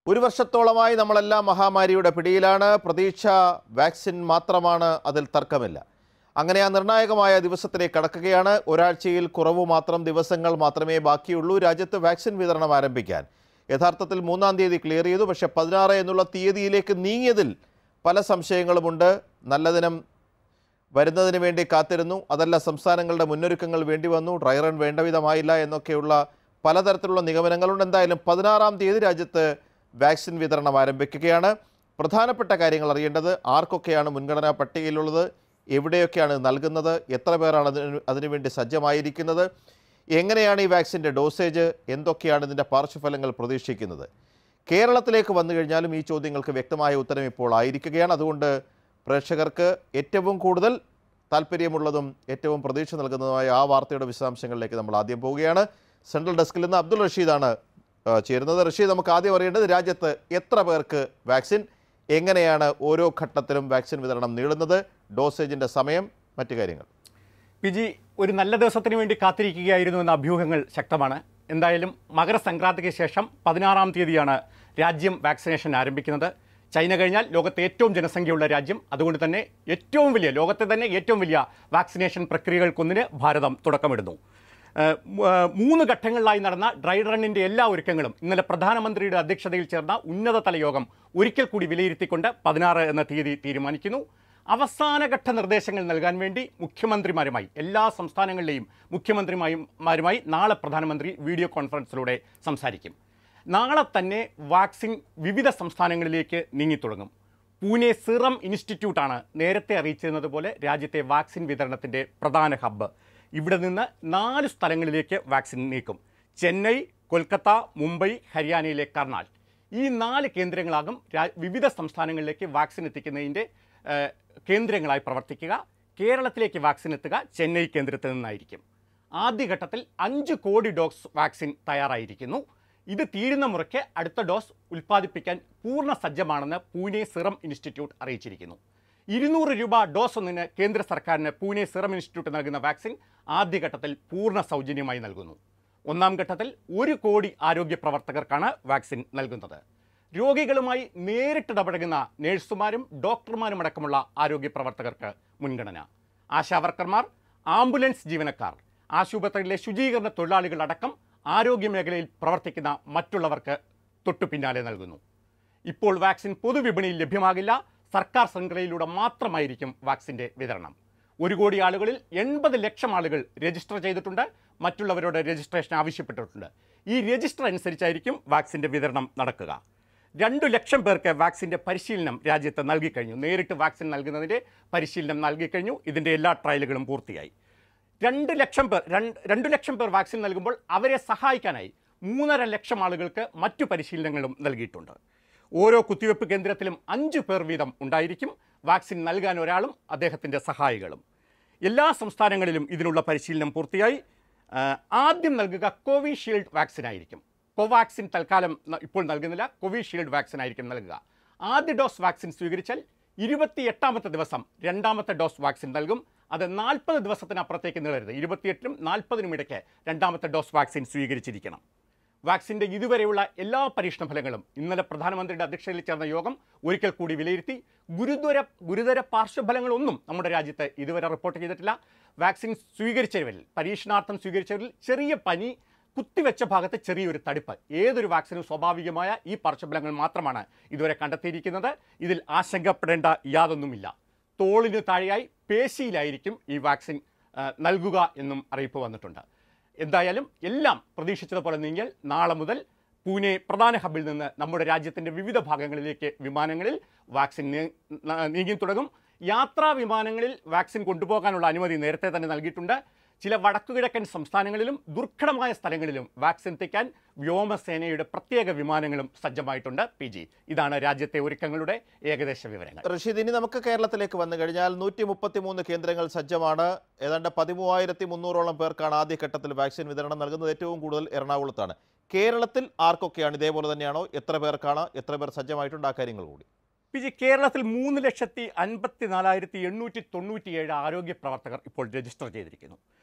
ഒരു വർഷത്തോളമായി നമ്മളെല്ലാം മഹാമാരിയുടെ പിടിയിലാണ് പ്രതീക്ഷ വാക്സിൻ മാത്രമാണ് അതിൽ തർക്കമില്ല അങ്ങനെ ആ നിർണായകമായ ദിവസത്തിലേക്ക് കടക്കുകയാണ് ഒരാഴ്ചയിൽ കുറവ് മാത്രം ദിവസങ്ങൾ മാത്രമേ ബാക്കിയുള്ളൂ രാജ്യത്ത് വാക്സിൻ വിതരണം ആരംഭിക്കാൻ യഥാർത്ഥത്തിൽ മൂന്നാം തീയതി ക്ലിയർ ചെയ്തു പക്ഷേ പതിനാറ് എന്നുള്ള തീയതിയിലേക്ക് നീങ്ങിയതിൽ പല സംശയങ്ങളുമുണ്ട് നല്ല ദിനം വരുന്നതിന് വേണ്ടി കാത്തിരുന്നു അതല്ല സംസ്ഥാനങ്ങളുടെ മുന്നൊരുക്കങ്ങൾ വേണ്ടി വന്നു ഡ്രൈ റൺ വേണ്ട വിധമായില്ല എന്നൊക്കെയുള്ള പലതരത്തിലുള്ള നിഗമനങ്ങളുണ്ട് എന്തായാലും പതിനാറാം തീയതി രാജ്യത്ത് വാക്സിൻ വിതരണം ആരംഭിക്കുകയാണ് പ്രധാനപ്പെട്ട കാര്യങ്ങൾ അറിയേണ്ടത് ആർക്കൊക്കെയാണ് മുൻഗണനാ പട്ടികയിലുള്ളത് എവിടെയൊക്കെയാണ് നൽകുന്നത് എത്ര പേരാണ് അതിന് അതിനുവേണ്ടി സജ്ജമായിരിക്കുന്നത് എങ്ങനെയാണ് ഈ വാക്സിൻ്റെ ഡോസേജ് എന്തൊക്കെയാണ് ഇതിൻ്റെ പാർശ്വഫലങ്ങൾ പ്രതീക്ഷിക്കുന്നത് കേരളത്തിലേക്ക് വന്നു കഴിഞ്ഞാലും ഈ ചോദ്യങ്ങൾക്ക് വ്യക്തമായ ഉത്തരം ഇപ്പോൾ ആയിരിക്കുകയാണ് അതുകൊണ്ട് പ്രേക്ഷകർക്ക് ഏറ്റവും കൂടുതൽ താല്പര്യമുള്ളതും ഏറ്റവും പ്രതീക്ഷ നൽകുന്നതുമായ ആ വാർത്തയുടെ വിശദാംശങ്ങളിലേക്ക് നമ്മൾ ആദ്യം പോവുകയാണ് സെൻട്രൽ ഡെസ്കിൽ നിന്ന് അബ്ദുൾ റഷീദാണ് ആ, ചേരുന്നത് റഷീദ് നമുക്ക് ആദ്യം അറിയേണ്ടത് രാജ്യത്ത് എത്ര പേർക്ക് വാക്സിൻ എങ്ങനെയാണ് ഓരോ ഘട്ടത്തിലും വാക്സിൻ വിതരണം നീളുന്നത് ഡോസേജിൻ്റെ സമയം മറ്റു കാര്യങ്ങൾ പി ജി ഒരു നല്ല ദിവസത്തിന് വേണ്ടി കാത്തിരിക്കുകയായിരുന്നു എന്ന അഭ്യൂഹങ്ങൾ ശക്തമാണ് എന്തായാലും മകരസംക്രാന്തിക്ക് ശേഷം പതിനാറാം തീയതിയാണ് രാജ്യം വാക്സിനേഷൻ ആരംഭിക്കുന്നത് ചൈന കഴിഞ്ഞാൽ ലോകത്തെ ഏറ്റവും ജനസംഖ്യയുള്ള രാജ്യം അതുകൊണ്ട് തന്നെ ഏറ്റവും വലിയ ലോകത്തെ തന്നെ ഏറ്റവും വലിയ വാക്സിനേഷൻ പ്രക്രിയകൾക്കൊന്നിന് ഭാരതം തുടക്കമിടുന്നു ഏഹ് മൂ- ഏഹ് മൂന്ന് ഘട്ടങ്ങളിലായി നടന്ന ഡ്രൈ റണ്ണിന്റെ എല്ലാ ഒരുക്കങ്ങളും ഇന്നലെ പ്രധാനമന്ത്രിയുടെ അധ്യക്ഷതയിൽ ചേർന്ന ഉന്നതതല യോഗം ഒരിക്കൽ കൂടി വിലയിരുത്തിക്കൊണ്ട് പതിനാറ് എന്ന തീയതി തീരുമാനിക്കുന്നു അവസാനഘട്ട നിർദ്ദേശങ്ങൾ നൽകാൻ വേണ്ടി മുഖ്യമന്ത്രിമാരുമായി എല്ലാ സംസ്ഥാനങ്ങളിലെയും മുഖ്യമന്ത്രിമാരുമായി നാളെ പ്രധാനമന്ത്രി വീഡിയോ കോൺഫറൻസിലൂടെ സംസാരിക്കും നാളെ തന്നെ വാക്സിൻ വിവിധ സംസ്ഥാനങ്ങളിലേക്ക് നീങ്ങിത്തുടങ്ങും പൂനെ സിറം ഇൻസ്റ്റിറ്റ്യൂട്ടാണ് നേരത്തെ അറിയിച്ചിരുന്നത് പോലെ രാജ്യത്തെ വാക്സിൻ വിതരണത്തിൻ്റെ പ്രധാന ഹബ്ബ് ഇവിടെ നിന്ന് നാല് സ്ഥലങ്ങളിലേക്ക് വാക്സിൻ നീക്കും ചെന്നൈ കൊൽക്കത്ത മുംബൈ ഹരിയാനയിലെ കർണാൽ ഈ നാല് കേന്ദ്രങ്ങളാകും രാ- വിവിധ സംസ്ഥാനങ്ങളിലേക്ക് വാക്സിൻ എത്തിക്കുന്നതിൻ്റെ ഏഹ്, കേന്ദ്രങ്ങളായി പ്രവർത്തിക്കുക കേരളത്തിലേക്ക് വാക്സിൻ എത്തുക ചെന്നൈ കേന്ദ്രത്തിൽ നിന്നായിരിക്കും ആദ്യഘട്ടത്തിൽ അഞ്ച് കോടി ഡോസ് വാക്സിൻ തയ്യാറായിരിക്കുന്നു ഇത് തീരുന്ന മുറയ്ക്ക് അടുത്ത ഡോസ് ഉൽപ്പാദിപ്പിക്കാൻ പൂർണ്ണ സജ്ജമാണെന്ന് പൂനെ സിറം ഇൻസ്റ്റിറ്റ്യൂട്ട് അറിയിച്ചിരിക്കുന്നു ഇരുന്നൂറ് രൂപ ഡോസ് ഒന്നിന് കേന്ദ്ര സർക്കാരിന് പൂനെ സിറം ഇൻസ്റ്റിറ്റ്യൂട്ട് നൽകുന്ന വാക്സിൻ ആദ്യഘട്ടത്തിൽ പൂർണ്ണ സൗജന്യമായി നൽകുന്നു ഒന്നാം ഘട്ടത്തിൽ ഒരു കോടി ആരോഗ്യ പ്രവർത്തകർക്കാണ് വാക്സിൻ നൽകുന്നത് രോഗികളുമായി നേരിട്ടിടപഴകുന്ന നേഴ്സുമാരും ഡോക്ടർമാരും അടക്കമുള്ള ആരോഗ്യ പ്രവർത്തകർക്ക് മുൻഗണന ആശാവർക്കർമാർ ആംബുലൻസ് ജീവനക്കാർ ആശുപത്രിയിലെ ശുചീകരണ തൊഴിലാളികൾ അടക്കം ആരോഗ്യ മേഖലയിൽ പ്രവർത്തിക്കുന്ന മറ്റുള്ളവർക്ക് തൊട്ടു പിന്നാലെ നൽകുന്നു ഇപ്പോൾ വാക്സിൻ പൊതുവിപണിയിൽ ലഭ്യമാകില്ല സർക്കാർ ശൃംഖലയിലൂടെ മാത്രമായിരിക്കും വാക്സിൻ്റെ വിതരണം ഒരു കോടി ആളുകളിൽ എൺപത് ലക്ഷം ആളുകൾ രജിസ്റ്റർ ചെയ്തിട്ടുണ്ട് മറ്റുള്ളവരോട് രജിസ്ട്രേഷൻ ആവശ്യപ്പെട്ടിട്ടുണ്ട് ഈ രജിസ്റ്റർ അനുസരിച്ചായിരിക്കും വാക്സിൻ്റെ വിതരണം നടക്കുക രണ്ടു ലക്ഷം പേർക്ക് വാക്സിൻ്റെ പരിശീലനം രാജ്യത്ത് നൽകിക്കഴിഞ്ഞു നേരിട്ട് വാക്സിൻ നൽകുന്നതിൻ്റെ പരിശീലനം നൽകിക്കഴിഞ്ഞു ഇതിൻ്റെ എല്ലാ ട്രയലുകളും പൂർത്തിയായി രണ്ട് ലക്ഷം പേർ രണ്ട് രണ്ട് ലക്ഷം പേർ വാക്സിൻ നൽകുമ്പോൾ അവരെ സഹായിക്കാനായി മൂന്നര ലക്ഷം ആളുകൾക്ക് മറ്റു പരിശീലനങ്ങളും നൽകിയിട്ടുണ്ട് ഓരോ കുത്തിവെപ്പ് കേന്ദ്രത്തിലും അഞ്ച് പേർ വീതം ഉണ്ടായിരിക്കും വാക്സിൻ നൽകാൻ ഒരാളും അദ്ദേഹത്തിൻ്റെ സഹായികളും എല്ലാ സംസ്ഥാനങ്ങളിലും ഇതിനുള്ള പരിശീലനം പൂർത്തിയായി ആ, ആദ്യം നൽകുക കോവിഷീൽഡ് വാക്സിൻ ആയിരിക്കും കോവാക്സിൻ തൽക്കാലം ന- ഇപ്പോൾ നൽകുന്നില്ല കോവിഷീൽഡ് വാക്സിൻ ആയിരിക്കും നൽകുക ആദ്യ ഡോസ് വാക്സിൻ സ്വീകരിച്ചാൽ ഇരുപത്തി എട്ടാമത്തെ ദിവസം രണ്ടാമത്തെ ഡോസ് വാക്സിൻ നൽകും അത് നാൽപ്പത് ദിവസത്തിനപ്പുറത്തേക്ക് നീളരുത് ഇരുപത്തിയെട്ടിനും നാൽപ്പതിനും ഇടയ്ക്ക് രണ്ടാമത്തെ ഡോസ് വാക്സിൻ സ്വീകരിച്ചിരിക്കണം വാക്സിൻ്റെ ഇതുവരെയുള്ള എല്ലാ പരീക്ഷണ ഫലങ്ങളും ഇന്നലെ പ്രധാനമന്ത്രിയുടെ അധ്യക്ഷതയിൽ ചേർന്ന യോഗം ഒരിക്കൽ കൂടി വിലയിരുത്തി ഗുരുതര ഗുരുതര പാർശ്വഫലങ്ങളൊന്നും നമ്മുടെ രാജ്യത്ത് ഇതുവരെ റിപ്പോർട്ട് ചെയ്തിട്ടില്ല വാക്സിൻ സ്വീകരിച്ചവരിൽ പരീക്ഷണാർത്ഥം സ്വീകരിച്ചവരിൽ ചെറിയ പനി കുത്തിവെച്ച ഭാഗത്ത് ചെറിയൊരു തടിപ്പ് ഏതൊരു വാക്സിനും സ്വാഭാവികമായ ഈ പാർശ്വഫലങ്ങൾ മാത്രമാണ് ഇതുവരെ കണ്ടെത്തിയിരിക്കുന്നത് ഇതിൽ ആശങ്കപ്പെടേണ്ട യാതൊന്നുമില്ല തോളിന് താഴെയായി പേശിയിലായിരിക്കും ഈ വാക്സിൻ ആ, നൽകുക എന്നും അറിയിപ്പ് വന്നിട്ടുണ്ട് എന്തായാലും എല്ലാം പ്രതീക്ഷിച്ചതുപോലെ നീങ്ങിയാൽ നാളെ മുതൽ പൂനെ പ്രധാന ഹബിൽ നിന്ന് നമ്മുടെ രാജ്യത്തിൻ്റെ വിവിധ ഭാഗങ്ങളിലേക്ക് വിമാനങ്ങളിൽ വാക്സിൻ നീ- ന- നീങ്ങി തുടങ്ങും യാത്രാ വിമാനങ്ങളിൽ വാക്സിൻ കൊണ്ടുപോകാനുള്ള അനുമതി നേരത്തെ തന്നെ നൽകിയിട്ടുണ്ട് ചില വടക്കുകിഴക്കൻ സംസ്ഥാനങ്ങളിലും ദുർഘടമായ സ്ഥലങ്ങളിലും വാക്സിൻ എത്തിക്കാൻ വ്യോമസേനയുടെ പ്രത്യേക വിമാനങ്ങളും സജ്ജമായിട്ടുണ്ട് പി ജി ഇതാണ് രാജ്യത്തെ ഒരുക്കങ്ങളുടെ ഏകദേശ വിവരങ്ങൾ റഷീദ് ഇനി നമുക്ക് കേരളത്തിലേക്ക് വന്നു കഴിഞ്ഞാൽ നൂറ്റി മുപ്പത്തി മൂന്ന് കേന്ദ്രങ്ങൾ സജ്ജമാണ് ഏതാണ്ട് പതിമൂവായിരത്തി മുന്നൂറോളം പേർക്കാണ് ആദ്യഘട്ടത്തിൽ വാക്സിൻ വിതരണം നൽകുന്നത് ഏറ്റവും കൂടുതൽ എറണാകുളത്താണ് കേരളത്തിൽ ആർക്കൊക്കെയാണ് ഇതേപോലെ തന്നെയാണോ എത്ര പേർക്കാണ് എത്ര പേർ സജ്ജമായിട്ടുണ്ട് ആ കാര്യങ്ങൾ കൂടി പി ജി കേരളത്തിൽ മൂന്ന് ലക്ഷത്തി അൻപത്തി നാലായിരത്തി എണ്ണൂറ്റി തൊണ്ണൂറ്റിയേഴ് ആരോഗ്യ പ്രവർത്തകർ ഇപ്പോൾ രജിസ്റ്റർ ചെയ്തിരിക്കുന്നു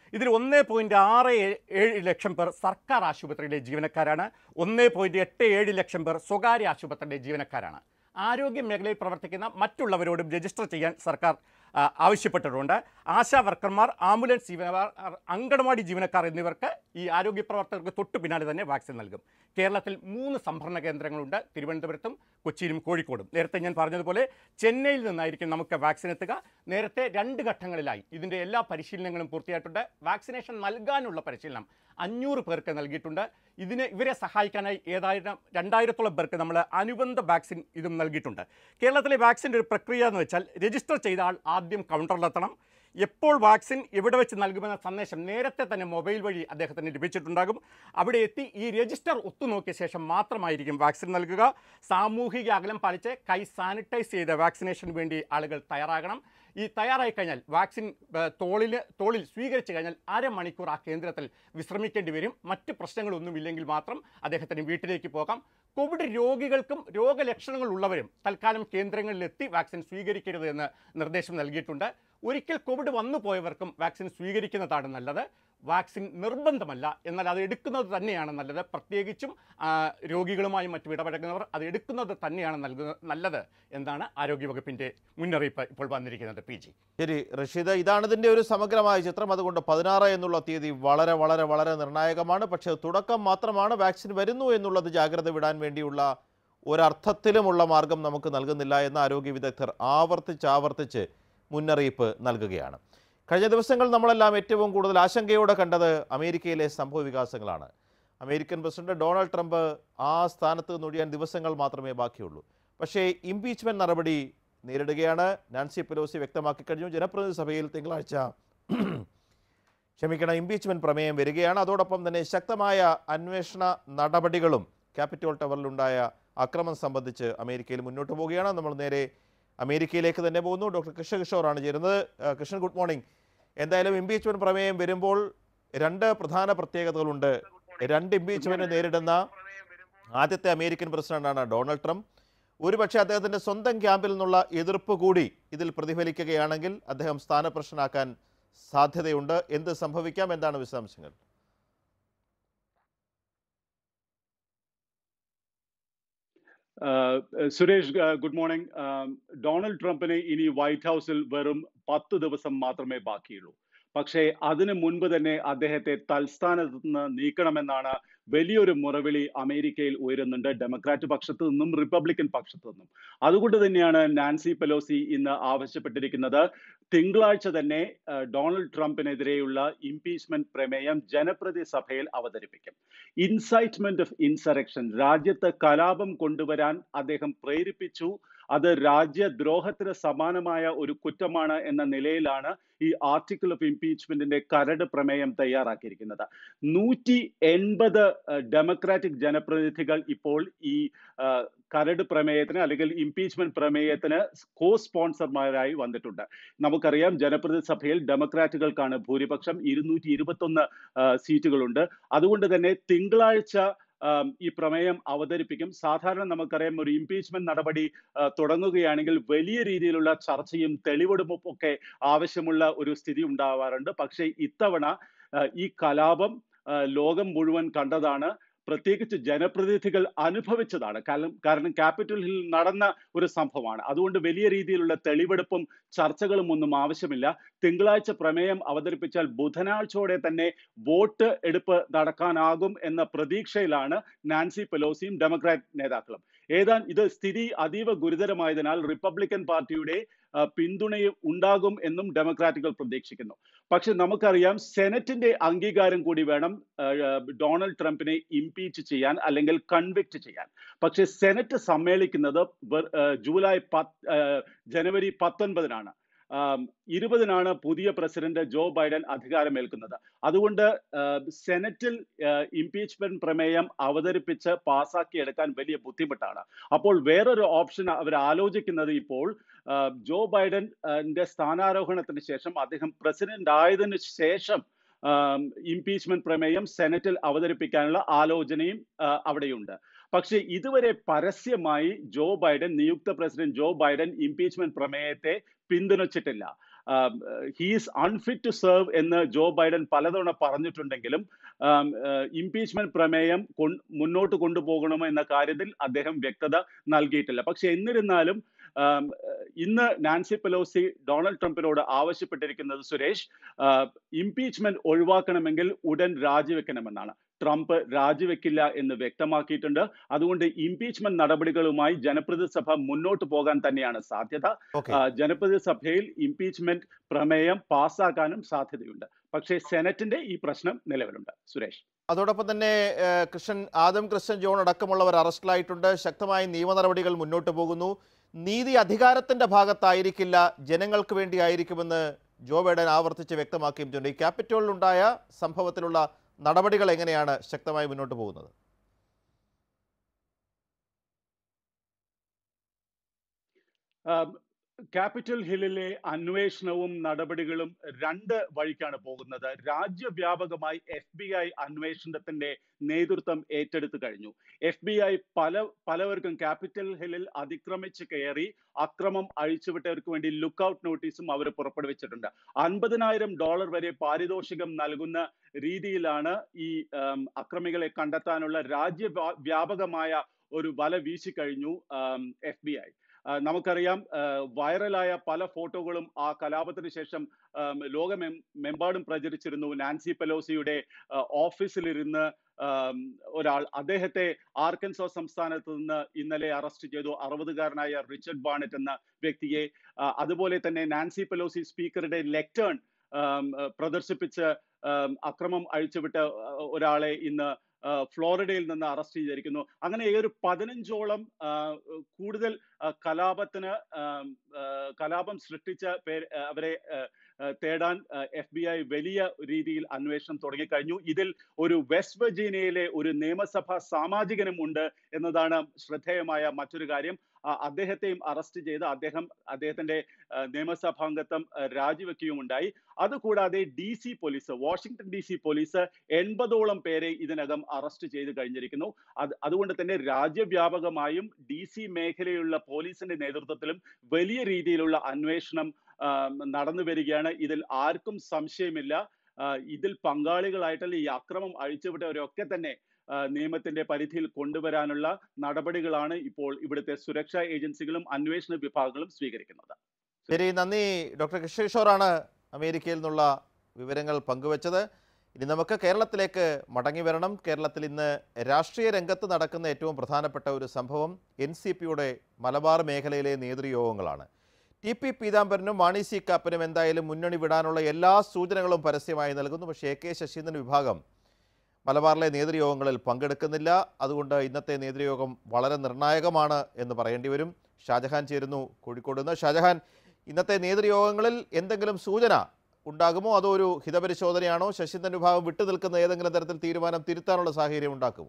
ഇതിൽ ഒന്ന് പോയിൻറ്റ് ആറ് ഏ- ഏഴ് ലക്ഷം പേർ സർക്കാർ ആശുപത്രിയിലെ ജീവനക്കാരാണ് ഒന്ന് പോയിൻറ്റ് എട്ട് ഏഴ് ലക്ഷം പേർ സ്വകാര്യ ആശുപത്രിയിലെ ജീവനക്കാരാണ് ആരോഗ്യ മേഖലയിൽ പ്രവർത്തിക്കുന്ന മറ്റുള്ളവരോടും രജിസ്റ്റർ ചെയ്യാൻ സർക്കാർ ആ, ആവശ്യപ്പെട്ടിട്ടുണ്ട് ആശാ വർക്കർമാർ ആംബുലൻസ് ജീവനക്കാർ അങ്കണവാടി ജീവനക്കാർ എന്നിവർക്ക് ഈ ആരോഗ്യ പ്രവർത്തകർക്ക് തൊട്ടു പിന്നാലെ തന്നെ വാക്സിൻ നൽകും കേരളത്തിൽ മൂന്ന് സംഭരണ കേന്ദ്രങ്ങളുണ്ട് തിരുവനന്തപുരത്തും കൊച്ചിയിലും കോഴിക്കോടും നേരത്തെ ഞാൻ പറഞ്ഞതുപോലെ ചെന്നൈയിൽ നിന്നായിരിക്കും നമുക്ക് വാക്സിൻ എത്തുക നേരത്തെ രണ്ട് ഘട്ടങ്ങളിലായി ഇതിൻ്റെ എല്ലാ പരിശീലനങ്ങളും പൂർത്തിയായിട്ടുണ്ട് വാക്സിനേഷൻ നൽകാനുള്ള പരിശീലനം അഞ്ഞൂറ് പേർക്ക് നൽകിയിട്ടുണ്ട് ഇതിന് ഇവരെ സഹായിക്കാനായി ഏതായിരം രണ്ടായിരത്തോളം പേർക്ക് നമ്മൾ അനുബന്ധ വാക്സിൻ ഇതും നൽകിയിട്ടുണ്ട് കേരളത്തിലെ വാക്സിൻ്റെ ഒരു പ്രക്രിയ എന്ന് വെച്ചാൽ രജിസ്റ്റർ ചെയ്ത ആൾ ആദ്യം കൗണ്ടറിലെത്തണം എപ്പോൾ വാക്സിൻ എവിടെ വെച്ച് നൽകുമെന്ന സന്ദേശം നേരത്തെ തന്നെ മൊബൈൽ വഴി അദ്ദേഹത്തിന് ലഭിച്ചിട്ടുണ്ടാകും അവിടെ എത്തി ഈ രജിസ്റ്റർ ഒത്തുനോക്കിയ ശേഷം മാത്രമായിരിക്കും വാക്സിൻ നൽകുക സാമൂഹിക അകലം പാലിച്ച് കൈ സാനിറ്റൈസ് ചെയ്ത വാക്സിനേഷന് വേണ്ടി ആളുകൾ തയ്യാറാകണം ഈ തയ്യാറായി കഴിഞ്ഞാൽ വാക്സിൻ ഏഹ്, തോളിൽ തോളിൽ സ്വീകരിച്ചു കഴിഞ്ഞാൽ അരമണിക്കൂർ ആ കേന്ദ്രത്തിൽ വിശ്രമിക്കേണ്ടി വരും മറ്റ് പ്രശ്നങ്ങളൊന്നുമില്ലെങ്കിൽ മാത്രം അദ്ദേഹത്തിന് വീട്ടിലേക്ക് പോകാം കോവിഡ് രോഗികൾക്കും രോഗലക്ഷണങ്ങൾ ഉള്ളവരും തൽക്കാലം കേന്ദ്രങ്ങളിലെത്തി വാക്സിൻ സ്വീകരിക്കരുത് എന്ന് നിർദ്ദേശം നൽകിയിട്ടുണ്ട് ഒരിക്കൽ കോവിഡ് വന്നു പോയവർക്കും വാക്സിൻ സ്വീകരിക്കുന്നതാണ് നല്ലത് വാക്സിൻ നിർബന്ധമല്ല എന്നാൽ അത് എടുക്കുന്നത് തന്നെയാണ് നല്ലത് പ്രത്യേകിച്ചും ആ, രോഗികളുമായും മറ്റും ഇടപഴകുന്നവർ അത് എടുക്കുന്നത് തന്നെയാണ് നൽകുന്നത് നല്ലത് എന്നാണ് ആരോഗ്യവകുപ്പിൻ്റെ മുന്നറിയിപ്പ് ഇപ്പോൾ വന്നിരിക്കുന്നത് പി ജി ശരി റഷീദ് ഇതാണ് ഇതിൻ്റെ ഒരു സമഗ്രമായ ചിത്രം അതുകൊണ്ട് പതിനാറ് എന്നുള്ള തീയതി വളരെ വളരെ വളരെ നിർണായകമാണ് പക്ഷേ അത് തുടക്കം മാത്രമാണ് വാക്സിൻ വരുന്നു എന്നുള്ളത് ജാഗ്രത വിടാൻ വേണ്ടിയുള്ള ഒരർത്ഥത്തിലുമുള്ള മാർഗം നമുക്ക് നൽകുന്നില്ല എന്ന് ആരോഗ്യ വിദഗ്ധർ ആവർത്തിച്ച് ആവർത്തിച്ച് മുന്നറിയിപ്പ് നൽകുകയാണ് കഴിഞ്ഞ ദിവസങ്ങൾ നമ്മളെല്ലാം ഏറ്റവും കൂടുതൽ ആശങ്കയോടെ കണ്ടത് അമേരിക്കയിലെ സംഭവ വികാസങ്ങളാണ് അമേരിക്കൻ പ്രസിഡന്റ് ഡൊണാൾഡ് ട്രംപ് ആ സ്ഥാനത്ത് നൊഴിയാൻ ദിവസങ്ങൾ മാത്രമേ ബാക്കിയുള്ളൂ പക്ഷേ ഇംപീച്ച്മെന്റ് നടപടി നേരിടുകയാണ് നാൻസി പെലോസി വ്യക്തമാക്കി കഴിഞ്ഞു ജനപ്രതിനിധി സഭയിൽ തിങ്കളാഴ്ച ക്ഷമിക്കണം ഇംപീച്ച്മെന്റ് പ്രമേയം വരികയാണ് അതോടൊപ്പം തന്നെ ശക്തമായ അന്വേഷണ നടപടികളും ക്യാപിറ്റോൾ ടവറിലുണ്ടായ അക്രമം സംബന്ധിച്ച് അമേരിക്കയിൽ മുന്നോട്ട് പോവുകയാണ് നമ്മൾ നേരെ അമേരിക്കയിലേക്ക് തന്നെ പോകുന്നു ഡോക്ടർ കൃഷ്ണ കിഷോറാണ് ചേരുന്നത് ആ, കൃഷ്ണൻ ഗുഡ് മോർണിംഗ് എന്തായാലും ഇംപീച്ച്മെന്റ് പ്രമേയം വരുമ്പോൾ രണ്ട് പ്രധാന പ്രത്യേകതകളുണ്ട് രണ്ട് ഇംപീച്ച്മെന്റ് നേരിടുന്ന ആദ്യത്തെ അമേരിക്കൻ പ്രസിഡന്റാണ് ഡൊണാൾഡ് ട്രംപ് ഒരുപക്ഷെ അദ്ദേഹത്തിന്റെ സ്വന്തം ക്യാമ്പിൽ നിന്നുള്ള എതിർപ്പ് കൂടി ഇതിൽ പ്രതിഫലിക്കുകയാണെങ്കിൽ അദ്ദേഹം സ്ഥാനപ്രശ്നനാക്കാൻ സാധ്യതയുണ്ട് എന്ത് സംഭവിക്കാം എന്താണ് വിശദാംശങ്ങൾ ആഹ് സുരേഷ് ആഹ് ഗുഡ് മോർണിംഗ് ആം, ഡൊണാൾഡ് ട്രംപിന് ഇനി വൈറ്റ് ഹൗസിൽ വെറും പത്ത് ദിവസം മാത്രമേ ബാക്കിയുള്ളൂ പക്ഷേ അതിനു മുൻപ് തന്നെ അദ്ദേഹത്തെ തൽസ്ഥാനത്ത് നിന്ന് നീക്കണമെന്നാണ് വലിയൊരു മുറവിളി അമേരിക്കയിൽ ഉയരുന്നുണ്ട് ഡെമോക്രാറ്റ് പക്ഷത്തു നിന്നും റിപ്പബ്ലിക്കൻ പക്ഷത്തു നിന്നും അതുകൊണ്ട് തന്നെയാണ് നാൻസി പെലോസി ഇന്ന് ആവശ്യപ്പെട്ടിരിക്കുന്നത് തിങ്കളാഴ്ച തന്നെ ആഹ് ഡൊണാൾഡ് ട്രംപിനെതിരെയുള്ള ഇംപീച്ച്മെന്റ് പ്രമേയം ജനപ്രതി സഭയിൽ അവതരിപ്പിക്കും ഇൻസൈറ്റ്മെന്റ് ഓഫ് ഇൻസറക്ഷൻ രാജ്യത്ത് കലാപം കൊണ്ടുവരാൻ അദ്ദേഹം പ്രേരിപ്പിച്ചു അത് രാജ്യദ്രോഹത്തിന് സമാനമായ ഒരു കുറ്റമാണ് എന്ന നിലയിലാണ് ഈ ആർട്ടിക്കിൾ ഓഫ് ഇംപീച്ച്മെന്റിന്റെ കരട് പ്രമേയം തയ്യാറാക്കിയിരിക്കുന്നത് നൂറ്റി എൺപത് ഡെമോക്രാറ്റിക് ജനപ്രതിനിധികൾ ഇപ്പോൾ ഈ ആ, കരട് പ്രമേയത്തിന് അല്ലെങ്കിൽ ഇംപീച്ച്മെന്റ് പ്രമേയത്തിന് കോ സ്പോൺസർമാരായി വന്നിട്ടുണ്ട് നമുക്കറിയാം ജനപ്രതിനിധി സഭയിൽ ഡെമോക്രാറ്റുകൾക്കാണ് ഭൂരിപക്ഷം ഇരുന്നൂറ്റി ഇരുപത്തൊന്ന് സീറ്റുകളുണ്ട് അതുകൊണ്ട് തന്നെ തിങ്കളാഴ്ച ആം, ഈ പ്രമേയം അവതരിപ്പിക്കും സാധാരണ നമുക്കറിയാം ഒരു ഇംപീച്ച്മെന്റ് നടപടി ആ, തുടങ്ങുകയാണെങ്കിൽ വലിയ രീതിയിലുള്ള ചർച്ചയും തെളിവെടുപ്പും ഒക്കെ ആവശ്യമുള്ള ഒരു സ്ഥിതി ഉണ്ടാവാറുണ്ട് പക്ഷേ ഇത്തവണ ആ, ഈ കലാപം ആ, ലോകം മുഴുവൻ കണ്ടതാണ് പ്രത്യേകിച്ച് ജനപ്രതിനിധികൾ അനുഭവിച്ചതാണ് കാരണം കാരണം ക്യാപിറ്റൽ ഹിൽ നടന്ന ഒരു സംഭവമാണ് അതുകൊണ്ട് വലിയ രീതിയിലുള്ള തെളിവെടുപ്പും ചർച്ചകളും ഒന്നും ആവശ്യമില്ല തിങ്കളാഴ്ച പ്രമേയം അവതരിപ്പിച്ചാൽ ബുധനാഴ്ചയോടെ തന്നെ വോട്ട് എടുപ്പ് നടക്കാനാകും എന്ന പ്രതീക്ഷയിലാണ് നാൻസി പെലോസിയും ഡെമോക്രാറ്റ് നേതാക്കളും ഏതാൻ ഇത് സ്ഥിതി അതീവ ഗുരുതരമായതിനാൽ റിപ്പബ്ലിക്കൻ പാർട്ടിയുടെ ആ, പിന്തുണയും ഉണ്ടാകും എന്നും ഡെമോക്രാറ്റുകൾ പ്രതീക്ഷിക്കുന്നു പക്ഷെ നമുക്കറിയാം സെനറ്റിന്റെ അംഗീകാരം കൂടി വേണം ആ, ആ, ഡൊണാൾഡ് ട്രംപിനെ ഇംപീച്ച് ചെയ്യാൻ അല്ലെങ്കിൽ കൺവിക്ട് ചെയ്യാൻ പക്ഷെ സെനറ്റ് സമ്മേളിക്കുന്നത് വെ- ആ, ജൂലൈ പത്ത് ആ, ജനുവരി പത്തൊൻപതിനാണ് ആം, ഇരുപതിനാണ് പുതിയ പ്രസിഡന്റ് ജോ ബൈഡൻ അധികാരമേൽക്കുന്നത് അതുകൊണ്ട് ആ, സെനറ്റിൽ ഇംപീച്ച്മെന്റ് പ്രമേയം അവതരിപ്പിച്ച് പാസാക്കിയെടുക്കാൻ വലിയ ബുദ്ധിമുട്ടാണ് അപ്പോൾ വേറൊരു ഓപ്ഷൻ അവർ ആലോചിക്കുന്നത് ഇപ്പോൾ ആ, ജോ ബൈഡന്റെ സ്ഥാനാരോഹണത്തിന് ശേഷം അദ്ദേഹം പ്രസിഡന്റ് ആയതിനു ശേഷം ഇംപീച്ച്മെന്റ് പ്രമേയം സെനറ്റിൽ അവതരിപ്പിക്കാനുള്ള ആലോചനയും ആ, അവിടെയുണ്ട് പക്ഷേ ഇതുവരെ പരസ്യമായി ജോ ബൈഡൻ നിയുക്ത പ്രസിഡന്റ് ജോ ബൈഡൻ ഇംപീച്ച്മെന്റ് പ്രമേയത്തെ പിന്തുണച്ചിട്ടില്ല ഹീസ് അൺഫിറ്റ് ടു സെർവ് എന്ന് ജോ ബൈഡൻ പലതവണ പറഞ്ഞിട്ടുണ്ടെങ്കിലും ഇംപീച്ച്മെന്റ് പ്രമേയം കൊൺ- മുന്നോട്ട് കൊണ്ടുപോകണമോ എന്ന കാര്യത്തിൽ അദ്ദേഹം വ്യക്തത നൽകിയിട്ടില്ല പക്ഷെ എന്നിരുന്നാലും ആം, ഇന്ന് നാൻസി പെലോസി ഡൊണാൾഡ് ട്രംപിനോട് ആവശ്യപ്പെട്ടിരിക്കുന്നത് സുരേഷ് ഇംപീച്ച്മെന്റ് ഒഴിവാക്കണമെങ്കിൽ ഉടൻ രാജിവെക്കണമെന്നാണ് ട്രംപ് രാജിവെക്കില്ല എന്ന് വ്യക്തമാക്കിയിട്ടുണ്ട് അതുകൊണ്ട് ഇംപീച്ച്മെന്റ് നടപടികളുമായി ജനപ്രതിനിധി സഭ മുന്നോട്ട് പോകാൻ തന്നെയാണ് സാധ്യത ഓക്കെ ആ, ജനപ്രതിനിധി സഭയിൽ ഇംപീച്ച്മെന്റ് പ്രമേയം പാസ്സാക്കാനും സാധ്യതയുണ്ട് പക്ഷേ സെനറ്റിന്റെ ഈ പ്രശ്നം നിലവിലുണ്ട് സുരേഷ് അതോടൊപ്പം തന്നെ ഏഹ്, കൃഷ്ണൻ ആദം കൃഷ്ണൻ ജോൺ അടക്കമുള്ളവർ അറസ്റ്റിലായിട്ടുണ്ട് ശക്തമായ നിയമ നടപടികൾ മുന്നോട്ട് പോകുന്നു നീതി അധികാരത്തിന്റെ ഭാഗത്തായിരിക്കില്ല ജനങ്ങൾക്ക് വേണ്ടി ആയിരിക്കുമെന്ന് ജോ ബൈഡൻ ആവർത്തിച്ച് വ്യക്തമാക്കിയിട്ടുണ്ട് ഈ ക്യാപിറ്റോളിലുണ്ടായ സംഭവത്തിലുള്ള നടപടികൾ എങ്ങനെയാണ് ശക്തമായി മുന്നോട്ട് പോകുന്നത് ആം, ക്യാപിറ്റൽ ഹില്ലിലെ അന്വേഷണവും നടപടികളും രണ്ട് വഴിക്കാണ് പോകുന്നത് രാജ്യവ്യാപകമായി എഫ് ബി ഐ അന്വേഷണത്തിന്റെ നേതൃത്വം ഏറ്റെടുത്തു കഴിഞ്ഞു എഫ് ബി ഐ പല പലവർക്കും ക്യാപിറ്റൽ ഹില്ലിൽ അതിക്രമിച്ച് കയറി അക്രമം അഴിച്ചുവിട്ടവർക്ക് വേണ്ടി ലുക്കൌട്ട് നോട്ടീസും അവർ പുറപ്പെടുവിച്ചിട്ടുണ്ട് അൻപതിനായിരം ഡോളർ വരെ പാരിതോഷികം നൽകുന്ന രീതിയിലാണ് ഈ ആം, അക്രമികളെ കണ്ടെത്താനുള്ള രാജ്യവ്യാപകമായ ഒരു വല വീശിക്കഴിഞ്ഞു എഫ് ബി ഐ ആ, നമുക്കറിയാം ആ, വൈറലായ പല ഫോട്ടോകളും ആ കലാപത്തിന് ശേഷം ആം, ലോകമെമ്പാടും പ്രചരിച്ചിരുന്നു നാൻസി പെലോസിയുടെ ആ, ഓഫീസിലിരുന്ന് ആം, ഒരാൾ അദ്ദേഹത്തെ ആർക്കൻസോ സംസ്ഥാനത്ത് നിന്ന് ഇന്നലെ അറസ്റ്റ് ചെയ്തു അറുപതുകാരനായ റിച്ചർഡ് ബാണറ്റ് എന്ന വ്യക്തിയെ ആ, അതുപോലെ തന്നെ നാൻസി പെലോസി സ്പീക്കറുടെ ലെക്ടേൺ പ്രദർശിപ്പിച്ച് ആം, അക്രമം അഴിച്ചുവിട്ട ആ, ഒരാളെ ഇന്ന് ആ, ഫ്ലോറിഡയിൽ നിന്ന് അറസ്റ്റ് ചെയ്തിരിക്കുന്നു അങ്ങനെ ഒരു പതിനഞ്ചോളം ആ, കൂടുതൽ ആ, കലാപത്തിന് ആം, ആ, കലാപം സൃഷ്ടിച്ച പേര് ആ, അവരെ ആ, ആ, തേടാൻ എഫ് ബി ഐ വലിയ രീതിയിൽ അന്വേഷണം തുടങ്ങിക്കഴിഞ്ഞു ഇതിൽ ഒരു വെസ്റ്റ് വെർജീനിയയിലെ ഒരു നിയമസഭാ സാമാജികനും ഉണ്ട് എന്നതാണ് ശ്രദ്ധേയമായ മറ്റൊരു കാര്യം ആ, അദ്ദേഹത്തെയും അറസ്റ്റ് ചെയ്ത് അദ്ദേഹം അദ്ദേഹത്തിന്റെ ആ, നിയമസഭാംഗത്വം ആ, രാജിവെക്കുകയുമുണ്ടായി അതുകൂടാതെ D C police Washington D C police എൺപതോളം പേരെ ഇതിനകം അറസ്റ്റ് ചെയ്ത് കഴിഞ്ഞിരിക്കുന്നു അത് അതുകൊണ്ട് തന്നെ രാജ്യവ്യാപകമായും ഡി സി മേഖലയിലുള്ള പോലീസിന്റെ നേതൃത്വത്തിലും വലിയ രീതിയിലുള്ള അന്വേഷണം ആ, നടന്നു വരികയാണ് ഇതിൽ ആർക്കും സംശയമില്ല ആ, ഇതിൽ പങ്കാളികളായിട്ടുള്ള ഈ അക്രമം അഴിച്ചുവിട്ടവരൊക്കെ തന്നെ ആ, നിയമത്തിന്റെ പരിധിയിൽ കൊണ്ടുവരാനുള്ള നടപടികളാണ് ഇപ്പോൾ ഇവിടുത്തെ സുരക്ഷാ ഏജൻസികളും അന്വേഷണ വിഭാഗങ്ങളും സ്വീകരിക്കുന്നത് ശരി നന്ദി ഡോക്ടർ കൃഷ്ണകിഷോറാണ് അമേരിക്കയിൽ നിന്നുള്ള വിവരങ്ങൾ പങ്കുവച്ചത് ഇനി നമുക്ക് കേരളത്തിലേക്ക് മടങ്ങി വരണം കേരളത്തിൽ ഇന്ന് രാഷ്ട്രീയ രംഗത്ത് നടക്കുന്ന ഏറ്റവും പ്രധാനപ്പെട്ട ഒരു സംഭവം എൻ സി പിയുടെ മലബാർ മേഖലയിലെ നേതൃയോഗങ്ങളാണ് ടി പി പീതാംബരനും മാണി സി കാപ്പനും എന്തായാലും മുന്നണി വിടാനുള്ള എല്ലാ സൂചനകളും പരസ്യമായി നൽകുന്നു പക്ഷേ എ കെ ശശീന്ദ്രൻ വിഭാഗം മലബാറിലെ നേതൃയോഗങ്ങളിൽ പങ്കെടുക്കുന്നില്ല അതുകൊണ്ട് ഇന്നത്തെ നേതൃയോഗം വളരെ നിർണായകമാണ് എന്ന് പറയേണ്ടി വരും ഷാജഹാൻ ചേരുന്നു കോഴിക്കോട് നിന്ന് ഷാജഹാൻ ഇന്നത്തെ നേതൃയോഗങ്ങളിൽ എന്തെങ്കിലും സൂചന ഉണ്ടാകുമോ അതോ ഒരു ഹിതപരിശോധനയാണോ ശശീന്ദ്രൻ വിഭാഗം വിട്ടുനിൽക്കുന്ന ഏതെങ്കിലും തരത്തിൽ തീരുമാനം തിരുത്താനുള്ള സാഹചര്യം ഉണ്ടാക്കുമോ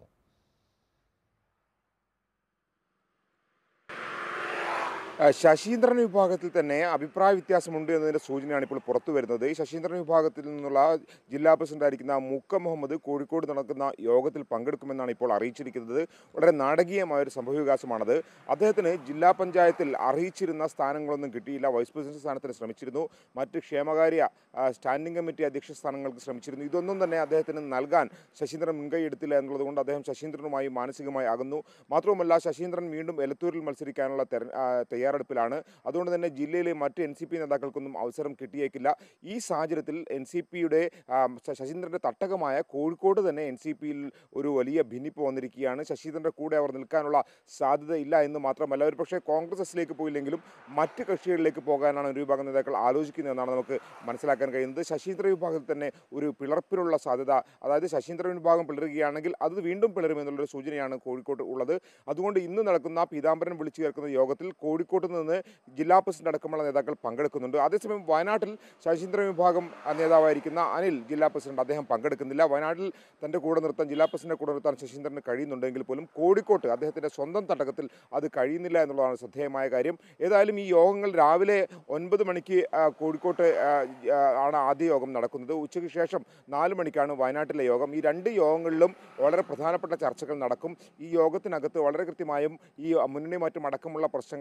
ആ, ശശീന്ദ്രൻ വിഭാഗത്തിൽ തന്നെ അഭിപ്രായ വ്യത്യാസമുണ്ട് എന്നതിൻ്റെ സൂചനയാണ് ഇപ്പോൾ പുറത്തു വരുന്നത് ഈ ശശീന്ദ്രൻ വിഭാഗത്തിൽ നിന്നുള്ള ജില്ലാ പ്രസിഡന്റായിരിക്കുന്ന മുക്ക മുഹമ്മദ് കോഴിക്കോട് നടക്കുന്ന യോഗത്തിൽ പങ്കെടുക്കുമെന്നാണ് ഇപ്പോൾ അറിയിച്ചിരിക്കുന്നത് വളരെ നാടകീയമായ ഒരു സംഭവവികാസമാണത് അദ്ദേഹത്തിന് ജില്ലാ പഞ്ചായത്തിൽ അറിയിച്ചിരുന്ന സ്ഥാനങ്ങളൊന്നും കിട്ടിയില്ല വൈസ് പ്രസിഡന്റ് സ്ഥാനത്തിന് ശ്രമിച്ചിരുന്നു മറ്റ് ക്ഷേമകാര്യ ആ, സ്റ്റാൻഡിംഗ് കമ്മിറ്റി അധ്യക്ഷ സ്ഥാനങ്ങൾക്ക് ശ്രമിച്ചിരുന്നു ഇതൊന്നും തന്നെ അദ്ദേഹത്തിന് നൽകാൻ ശശീന്ദ്രൻ മുൻകൈ എടുത്തില്ല എന്നുള്ളത് കൊണ്ട് അദ്ദേഹം ശശീന്ദ്രനുമായി മാനസികമായി അകന്നു മാത്രവുമല്ല ശശീന്ദ്രൻ വീണ്ടും എലത്തൂരിൽ മത്സരിക്കാനുള്ള തെര- ആ, തയ്യാറെടുപ്പിലാണ് അതുകൊണ്ട് തന്നെ ജില്ലയിലെ മറ്റ് എൻ സി പി നേതാക്കൾക്കൊന്നും അവസരം കിട്ടിയേക്കില്ല ഈ സാഹചര്യത്തിൽ എൻ സി പിയുടെ ശശീന്ദ്രൻ്റെ തട്ടകമായ കോഴിക്കോട് തന്നെ എൻ സി പിയിൽ ഒരു വലിയ ഭിന്നിപ്പ് വന്നിരിക്കുകയാണ് ശശീന്ദ്രൻ്റെ കൂടെ അവർ നിൽക്കാനുള്ള സാധ്യത ഇല്ല എന്ന് മാത്രമല്ല ഒരു പക്ഷേ കോൺഗ്രസ് എസിലേക്ക് പോയില്ലെങ്കിലും മറ്റ് കക്ഷികളിലേക്ക് പോകാനാണ് ഒരു വിഭാഗം നേതാക്കൾ ആലോചിക്കുന്നതെന്നാണ് നമുക്ക് മനസ്സിലാക്കാൻ കഴിയുന്നത് ശശീന്ദ്ര വിഭാഗത്തിൽ തന്നെ ഒരു പിളർപ്പിനുള്ള സാധ്യത അതായത് ശശീന്ദ്രൻ വിഭാഗം പിളരുകയാണെങ്കിൽ അത് വീണ്ടും പിളരുമെന്നുള്ളൊരു സൂചനയാണ് കോഴിക്കോട്ട് ഉള്ളത് അതുകൊണ്ട് ഇന്ന് നടക്കുന്ന പീതാംബരൻ വിളിച്ചു ചേർക്കുന്ന യോഗത്തിൽ കോഴിക്കോട്ട് നിന്ന് ജില്ലാ പ്രസിഡന്റ് അടക്കമുള്ള നേതാക്കൾ പങ്കെടുക്കുന്നുണ്ട് അതേസമയം വയനാട്ടിൽ ശശീന്ദ്രൻ വിഭാഗം നേതാവായിരിക്കുന്ന അനിൽ ജില്ലാ പ്രസിഡന്റ് അദ്ദേഹം പങ്കെടുക്കുന്നില്ല വയനാട്ടിൽ തൻ്റെ കൂടെ നിർത്താൻ ജില്ലാ പ്രസിഡന്റിനെ കൂടെ നിർത്താൻ ശശീന്ദ്രന് കഴിയുന്നുണ്ടെങ്കിൽ പോലും കോഴിക്കോട്ട് അദ്ദേഹത്തിൻ്റെ സ്വന്തം തട്ടകത്തിൽ അത് കഴിയുന്നില്ല എന്നുള്ളതാണ് ശ്രദ്ധേയമായ കാര്യം ഏതായാലും ഈ യോഗങ്ങൾ രാവിലെ ഒൻപത് മണിക്ക് ആ, കോഴിക്കോട്ട് ആ, ആ, ആണ് ആദ്യ യോഗം നടക്കുന്നത് ഉച്ചയ്ക്ക് ശേഷം നാല് മണിക്കാണ് വയനാട്ടിലെ യോഗം ഈ രണ്ട് യോഗങ്ങളിലും വളരെ പ്രധാനപ്പെട്ട ചർച്ചകൾ നടക്കും ഈ യോഗത്തിനകത്ത് വളരെ കൃത്യമായും ഈ മുന്നണി മാറ്റം അടക്കമുള്ള പ്രശ്നങ്ങൾ അല്ലെങ്കിൽ അത്തരം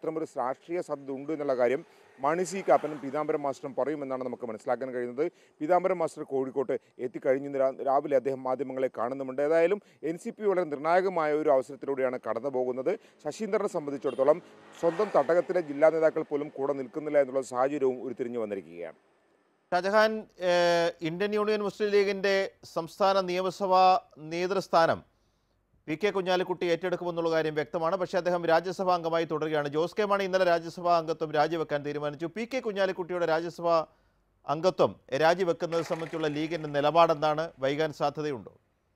അത്തരമൊരു രാഷ്ട്രീയ സാധ്യത ഉണ്ട് എന്നുള്ള കാര്യം മണി സി കാപ്പനും പീതാംബരം മാസ്റ്ററും പറയുമെന്നാണ് നമുക്ക് മനസ്സിലാക്കാൻ കഴിയുന്നത് പീതാംബരം മാസ്റ്റർ കോഴിക്കോട്ട് എത്തിക്കഴിഞ്ഞു ഇന്ന് രാ- രാവിലെ അദ്ദേഹം മാധ്യമങ്ങളെ കാണുന്നുമുണ്ട് ഏതായാലും എൻ സി പി വളരെ നിർണായകമായ ഒരു അവസരത്തിലൂടെയാണ് കടന്നു പോകുന്നത് ശശീന്ദ്രനെ സംബന്ധിച്ചിടത്തോളം സ്വന്തം തട്ടകത്തിലെ ജില്ലാ നേതാക്കൾ പോലും കൂടെ നിൽക്കുന്നില്ല എന്നുള്ള സാഹചര്യവും ഉരുത്തിരിഞ്ഞു വന്നിരിക്കുകയാണ് ഷാജഹാൻ ഏഹ്, ഇന്ത്യൻ യൂണിയൻ മുസ്ലിം ലീഗിന്റെ സംസ്ഥാന നിയമസഭാ നേതൃസ്ഥാനം പി കെ കുഞ്ഞാലിക്കുട്ടി ഏറ്റെടുക്കുമെന്നുള്ള കാര്യം വ്യക്തമാണ് പക്ഷേ അദ്ദേഹം രാജ്യസഭാ അംഗമായി തുടരുകയാണ് ജോസ് കെ മാണി ഇന്നലെ രാജ്യസഭാ അംഗത്വം രാജിവെക്കാൻ തീരുമാനിച്ചു പി കെ കുഞ്ഞാലിക്കുട്ടിയുടെ രാജ്യസഭാ അംഗത്വം രാജിവെക്കുന്നത് സംബന്ധിച്ചുള്ള ലീഗിന്റെ നിലപാടെന്താണ് വൈകാൻ സാധ്യതയുണ്ടോ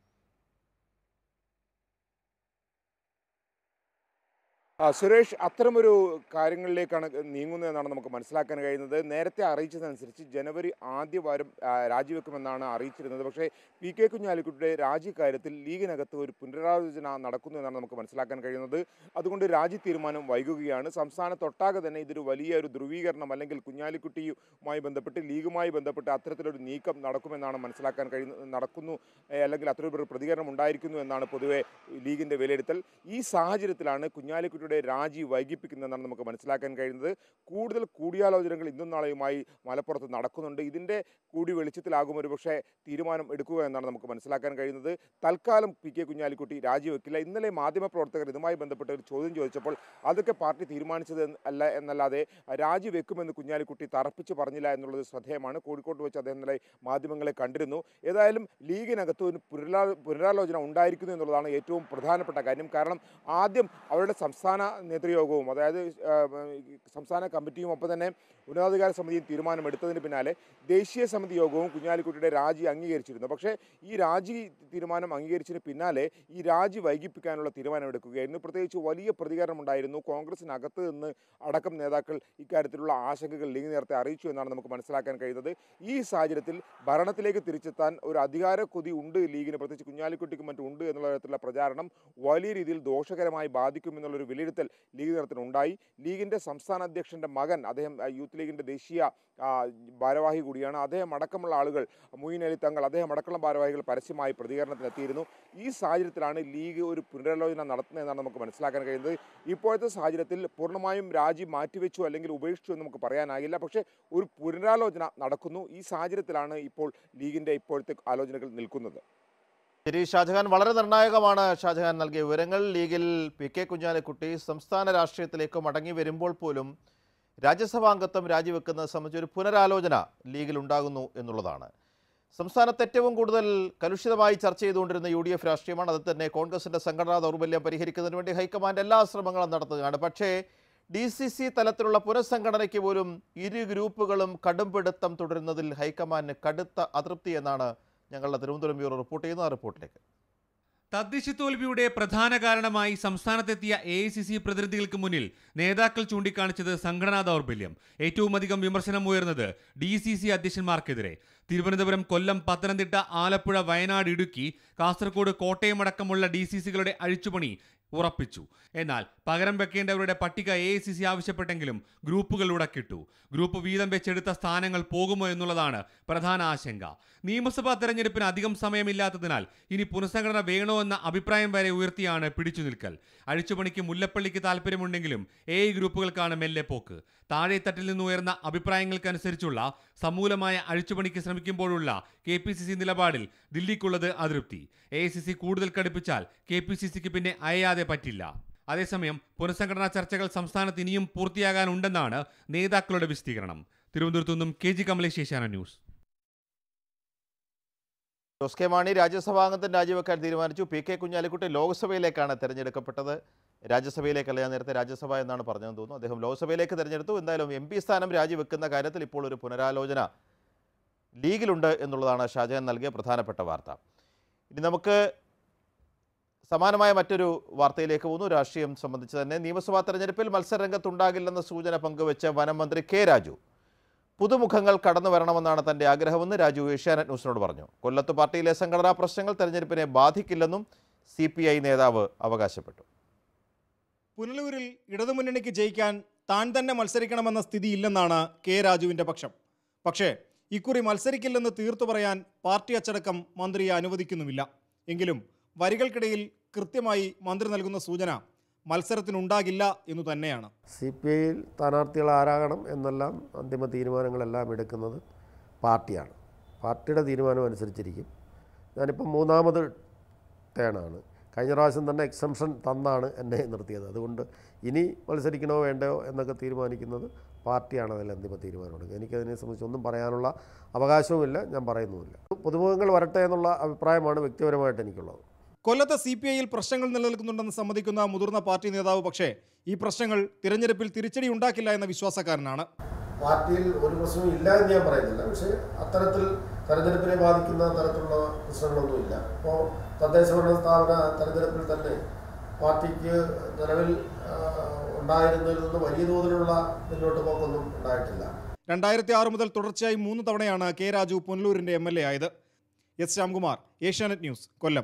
ആ, സുരേഷ് അത്തരമൊരു കാര്യങ്ങളിലേക്കാണ് നീങ്ങുന്നതെന്നാണ് നമുക്ക് മനസ്സിലാക്കാൻ കഴിയുന്നത് നേരത്തെ അറിയിച്ചതനുസരിച്ച് ജനുവരി ആദ്യ വാരം ആ, രാജിവെക്കുമെന്നാണ് അറിയിച്ചിരുന്നത് പക്ഷേ പി കെ കുഞ്ഞാലിക്കുട്ടിയുടെ രാജി കാര്യത്തിൽ ലീഗിനകത്ത് ഒരു പുനരാലോചന നടക്കുന്നു എന്നാണ് നമുക്ക് മനസ്സിലാക്കാൻ കഴിയുന്നത് അതുകൊണ്ട് രാജി തീരുമാനം വൈകുകയാണ് സംസ്ഥാനത്തൊട്ടാകെ തന്നെ ഇതൊരു വലിയ ഒരു ധ്രുവീകരണം അല്ലെങ്കിൽ കുഞ്ഞാലിക്കുട്ടിയുമായി ബന്ധപ്പെട്ട് ലീഗുമായി ബന്ധപ്പെട്ട് അത്തരത്തിലൊരു നീക്കം നടക്കുമെന്നാണ് മനസ്സിലാക്കാൻ കഴിയുന്നത് നടക്കുന്നു ഏ, അല്ലെങ്കിൽ അത്തരമൊരു പ്രതികരണം ഉണ്ടായിരിക്കുന്നു എന്നാണ് പൊതുവെ ലീഗിൻ്റെ വിലയിരുത്തൽ ഈ സാഹചര്യത്തിലാണ് കുഞ്ഞാലിക്കുട്ടിയുടെ രാജി വൈകിപ്പിക്കുന്നതെന്നാണ് നമുക്ക് മനസ്സിലാക്കാൻ കഴിയുന്നത് കൂടുതൽ കൂടിയാലോചനകൾ ഇന്നും നാളെയുമായി മലപ്പുറത്ത് നടക്കുന്നുണ്ട് ഇതിൻ്റെ കൂടി വെളിച്ചത്തിലാകും ഒരു പക്ഷേ തീരുമാനം എടുക്കുക എന്നാണ് നമുക്ക് മനസ്സിലാക്കാൻ കഴിയുന്നത് തൽക്കാലം പി കെ കുഞ്ഞാലിക്കുട്ടി രാജിവെക്കില്ല ഇന്നലെ മാധ്യമപ്രവർത്തകർ ഇതുമായി ബന്ധപ്പെട്ട് ഒരു ചോദ്യം ചോദിച്ചപ്പോൾ അതൊക്കെ പാർട്ടി തീരുമാനിച്ചത് എന്ന് അല്ല എന്നല്ലാതെ രാജിവെക്കുമെന്ന് കുഞ്ഞാലിക്കുട്ടി തറപ്പിച്ച് പറഞ്ഞില്ല എന്നുള്ളത് ശ്രദ്ധേയമാണ് കോഴിക്കോട്ട് വെച്ച് അദ്ദേഹം ഇന്നലെ മാധ്യമങ്ങളെ കണ്ടിരുന്നു ഏതായാലും ലീഗിനകത്ത് ഒരു പുനരാ പുനരാലോചന ഉണ്ടായിരിക്കുന്നു എന്നുള്ളതാണ് ഏറ്റവും പ്രധാനപ്പെട്ട കാര്യം കാരണം ആദ്യം അവരുടെ സംസ്ഥാന നേതൃയോഗവും അതായത് ആ, ഈ സംസ്ഥാന കമ്മിറ്റിയും ഒപ്പം തന്നെ ഉന്നതാധികാര സമിതിയും തീരുമാനമെടുത്തതിന് പിന്നാലെ ദേശീയ സമിതി യോഗവും കുഞ്ഞാലിക്കുട്ടിയുടെ രാജി അംഗീകരിച്ചിരുന്നു പക്ഷേ ഈ രാജി തീരുമാനം അംഗീകരിച്ചതിന് പിന്നാലെ ഈ രാജി വൈകിപ്പിക്കാനുള്ള തീരുമാനമെടുക്കുകയായിരുന്നു പ്രത്യേകിച്ച് വലിയ പ്രതികരണം ഉണ്ടായിരുന്നു കോൺഗ്രസിനകത്ത് നിന്ന് അടക്കം നേതാക്കൾ ഇക്കാര്യത്തിലുള്ള ആശങ്കകൾ ലീഗ് നേരത്തെ അറിയിച്ചു എന്നാണ് നമുക്ക് മനസ്സിലാക്കാൻ കഴിയുന്നത് ഈ സാഹചര്യത്തിൽ ഭരണത്തിലേക്ക് തിരിച്ചെത്താൻ ഒരു അധികാര കൊതി ഉണ്ട് ലീഗിന് പ്രത്യേകിച്ച് കുഞ്ഞാലിക്കുട്ടിക്കും മറ്റും ഉണ്ട് എന്നുള്ള തരത്തിലുള്ള പ്രചാരണം വലിയ രീതിയിൽ ദോഷകരമായി ബാധിക്കുമെന്നുള്ളൊരു വിലയിരുത്തൽ ലീഗ് തലത്തിലുണ്ടായി ലീഗിൻ്റെ സംസ്ഥാന അധ്യക്ഷൻ്റെ മകൻ അദ്ദേഹം ആ, യൂത്ത് ലീഗിൻ്റെ ദേശീയ ആ, ഭാരവാഹി കൂടിയാണ് അദ്ദേഹം അടക്കമുള്ള ആളുകൾ മൊയ്ൻ അലി തങ്ങൾ അദ്ദേഹം അടക്കമുള്ള ഭാരവാഹികൾ പരസ്യമായി പ്രതികരണത്തിനെത്തിയിരുന്നു ഈ സാഹചര്യത്തിലാണ് ലീഗ് ഒരു പുനരാലോചന നടത്തുന്നതെന്നാണ് നമുക്ക് മനസ്സിലാക്കാൻ കഴിയുന്നത് ഇപ്പോഴത്തെ സാഹചര്യത്തിൽ പൂർണ്ണമായും രാജി മാറ്റിവെച്ചു അല്ലെങ്കിൽ ഉപേക്ഷിച്ചു എന്ന് നമുക്ക് പറയാനാകില്ല പക്ഷേ ഒരു പുനരാലോചന നടക്കുന്നു ഈ സാഹചര്യത്തിലാണ് ഇപ്പോൾ ലീഗിൻ്റെ ഇപ്പോഴത്തെ ആലോചനകൾ നിൽക്കുന്നത് ശരി ഷാജഹാൻ വളരെ നിർണായകമാണ് ഷാജഹാൻ നൽകിയ വിവരങ്ങൾ ലീഗിൽ പി കെ കുഞ്ഞാലിക്കുട്ടി സംസ്ഥാന രാഷ്ട്രീയത്തിലേക്ക് മടങ്ങി വരുമ്പോൾ പോലും രാജ്യസഭാംഗത്വം രാജിവെക്കുന്നത് സംബന്ധിച്ച് ഒരു പുനരാലോചന ലീഗിൽ ഉണ്ടാകുന്നു എന്നുള്ളതാണ് സംസ്ഥാനത്ത് ഏറ്റവും കൂടുതൽ കലുഷിതമായി ചർച്ച ചെയ്തുകൊണ്ടിരുന്ന യു ഡി എഫ് രാഷ്ട്രീയമാണ് അത് തന്നെ കോൺഗ്രസിന്റെ സംഘടനാ ദൗർബല്യം പരിഹരിക്കുന്നതിന് വേണ്ടി ഹൈക്കമാൻഡ് എല്ലാ ശ്രമങ്ങളും നടത്തുകയാണ് പക്ഷേ ഡി സി സി തലത്തിലുള്ള പുനഃസംഘടനയ്ക്ക് പോലും ഇരു ഗ്രൂപ്പുകളും കടുംപിടുത്തം തുടരുന്നതിൽ ഹൈക്കമാൻഡിന് കടുത്ത അതൃപ്തി എന്നാണ് ഞങ്ങളുടെ തിരുവനന്തപുരം ബ്യൂറോ റിപ്പോർട്ട് ചെയ്യുന്ന ആ റിപ്പോർട്ടിലേക്ക് തദ്ദേശ തോൽവിയുടെ പ്രധാന കാരണമായി സംസ്ഥാനത്തെത്തിയ എ ഐ സി സി പ്രതിനിധികൾക്ക് മുന്നിൽ നേതാക്കൾ ചൂണ്ടിക്കാണിച്ചത് സംഘടനാ ദൗർബല്യം ഏറ്റവും അധികം വിമർശനം ഉയർന്നത് ഡി സി സി അധ്യക്ഷന്മാർക്കെതിരെ തിരുവനന്തപുരം കൊല്ലം പത്തനംതിട്ട ആലപ്പുഴ വയനാട് ഇടുക്കി കാസർഗോഡ് കോട്ടയം അടക്കമുള്ള ഡി സി സികളുടെ അഴിച്ചുപണി ഉറപ്പിച്ചു എന്നാൽ പകരം വെക്കേണ്ടവരുടെ പട്ടിക എ ഐ സി സി ആവശ്യപ്പെട്ടെങ്കിലും ഗ്രൂപ്പുകൾ ഉടക്കിട്ടു ഗ്രൂപ്പ് വീതം വെച്ചെടുത്ത സ്ഥാനങ്ങൾ പോകുമോ എന്നുള്ളതാണ് പ്രധാന ആശങ്ക നിയമസഭാ തെരഞ്ഞെടുപ്പിന് അധികം സമയമില്ലാത്തതിനാൽ ഇനി പുനഃസംഘടന വേണോ എന്ന അഭിപ്രായം വരെ ഉയർത്തിയാണ് പിടിച്ചു നിൽക്കൽ അഴിച്ചുപണിക്ക് മുല്ലപ്പള്ളിക്ക് താല്പര്യമുണ്ടെങ്കിലും എ ഐ ഗ്രൂപ്പുകൾക്കാണ് മെല്ലെ പോക്ക് താഴെത്തട്ടിൽ നിന്ന് ഉയർന്ന അഭിപ്രായങ്ങൾക്കനുസരിച്ചുള്ള സമൂലമായ അഴിച്ചുപണിക്ക് ശ്രമിക്കുമ്പോഴുള്ള കെ പി സി സി നിലപാടിൽ ദില്ലിക്കുള്ളത് അതൃപ്തി എ ഐ സി സി കൂടുതൽ കടുപ്പിച്ചാൽ കെ പി സി സിക്ക് പിന്നെ അയയാതെ പറ്റില്ല അതേസമയം പുനഃസംഘടനാ ചർച്ചകൾ സംസ്ഥാനത്ത് ഇനിയും പൂർത്തിയാകാനുണ്ടെന്നാണ് നേതാക്കളുടെ വിശദീകരണം തിരുവനന്തപുരത്തു നിന്നും K G Kamalesh Asianet news Jose K Mani രാജ്യസഭാംഗത്തിന് രാജിവെക്കാൻ തീരുമാനിച്ചു പി കെ കുഞ്ഞാലിക്കുട്ടി ലോക്സഭയിലേക്കാണ് തെരഞ്ഞെടുക്കപ്പെട്ടത് രാജ്യസഭയിലേക്കല്ല ഞാൻ നേരത്തെ രാജ്യസഭ എന്നാണ് പറഞ്ഞതെന്ന് തോന്നുന്നു അദ്ദേഹം ലോക്സഭയിലേക്ക് തെരഞ്ഞെടുത്തു എന്തായാലും എം പി സ്ഥാനം രാജിവെക്കുന്ന കാര്യത്തിൽ ഇപ്പോൾ ഒരു പുനരാലോചന ലീഗിലുണ്ട് എന്നുള്ളതാണ് ഷാജഹാൻ നൽകിയ പ്രധാനപ്പെട്ട വാർത്ത ഇനി നമുക്ക് സമാനമായ മറ്റൊരു വാർത്തയിലേക്ക് പോകുന്നു രാഷ്ട്രീയം സംബന്ധിച്ച് തന്നെ നിയമസഭാ തെരഞ്ഞെടുപ്പിൽ മത്സരരംഗത്തുണ്ടാകില്ലെന്ന സൂചന പങ്കുവെച്ച വനം മന്ത്രി കെ രാജു പുതുമുഖങ്ങൾ കടന്നു വരണമെന്നാണ് തന്റെ ആഗ്രഹമെന്ന് രാജു ഏഷ്യാനെറ്റ് ന്യൂസിനോട് പറഞ്ഞു കൊല്ലത്ത് പാർട്ടിയിലെ സംഘടനാ പ്രശ്നങ്ങൾ തെരഞ്ഞെടുപ്പിനെ ബാധിക്കില്ലെന്നും സി നേതാവ് അവകാശപ്പെട്ടു പുനലൂരിൽ ഇടതുമുന്നണിക്ക് ജയിക്കാൻ താൻ തന്നെ മത്സരിക്കണമെന്ന സ്ഥിതിയില്ലെന്നാണ് കെ രാജുവിൻ്റെ പക്ഷം പക്ഷേ ഇക്കുറി മത്സരിക്കില്ലെന്ന് തീർത്തു പറയാൻ പാർട്ടി അച്ചടക്കം മന്ത്രിയെ അനുവദിക്കുന്നുമില്ല എങ്കിലും വരികൾക്കിടയിൽ കൃത്യമായി മന്ത്രി നൽകുന്ന സൂചന മത്സരത്തിനുണ്ടാകില്ല എന്നു തന്നെയാണ് സി പി ഐയിൽ സ്ഥാനാർത്ഥികൾ ആരാകണം എന്നെല്ലാം അന്തിമ തീരുമാനങ്ങളെല്ലാം എടുക്കുന്നത് പാർട്ടിയാണ് പാർട്ടിയുടെ തീരുമാനം അനുസരിച്ചിരിക്കും ഞാനിപ്പം മൂന്നാമത് ടേണാണ് കഴിഞ്ഞ പ്രാവശ്യം തന്നെ എക്സംഷൻ തന്നാണ് എന്നെ നിർത്തിയത് അതുകൊണ്ട് ഇനി മത്സരിക്കണോ വേണ്ടയോ എന്നൊക്കെ തീരുമാനിക്കുന്നത് പാർട്ടിയാണ് അതിൽ അന്തിമ തീരുമാനമെടുക്കുക എനിക്കതിനെ സംബന്ധിച്ച് ഒന്നും പറയാനുള്ള അവകാശവുമില്ല ഞാൻ പറയുന്നുമില്ല പുതുമുഖങ്ങൾ വരട്ടെ എന്നുള്ള അഭിപ്രായമാണ് വ്യക്തിപരമായിട്ട് എനിക്കുള്ളത് കൊല്ലത്തെ സി പി ഐയിൽ പ്രശ്നങ്ങൾ നിലനിൽക്കുന്നുണ്ടെന്ന് സമ്മതിക്കുന്ന മുതിർന്ന പാർട്ടി നേതാവ് പക്ഷേ ഈ പ്രശ്നങ്ങൾ തിരഞ്ഞെടുപ്പിൽ തിരിച്ചടി ഉണ്ടാക്കില്ല എന്ന വിശ്വാസക്കാരനാണ് പാർട്ടിയിൽ ഒരു പ്രശ്നവും ഇല്ല എന്ന് ഞാൻ പറയുന്നില്ല പക്ഷേ അത്തരത്തിൽ തെരഞ്ഞെടുപ്പിനെ ബാധിക്കുന്ന തരത്തിലുള്ള പ്രശ്നങ്ങളൊന്നുമില്ല ഇപ്പോൾ തദ്ദേശ ഭരണ സ്ഥാപന തെരഞ്ഞെടുപ്പിൽ തന്നെ പാർട്ടിക്ക് നിലവിൽ ആ, ഉണ്ടായിരുന്നതിൽ നിന്ന് വലിയ തോതിലുള്ള മുന്നോട്ട് പോക്കൊന്നും ഉണ്ടായിട്ടില്ല രണ്ടായിരത്തി ആറ് മുതൽ തുടർച്ചയായി മൂന്ന് തവണയാണ് കെ രാജു പുനലൂരിന്റെ എം എൽ എ ആയത് എസ് ശ്യാംകുമാർ ഏഷ്യാനെറ്റ് ന്യൂസ് കൊല്ലം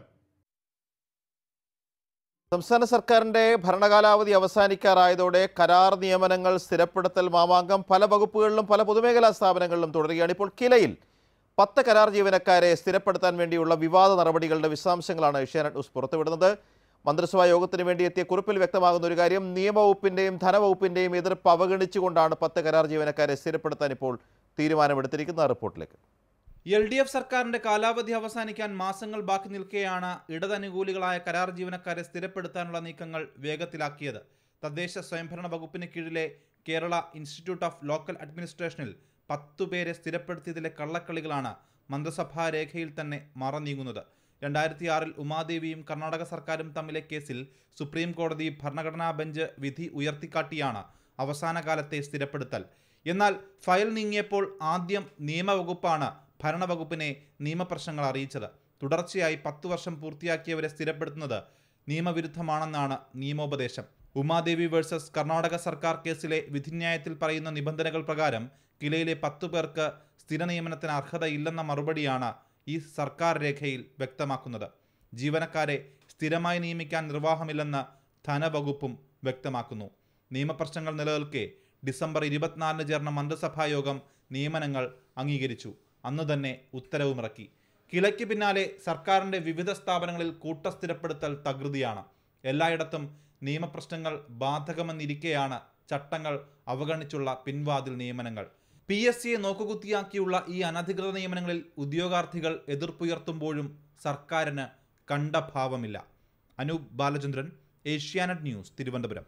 സംസ്ഥാന സർക്കാരിന്റെ ഭരണകാലാവധി അവസാനിക്കാറായതോടെ കരാർ നിയമനങ്ങൾ സ്ഥിരപ്പെടുത്തൽ മാമാങ്കം പല വകുപ്പുകളിലും പല പൊതുമേഖലാ സ്ഥാപനങ്ങളിലും തുടരുകയാണ് ഇപ്പോൾ കിലയിൽ പത്ത് കരാർ ജീവനക്കാരെ സ്ഥിരപ്പെടുത്താൻ വേണ്ടിയുള്ള വിവാദ നടപടികളുടെ വിശദാംശങ്ങളാണ് ഏഷ്യാനെറ്റ് ന്യൂസ് പുറത്തുവിടുന്നത് മന്ത്രിസഭാ യോഗത്തിന് വേണ്ടി എത്തിയ കുറിപ്പിൽ വ്യക്തമാകുന്ന ഒരു കാര്യം നിയമവകുപ്പിന്റെയും ധനവകുപ്പിന്റെയും എതിർപ്പ് അവഗണിച്ചുകൊണ്ടാണ് പത്ത് കരാർ ജീവനക്കാരെ സ്ഥിരപ്പെടുത്താൻ ഇപ്പോൾ തീരുമാനമെടുത്തിരിക്കുന്ന റിപ്പോർട്ടിലേക്ക് എൽ ഡി എഫ് സർക്കാരിന്റെ കാലാവധി അവസാനിക്കാൻ മാസങ്ങൾ ബാക്കി നിൽക്കെയാണ് ഇടതനുകൂലികളായ കരാർ ജീവനക്കാരെ സ്ഥിരപ്പെടുത്താനുള്ള നീക്കങ്ങൾ വേഗത്തിലാക്കിയത് തദ്ദേശ സ്വയംഭരണ വകുപ്പിന് കീഴിലെ കേരള ഇൻസ്റ്റിറ്റ്യൂട്ട് ഓഫ് ലോക്കൽ അഡ്മിനിസ്ട്രേഷനിൽ പത്തുപേരെ സ്ഥിരപ്പെടുത്തിയതിലെ കള്ളക്കളികളാണ് മന്ത്രിസഭാ രേഖയിൽ തന്നെ മറനീങ്ങുന്നത് രണ്ടായിരത്തി ആറിൽ ഉമാദേവിയും കർണാടക സർക്കാരും തമ്മിലെ കേസിൽ സുപ്രീം കോടതി ഭരണഘടനാ ബെഞ്ച് വിധി ഉയർത്തിക്കാട്ടിയാണ് അവസാന കാലത്തെ സ്ഥിരപ്പെടുത്തൽ എന്നാൽ ഫയൽ നീങ്ങിയപ്പോൾ ആദ്യം നിയമവകുപ്പാണ് ഭരണവകുപ്പിനെ നിയമപ്രശ്നങ്ങൾ അറിയിച്ചത് തുടർച്ചയായി പത്തു വർഷം പൂർത്തിയാക്കിയവരെ സ്ഥിരപ്പെടുത്തുന്നത് നിയമവിരുദ്ധമാണെന്നാണ് നിയമോപദേശം ഉമാദേവി വേഴ്സസ് കർണാടക സർക്കാർ കേസിലെ വിധിന്യായത്തിൽ പറയുന്ന നിബന്ധനകൾ പ്രകാരം കിലയിലെ പത്തു പേർക്ക് സ്ഥിര നിയമനത്തിന് അർഹതയില്ലെന്ന മറുപടിയാണ് ഈ സർക്കാർ രേഖയിൽ വ്യക്തമാക്കുന്നത് ജീവനക്കാരെ സ്ഥിരമായി നിയമിക്കാൻ നിർവാഹമില്ലെന്ന് ധനവകുപ്പും വ്യക്തമാക്കുന്നു നിയമപ്രശ്നങ്ങൾ നിലനിൽക്കെ ഡിസംബർ ഇരുപത്തിനാലിന് ചേർന്ന മന്ത്രിസഭാ യോഗം നിയമനങ്ങൾ അംഗീകരിച്ചു അന്ന് തന്നെ ഉത്തരവുമിറക്കി കിളയ്ക്ക് പിന്നാലെ സർക്കാരിൻ്റെ വിവിധ സ്ഥാപനങ്ങളിൽ കൂട്ടസ്ഥിരപ്പെടുത്തൽ തകൃതിയാണ് എല്ലായിടത്തും നിയമപ്രശ്നങ്ങൾ ബാധകമെന്നിരിക്കെയാണ് ചട്ടങ്ങൾ അവഗണിച്ചുള്ള പിൻവാതിൽ നിയമനങ്ങൾ പി എസ് സിയെ നോക്കുകുത്തിയാക്കിയുള്ള ഈ അനധികൃത നിയമനങ്ങളിൽ ഉദ്യോഗാർത്ഥികൾ എതിർപ്പുയർത്തുമ്പോഴും സർക്കാരിന് കണ്ട ഭാവമില്ല അനൂപ് ബാലചന്ദ്രൻ ഏഷ്യാനെറ്റ് ന്യൂസ് തിരുവനന്തപുരം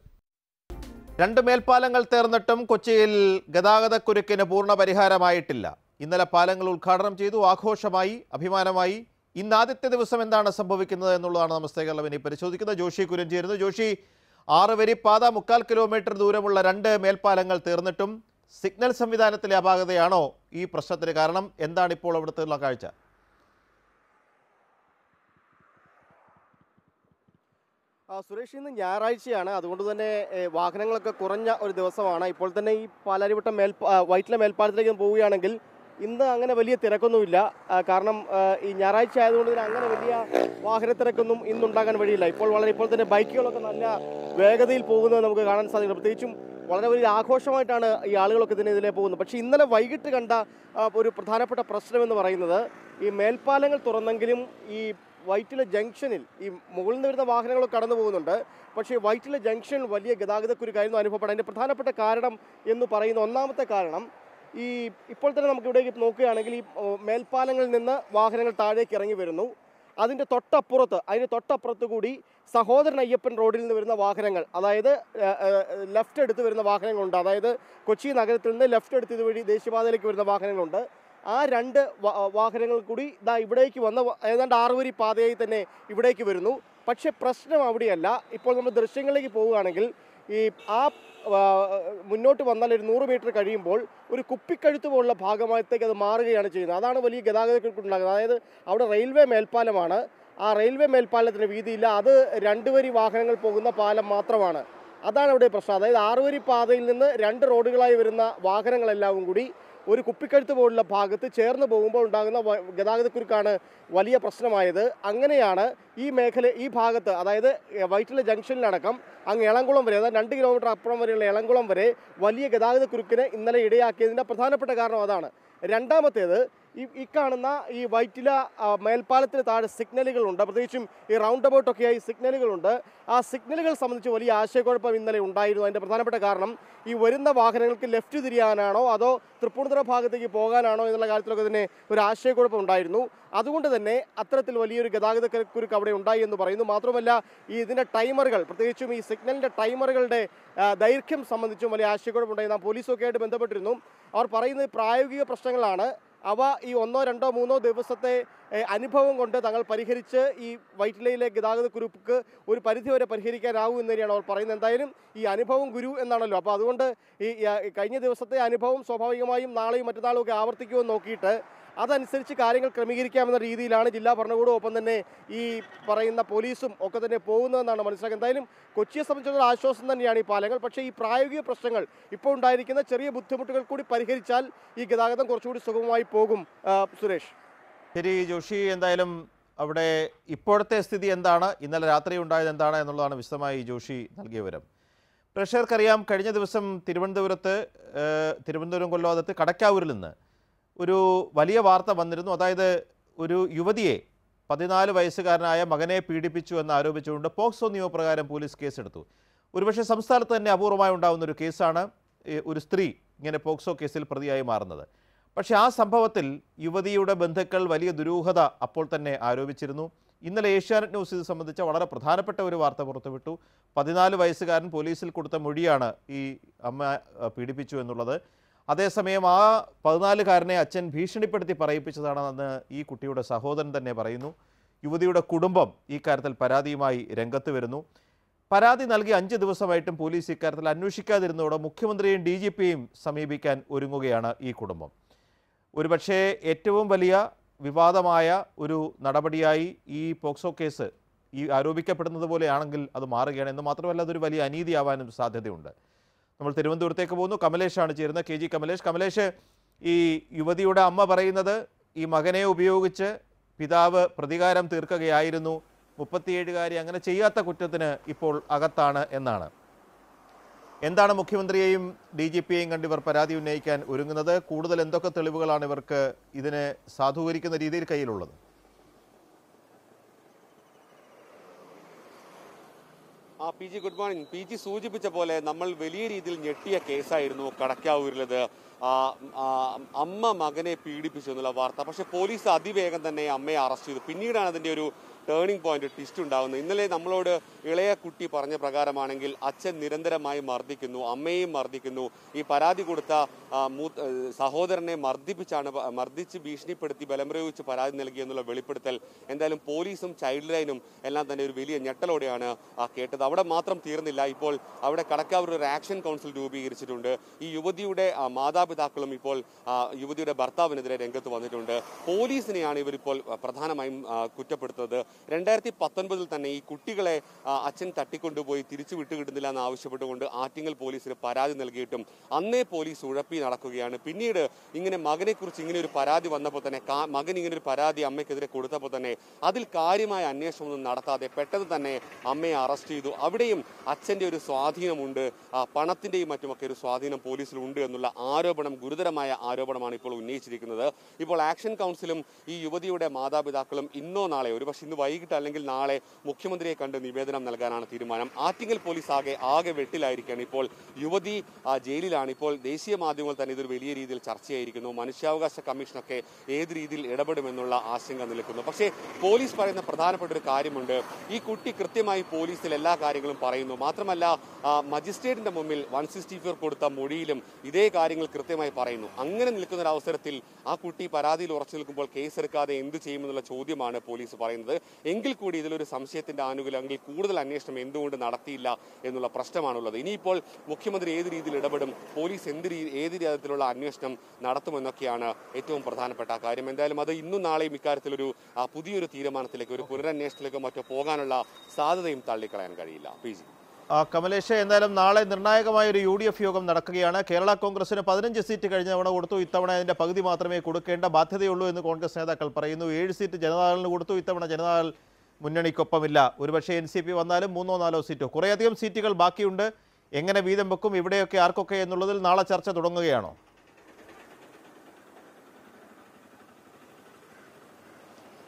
രണ്ട് മേൽപ്പാലങ്ങൾ തീർന്നിട്ടും കൊച്ചിയിൽ ഗതാഗതക്കുരുക്കിന് പൂർണ്ണ പരിഹാരമായിട്ടില്ല ഇന്നലെ പാലങ്ങൾ ഉദ്ഘാടനം ചെയ്തു ആഘോഷമായി അഭിമാനമായി ഇന്ന് ആദ്യത്തെ ദിവസം എന്താണ് സംഭവിക്കുന്നത് എന്നുള്ളതാണ് നമസ്തേ കേരളം ഇനി പരിശോധിക്കുന്നത് ജോഷി കുര്യൻ ചേരുന്നു ജോഷി ആറ് വരി പാത മുക്കാൽ കിലോമീറ്റർ ദൂരമുള്ള രണ്ട് മേൽപ്പാലങ്ങൾ തീർന്നിട്ടും സിഗ്നൽ സംവിധാനത്തിലെ അപാകതയാണോ ഈ പ്രശ്നത്തിന് കാരണം എന്താണ് ഇപ്പോൾ അവിടുത്തെ കാഴ്ച ആ, സുരേഷ് ഇന്ന് ഞായറാഴ്ചയാണ് അതുകൊണ്ട് തന്നെ ഏ, വാഹനങ്ങളൊക്കെ കുറഞ്ഞ ഒരു ദിവസമാണ് ഇപ്പോൾ തന്നെ ഈ പാലാരിവട്ടം മേൽ വൈറ്റില മേൽപ്പാലത്തിലേക്ക് പോവുകയാണെങ്കിൽ ഇന്ന് അങ്ങനെ വലിയ തിരക്കൊന്നുമില്ല ആ, കാരണം ആ, ഈ ഞായറാഴ്ച ആയതുകൊണ്ട് തന്നെ അങ്ങനെ വലിയ വാഹന തിരക്കൊന്നും ഇന്നുണ്ടാകാൻ വഴിയില്ല ഇപ്പോൾ വളരെ ഇപ്പോൾ തന്നെ ബൈക്കുകളൊക്കെ നല്ല വേഗതയിൽ പോകുന്നത് നമുക്ക് കാണാൻ സാധിക്കും പ്രത്യേകിച്ചും വളരെ വലിയ ആഘോഷമായിട്ടാണ് ഈ ആളുകളൊക്കെ ഇതിനെ ഇതിലെ പോകുന്നത് പക്ഷേ ഇന്നലെ വൈകിട്ട് കണ്ട ആ, ഒരു പ്രധാനപ്പെട്ട പ്രശ്നം എന്ന് പറയുന്നത് ഈ മേൽപ്പാലങ്ങൾ തുറന്നെങ്കിലും ഈ വൈറ്റില ജംഗ്ഷനിൽ ഈ മുകളിൽ നിന്ന് വരുന്ന വാഹനങ്ങളൊക്കെ കടന്നു പോകുന്നുണ്ട് പക്ഷേ വൈറ്റില ജംഗ്ഷനിൽ വലിയ ഗതാഗതക്കുരുക്കായിരുന്നു അനുഭവപ്പെടുന്നത് അതിൻ്റെ പ്രധാനപ്പെട്ട കാരണം എന്ന് പറയുന്ന ഒന്നാമത്തെ കാരണം ഈ ഇപ്പോൾ തന്നെ നമുക്ക് ഇവിടേക്ക് നോക്കുകയാണെങ്കിൽ ഈ ഓ, മേൽപ്പാലങ്ങളിൽ നിന്ന് വാഹനങ്ങൾ താഴേക്ക് ഇറങ്ങി വരുന്നു അതിൻ്റെ തൊട്ടപ്പുറത്ത് അതിൻ്റെ തൊട്ടപ്പുറത്ത് കൂടി സഹോദരൻ അയ്യപ്പൻ റോഡിൽ നിന്ന് വരുന്ന വാഹനങ്ങൾ അതായത് ലെഫ്റ്റ് എടുത്ത് വരുന്ന വാഹനങ്ങളുണ്ട് അതായത് കൊച്ചി നഗരത്തിൽ നിന്ന് ലെഫ്റ്റ് എടുത്ത് ഇതുവഴി ദേശീയപാതയിലേക്ക് വരുന്ന വാഹനങ്ങളുണ്ട് ആ രണ്ട് വാ- വാഹനങ്ങൾ കൂടി ഇതാ ഇവിടേക്ക് വന്ന വ- ഏതാണ്ട് ആറുവരി പാതയായി തന്നെ ഇവിടേക്ക് വരുന്നു പക്ഷേ പ്രശ്നം അവിടെയല്ല ഇപ്പോൾ നമ്മൾ ദൃശ്യങ്ങളിലേക്ക് പോവുകയാണെങ്കിൽ ഈ ആ ആ, മുന്നോട്ട് വന്നാൽ ഒരു നൂറ് മീറ്റർ കഴിയുമ്പോൾ ഒരു കുപ്പിക്കഴുത്ത് പോലുള്ള ഭാഗമാകത്തേക്ക് അത് മാറുകയാണ് ചെയ്യുന്നത് അതാണ് വലിയ ഗതാഗതക്കുണ്ടാകുന്നത് അതായത് അവിടെ റെയിൽവേ മേൽപ്പാലമാണ് ആ റെയിൽവേ മേൽപ്പാലത്തിന് വീതിയില്ല അത് രണ്ട് വരി വാഹനങ്ങൾ പോകുന്ന പാലം മാത്രമാണ് അതാണ് ഇവിടെ പ്രശ്നം അതായത് ആറുവരി പാതയിൽ നിന്ന് രണ്ട് റോഡുകളായി വരുന്ന വാഹനങ്ങളെല്ലാം കൂടി ഒരു കുപ്പിക്കഴുത്ത് പോലുള്ള ഭാഗത്ത് ചേർന്ന് പോകുമ്പോൾ ഉണ്ടാകുന്ന വ- ഗതാഗതക്കുരുക്കാണ് വലിയ പ്രശ്നമായത് അങ്ങനെയാണ് ഈ മേഖല ഈ ഭാഗത്ത് അതായത് എ, വൈറ്റില ജംഗ്ഷനിലടക്കം അങ്ങ് എളംകുളം വരെ അതായത് രണ്ട് കിലോമീറ്റർ അപ്പുറം വരെയുള്ള എളംകുളം വരെ വലിയ ഗതാഗതക്കുരുക്കിന് ഇന്നലെ ഇടയാക്കിയതിൻ്റെ പ്രധാനപ്പെട്ട കാരണം അതാണ് രണ്ടാമത്തേത് ഈ ഈ കാണുന്ന ഈ വൈറ്റില ആ, മേൽപ്പാലത്തിന് താഴെ സിഗ്നലുകളുണ്ട് പ്രത്യേകിച്ചും ഈ റൗണ്ട് അബൌട്ടൊക്കെയായി സിഗ്നലുകളുണ്ട് ആ സിഗ്നലുകൾ സംബന്ധിച്ച് വലിയ ആശയക്കുഴപ്പം ഇന്നലെ ഉണ്ടായിരുന്നു അതിൻ്റെ പ്രധാനപ്പെട്ട കാരണം ഈ വരുന്ന വാഹനങ്ങൾക്ക് ലെഫ്റ്റ് തിരിയാനാണോ അതോ തൃപ്പൂണിത്തുറ ഭാഗത്തേക്ക് പോകാനാണോ എന്നുള്ള കാര്യത്തിലൊക്കെ തന്നെ ഒരു ആശയക്കുഴപ്പം ഉണ്ടായിരുന്നു അതുകൊണ്ട് തന്നെ അത്തരത്തിൽ വലിയൊരു ഗതാഗത കുരുക്ക് അവിടെ ഉണ്ടായി എന്ന് പറയുന്നു മാത്രമല്ല ഈ ഇതിൻ്റെ ടൈമറുകൾ പ്രത്യേകിച്ചും ഈ സിഗ്നലിൻ്റെ ടൈമറുകളുടെ ആ, ദൈർഘ്യം സംബന്ധിച്ചും വലിയ ആശയക്കുഴപ്പമുണ്ടായി നാം പോലീസൊക്കെ ആയിട്ട് ബന്ധപ്പെട്ടിരുന്നു അവർ പറയുന്നത് പ്രായോഗിക പ്രശ്നങ്ങളാണ് അവ ഈ ഒന്നോ രണ്ടോ മൂന്നോ ദിവസത്തെ ഏ, അനുഭവം കൊണ്ട് തങ്ങൾ പരിഹരിച്ച് ഈ വൈറ്റിലയിലെ ഗതാഗത കുരുക്ക് ഒരു പരിധിവരെ പരിഹരിക്കാനാവും എന്ന് തന്നെയാണ് അവർ പറയുന്നത് എന്തായാലും ഈ അനുഭവം ഗുരു എന്നാണല്ലോ അപ്പോൾ അതുകൊണ്ട് ഈ ഈ, ആ, കഴിഞ്ഞ ദിവസത്തെ അനുഭവം സ്വാഭാവികമായും നാളെയും മറ്റന്നാളും ഒക്കെ ആവർത്തിക്കുമെന്ന് നോക്കിയിട്ട് അതനുസരിച്ച് കാര്യങ്ങൾ ക്രമീകരിക്കാമെന്ന രീതിയിലാണ് ജില്ലാ ഭരണകൂടവും ഒപ്പം തന്നെ ഈ പറയുന്ന പോലീസും ഒക്കെ തന്നെ പോകുന്നതെന്നാണ് മനസ്സിലാക്കുന്നത് എന്തായാലും കൊച്ചിയെ സംബന്ധിച്ചിടത്തോളം ആശ്വാസം തന്നെയാണ് ഈ പാലങ്ങൾ പക്ഷേ ഈ പ്രായോഗിക പ്രശ്നങ്ങൾ ഇപ്പോൾ ഉണ്ടായിരിക്കുന്ന ചെറിയ ബുദ്ധിമുട്ടുകൾ കൂടി പരിഹരിച്ചാൽ ഈ ഗതാഗതം കുറച്ചുകൂടി സുഗമമായി പോകും ആ, സുരേഷ് ശരി ജോഷി എന്തായാലും അവിടെ ഇപ്പോഴത്തെ സ്ഥിതി എന്താണ് ഇന്നലെ രാത്രി ഉണ്ടായത് എന്താണ് എന്നുള്ളതാണ് വിശദമായി ജോഷി നൽകിയ വിവരം പ്രേക്ഷകർക്കറിയാം കഴിഞ്ഞ ദിവസം തിരുവനന്തപുരത്ത് ഏഹ്, തിരുവനന്തപുരം കൊല്ലവത്ത് കടക്കാവൂരിൽ നിന്ന് ഒരു വലിയ വാർത്ത വന്നിരുന്നു അതായത് ഒരു യുവതിയെ പതിനാല് വയസ്സുകാരനായ മകനെ പീഡിപ്പിച്ചു എന്ന് ആരോപിച്ചുകൊണ്ട് പോക്സോ നിയമപ്രകാരം പോലീസ് കേസെടുത്തു ഒരുപക്ഷെ സംസ്ഥാനത്ത് തന്നെ അപൂർവമായി ഉണ്ടാകുന്ന ഒരു കേസാണ് ഈ ഒരു സ്ത്രീ ഇങ്ങനെ പോക്സോ കേസിൽ പ്രതിയായി മാറുന്നത് പക്ഷേ ആ സംഭവത്തിൽ യുവതിയുടെ ബന്ധുക്കൾ വലിയ ദുരൂഹത അപ്പോൾ തന്നെ ആരോപിച്ചിരുന്നു ഇന്നലെ ഏഷ്യാനെറ്റ് ന്യൂസ് ഇത് സംബന്ധിച്ച വളരെ പ്രധാനപ്പെട്ട ഒരു വാർത്ത പുറത്തുവിട്ടു പതിനാല് വയസ്സുകാരൻ പോലീസിൽ കൊടുത്ത മൊഴിയാണ് ഈ അമ്മ അഹ്, പീഡിപ്പിച്ചു എന്നുള്ളത് അതേസമയം ആ പതിനാലുകാരനെ അച്ഛൻ ഭീഷണിപ്പെടുത്തി പറയിപ്പിച്ചതാണെന്ന് ഈ കുട്ടിയുടെ സഹോദരൻ തന്നെ പറയുന്നു യുവതിയുടെ കുടുംബം ഈ കാര്യത്തിൽ പരാതിയുമായി രംഗത്ത് വരുന്നു പരാതി നൽകി അഞ്ച് ദിവസമായിട്ടും പോലീസ് ഇക്കാര്യത്തിൽ അന്വേഷിക്കാതിരുന്നതോടെ മുഖ്യമന്ത്രിയെയും ഡി ജി പിയെയും സമീപിക്കാൻ ഒരുങ്ങുകയാണ് ഈ കുടുംബം ഒരുപക്ഷേ ഏറ്റവും വലിയ വിവാദമായ ഒരു നടപടിയായി ഈ പോക്സോ കേസ് ഈ ആരോപിക്കപ്പെടുന്നത് പോലെയാണെങ്കിൽ അത് മാറുകയാണ് എന്ന് മാത്രമല്ല അതൊരു വലിയ അനീതിയാവാനും സാധ്യതയുണ്ട് നമ്മൾ തിരുവനന്തപുരത്തേക്ക് പോകുന്നു കമലേഷാണ് ചേരുന്നത് കെ ജി കമലേഷ് കമലേഷ് ഈ യുവതിയുടെ അമ്മ പറയുന്നത് ഈ മകനെ ഉപയോഗിച്ച് പിതാവ് പ്രതികാരം തീർക്കുകയായിരുന്നു മുപ്പത്തിയേഴുകാരി അങ്ങനെ ചെയ്യാത്ത കുറ്റത്തിന് ഇപ്പോൾ അകത്താണ് എന്നാണ് എന്താണ് മുഖ്യമന്ത്രിയെയും ഡി ജി പിയെയും കണ്ട് ഇവർ പരാതി ഉന്നയിക്കാൻ ഒരുങ്ങുന്നത് കൂടുതൽ എന്തൊക്കെ തെളിവുകളാണ് ഇവർക്ക് ഇതിനെ സാധൂകരിക്കുന്ന രീതിയിൽ കയ്യിലുള്ളത് ആ P G good morning P G സൂചിപ്പിച്ച പോലെ നമ്മൾ വലിയ രീതിയിൽ ഞെട്ടിയ കേസായിരുന്നു കടക്കാവൂരിലത് ആ, ആ, അമ്മ മകനെ പീഡിപ്പിച്ചു എന്നുള്ള വാർത്ത പക്ഷെ പോലീസ് അതിവേഗം തന്നെ അമ്മയെ അറസ്റ്റ് ചെയ്തു പിന്നീടാണ് അതിന്റെ ഒരു ടേണിംഗ് പോയിന്റ് ട്വിസ്റ്റ് ഉണ്ടാകുന്നത് ഇന്നലെ നമ്മളോട് ഇളയ കുട്ടി പറഞ്ഞ പ്രകാരമാണെങ്കിൽ അച്ഛൻ നിരന്തരമായി മർദ്ദിക്കുന്നു അമ്മയെയും മർദ്ദിക്കുന്നു ഈ പരാതി കൊടുത്ത ആ, മൂത്ത ഏഹ്, സഹോദരനെ മർദ്ദിപ്പിച്ചാണ് പ- മർദ്ദിച്ച് ഭീഷണിപ്പെടുത്തി ബലം പ്രയോഗിച്ച് പരാതി നൽകി എന്നുള്ള വെളിപ്പെടുത്തൽ എന്തായാലും പോലീസും ചൈൽഡ് ലൈനും എല്ലാം തന്നെ ഒരു വലിയ ഞെട്ടലോടെയാണ് ആ കേട്ടത് അവിടെ മാത്രം തീർന്നില്ല ഇപ്പോൾ അവിടെ കടക്കാവൂർ ഒരു ആക്ഷൻ കൗൺസിൽ രൂപീകരിച്ചിട്ടുണ്ട് ഈ യുവതിയുടെ ആ, മാതാപിതാക്കളും ഇപ്പോൾ ആ, യുവതിയുടെ ഭർത്താവിനെതിരെ രംഗത്ത് വന്നിട്ടുണ്ട് പോലീസിനെയാണ് ഇവരിപ്പോൾ ആ, പ്രധാനമായും ആ, കുറ്റപ്പെടുത്തുന്നത് രണ്ടായിരത്തി പത്തൊൻപതിൽ തന്നെ ഈ കുട്ടികളെ ആ, അച്ഛൻ തട്ടിക്കൊണ്ടുപോയി തിരിച്ചു വിട്ടുകിട്ടുന്നില്ല എന്ന് ആവശ്യപ്പെട്ടുകൊണ്ട് ആറ്റിങ്ങൽ പോലീസിന് പരാതി നൽകിയിട്ടും അന്നേ പോലീസ് ഉഴപ്പി നടക്കുകയാണ് പിന്നീട് ഇങ്ങനെ മകനെ കുറിച്ച് ഇങ്ങനെ ഒരു പരാതി വന്നപ്പോൾ തന്നെ കാ- മകൻ ഇങ്ങനെ ഒരു പരാതി അമ്മയ്ക്കെതിരെ കൊടുത്തപ്പോൾ തന്നെ അതിൽ കാര്യമായ അന്വേഷണമൊന്നും നടത്താതെ പെട്ടെന്ന് തന്നെ അമ്മയെ അറസ്റ്റ് ചെയ്തു അവിടെയും അച്ഛന്റെ ഒരു സ്വാധീനമുണ്ട് ആ, പണത്തിന്റെയും മറ്റുമൊക്കെ ഒരു സ്വാധീനം പോലീസിലുണ്ട് എന്നുള്ള ആരോപണം ഗുരുതരമായ ആരോപണമാണ് ഇപ്പോൾ ഉന്നയിച്ചിരിക്കുന്നത് ഇപ്പോൾ ആക്ഷൻ കൗൺസിലും ഈ യുവതിയുടെ മാതാപിതാക്കളും ഇന്നോ നാളെ ഒരുപക്ഷെ ഇന്ന് വൈകിട്ട് അല്ലെങ്കിൽ നാളെ മുഖ്യമന്ത്രിയെ കണ്ട് നിവേദനം നൽകാനാണ് തീരുമാനം ആറ്റിങ്ങൽ പോലീസ് ആകെ ആകെ വെട്ടിലായിരിക്കുകയാണ് ഇപ്പോൾ യുവതി ആ, ജയിലിലാണ് ഇപ്പോൾ ദേശീയ മാധ്യമങ്ങൾ തന്നെ ഇതൊരു വലിയ രീതിയിൽ ചർച്ചയായിരിക്കുന്നു മനുഷ്യാവകാശ കമ്മീഷനൊക്കെ ഏത് രീതിയിൽ ഇടപെടുമെന്നുള്ള ആശങ്ക നിൽക്കുന്നു പക്ഷേ പോലീസ് പറയുന്ന പ്രധാനപ്പെട്ട ഒരു കാര്യമുണ്ട് ഈ കുട്ടി കൃത്യമായി പോലീസിൽ എല്ലാ കാര്യങ്ങളും പറയുന്നു മാത്രമല്ല ആ, മജിസ്ട്രേറ്റിന്റെ മുമ്പിൽ വൺ സിക്സ്റ്റി ഫോർ കൊടുത്ത മൊഴിയിലും ഇതേ കാര്യങ്ങൾ കൃത്യമായി പറയുന്നു അങ്ങനെ നിൽക്കുന്ന ഒരു അവസരത്തിൽ ആ കുട്ടി പരാതിയിൽ ഉറച്ചു നിൽക്കുമ്പോൾ കേസെടുക്കാതെ എന്ത് ചെയ്യുമെന്നുള്ള ചോദ്യമാണ് പോലീസ് പറയുന്നത് എങ്കിൽ കൂടി ഇതിലൊരു സംശയത്തിന്റെ ആനുകൂല്യമെങ്കിൽ കൂടുതൽ അന്വേഷണം എന്തുകൊണ്ട് നടത്തിയില്ല എന്നുള്ള പ്രശ്നമാണുള്ളത് ഇനിയിപ്പോൾ മുഖ്യമന്ത്രി ഏത് രീതിയിൽ ഇടപെടും പോലീസ് എന്ത് രീ ഏത് തരത്തിലുള്ള അന്വേഷണം നടത്തുമെന്നൊക്കെയാണ് ഏറ്റവും പ്രധാനപ്പെട്ട കാര്യം എന്തായാലും അത് ഇന്നും നാളെയും ഇക്കാര്യത്തിലൊരു ആ, പുതിയൊരു തീരുമാനത്തിലേക്ക് ഒരു പുനരന്വേഷണത്തിലേക്കോ മറ്റോ പോകാനുള്ള സാധ്യതയും തള്ളിക്കളയാൻ കഴിയില്ല പി ജി ആ, കമലേഷ് എന്തായാലും നാളെ നിർണായകമായ ഒരു യു ഡി എഫ് യോഗം നടക്കുകയാണ് കേരള കോൺഗ്രസിന് പതിനഞ്ച് സീറ്റ് കഴിഞ്ഞ തവണ കൊടുത്തു ഇത്തവണ അതിന്റെ പകുതി മാത്രമേ കൊടുക്കേണ്ട ബാധ്യതയുള്ളൂ എന്ന് കോൺഗ്രസ് നേതാക്കൾ പറയുന്നു ഏഴ് സീറ്റ് ജനതാദളിന് കൊടുത്തു ഇത്തവണ ജനതാദൾ മുന്നണിക്കൊപ്പമില്ല ഒരുപക്ഷെ എൻ സി പി വന്നാലും മൂന്നോ നാലോ സീറ്റോ കുറേയധികം സീറ്റുകൾ ബാക്കിയുണ്ട് എങ്ങനെ വീതം വെക്കും ഇവിടെയൊക്കെ ആർക്കൊക്കെ എന്നുള്ളതിൽ നാളെ ചർച്ച തുടങ്ങുകയാണോ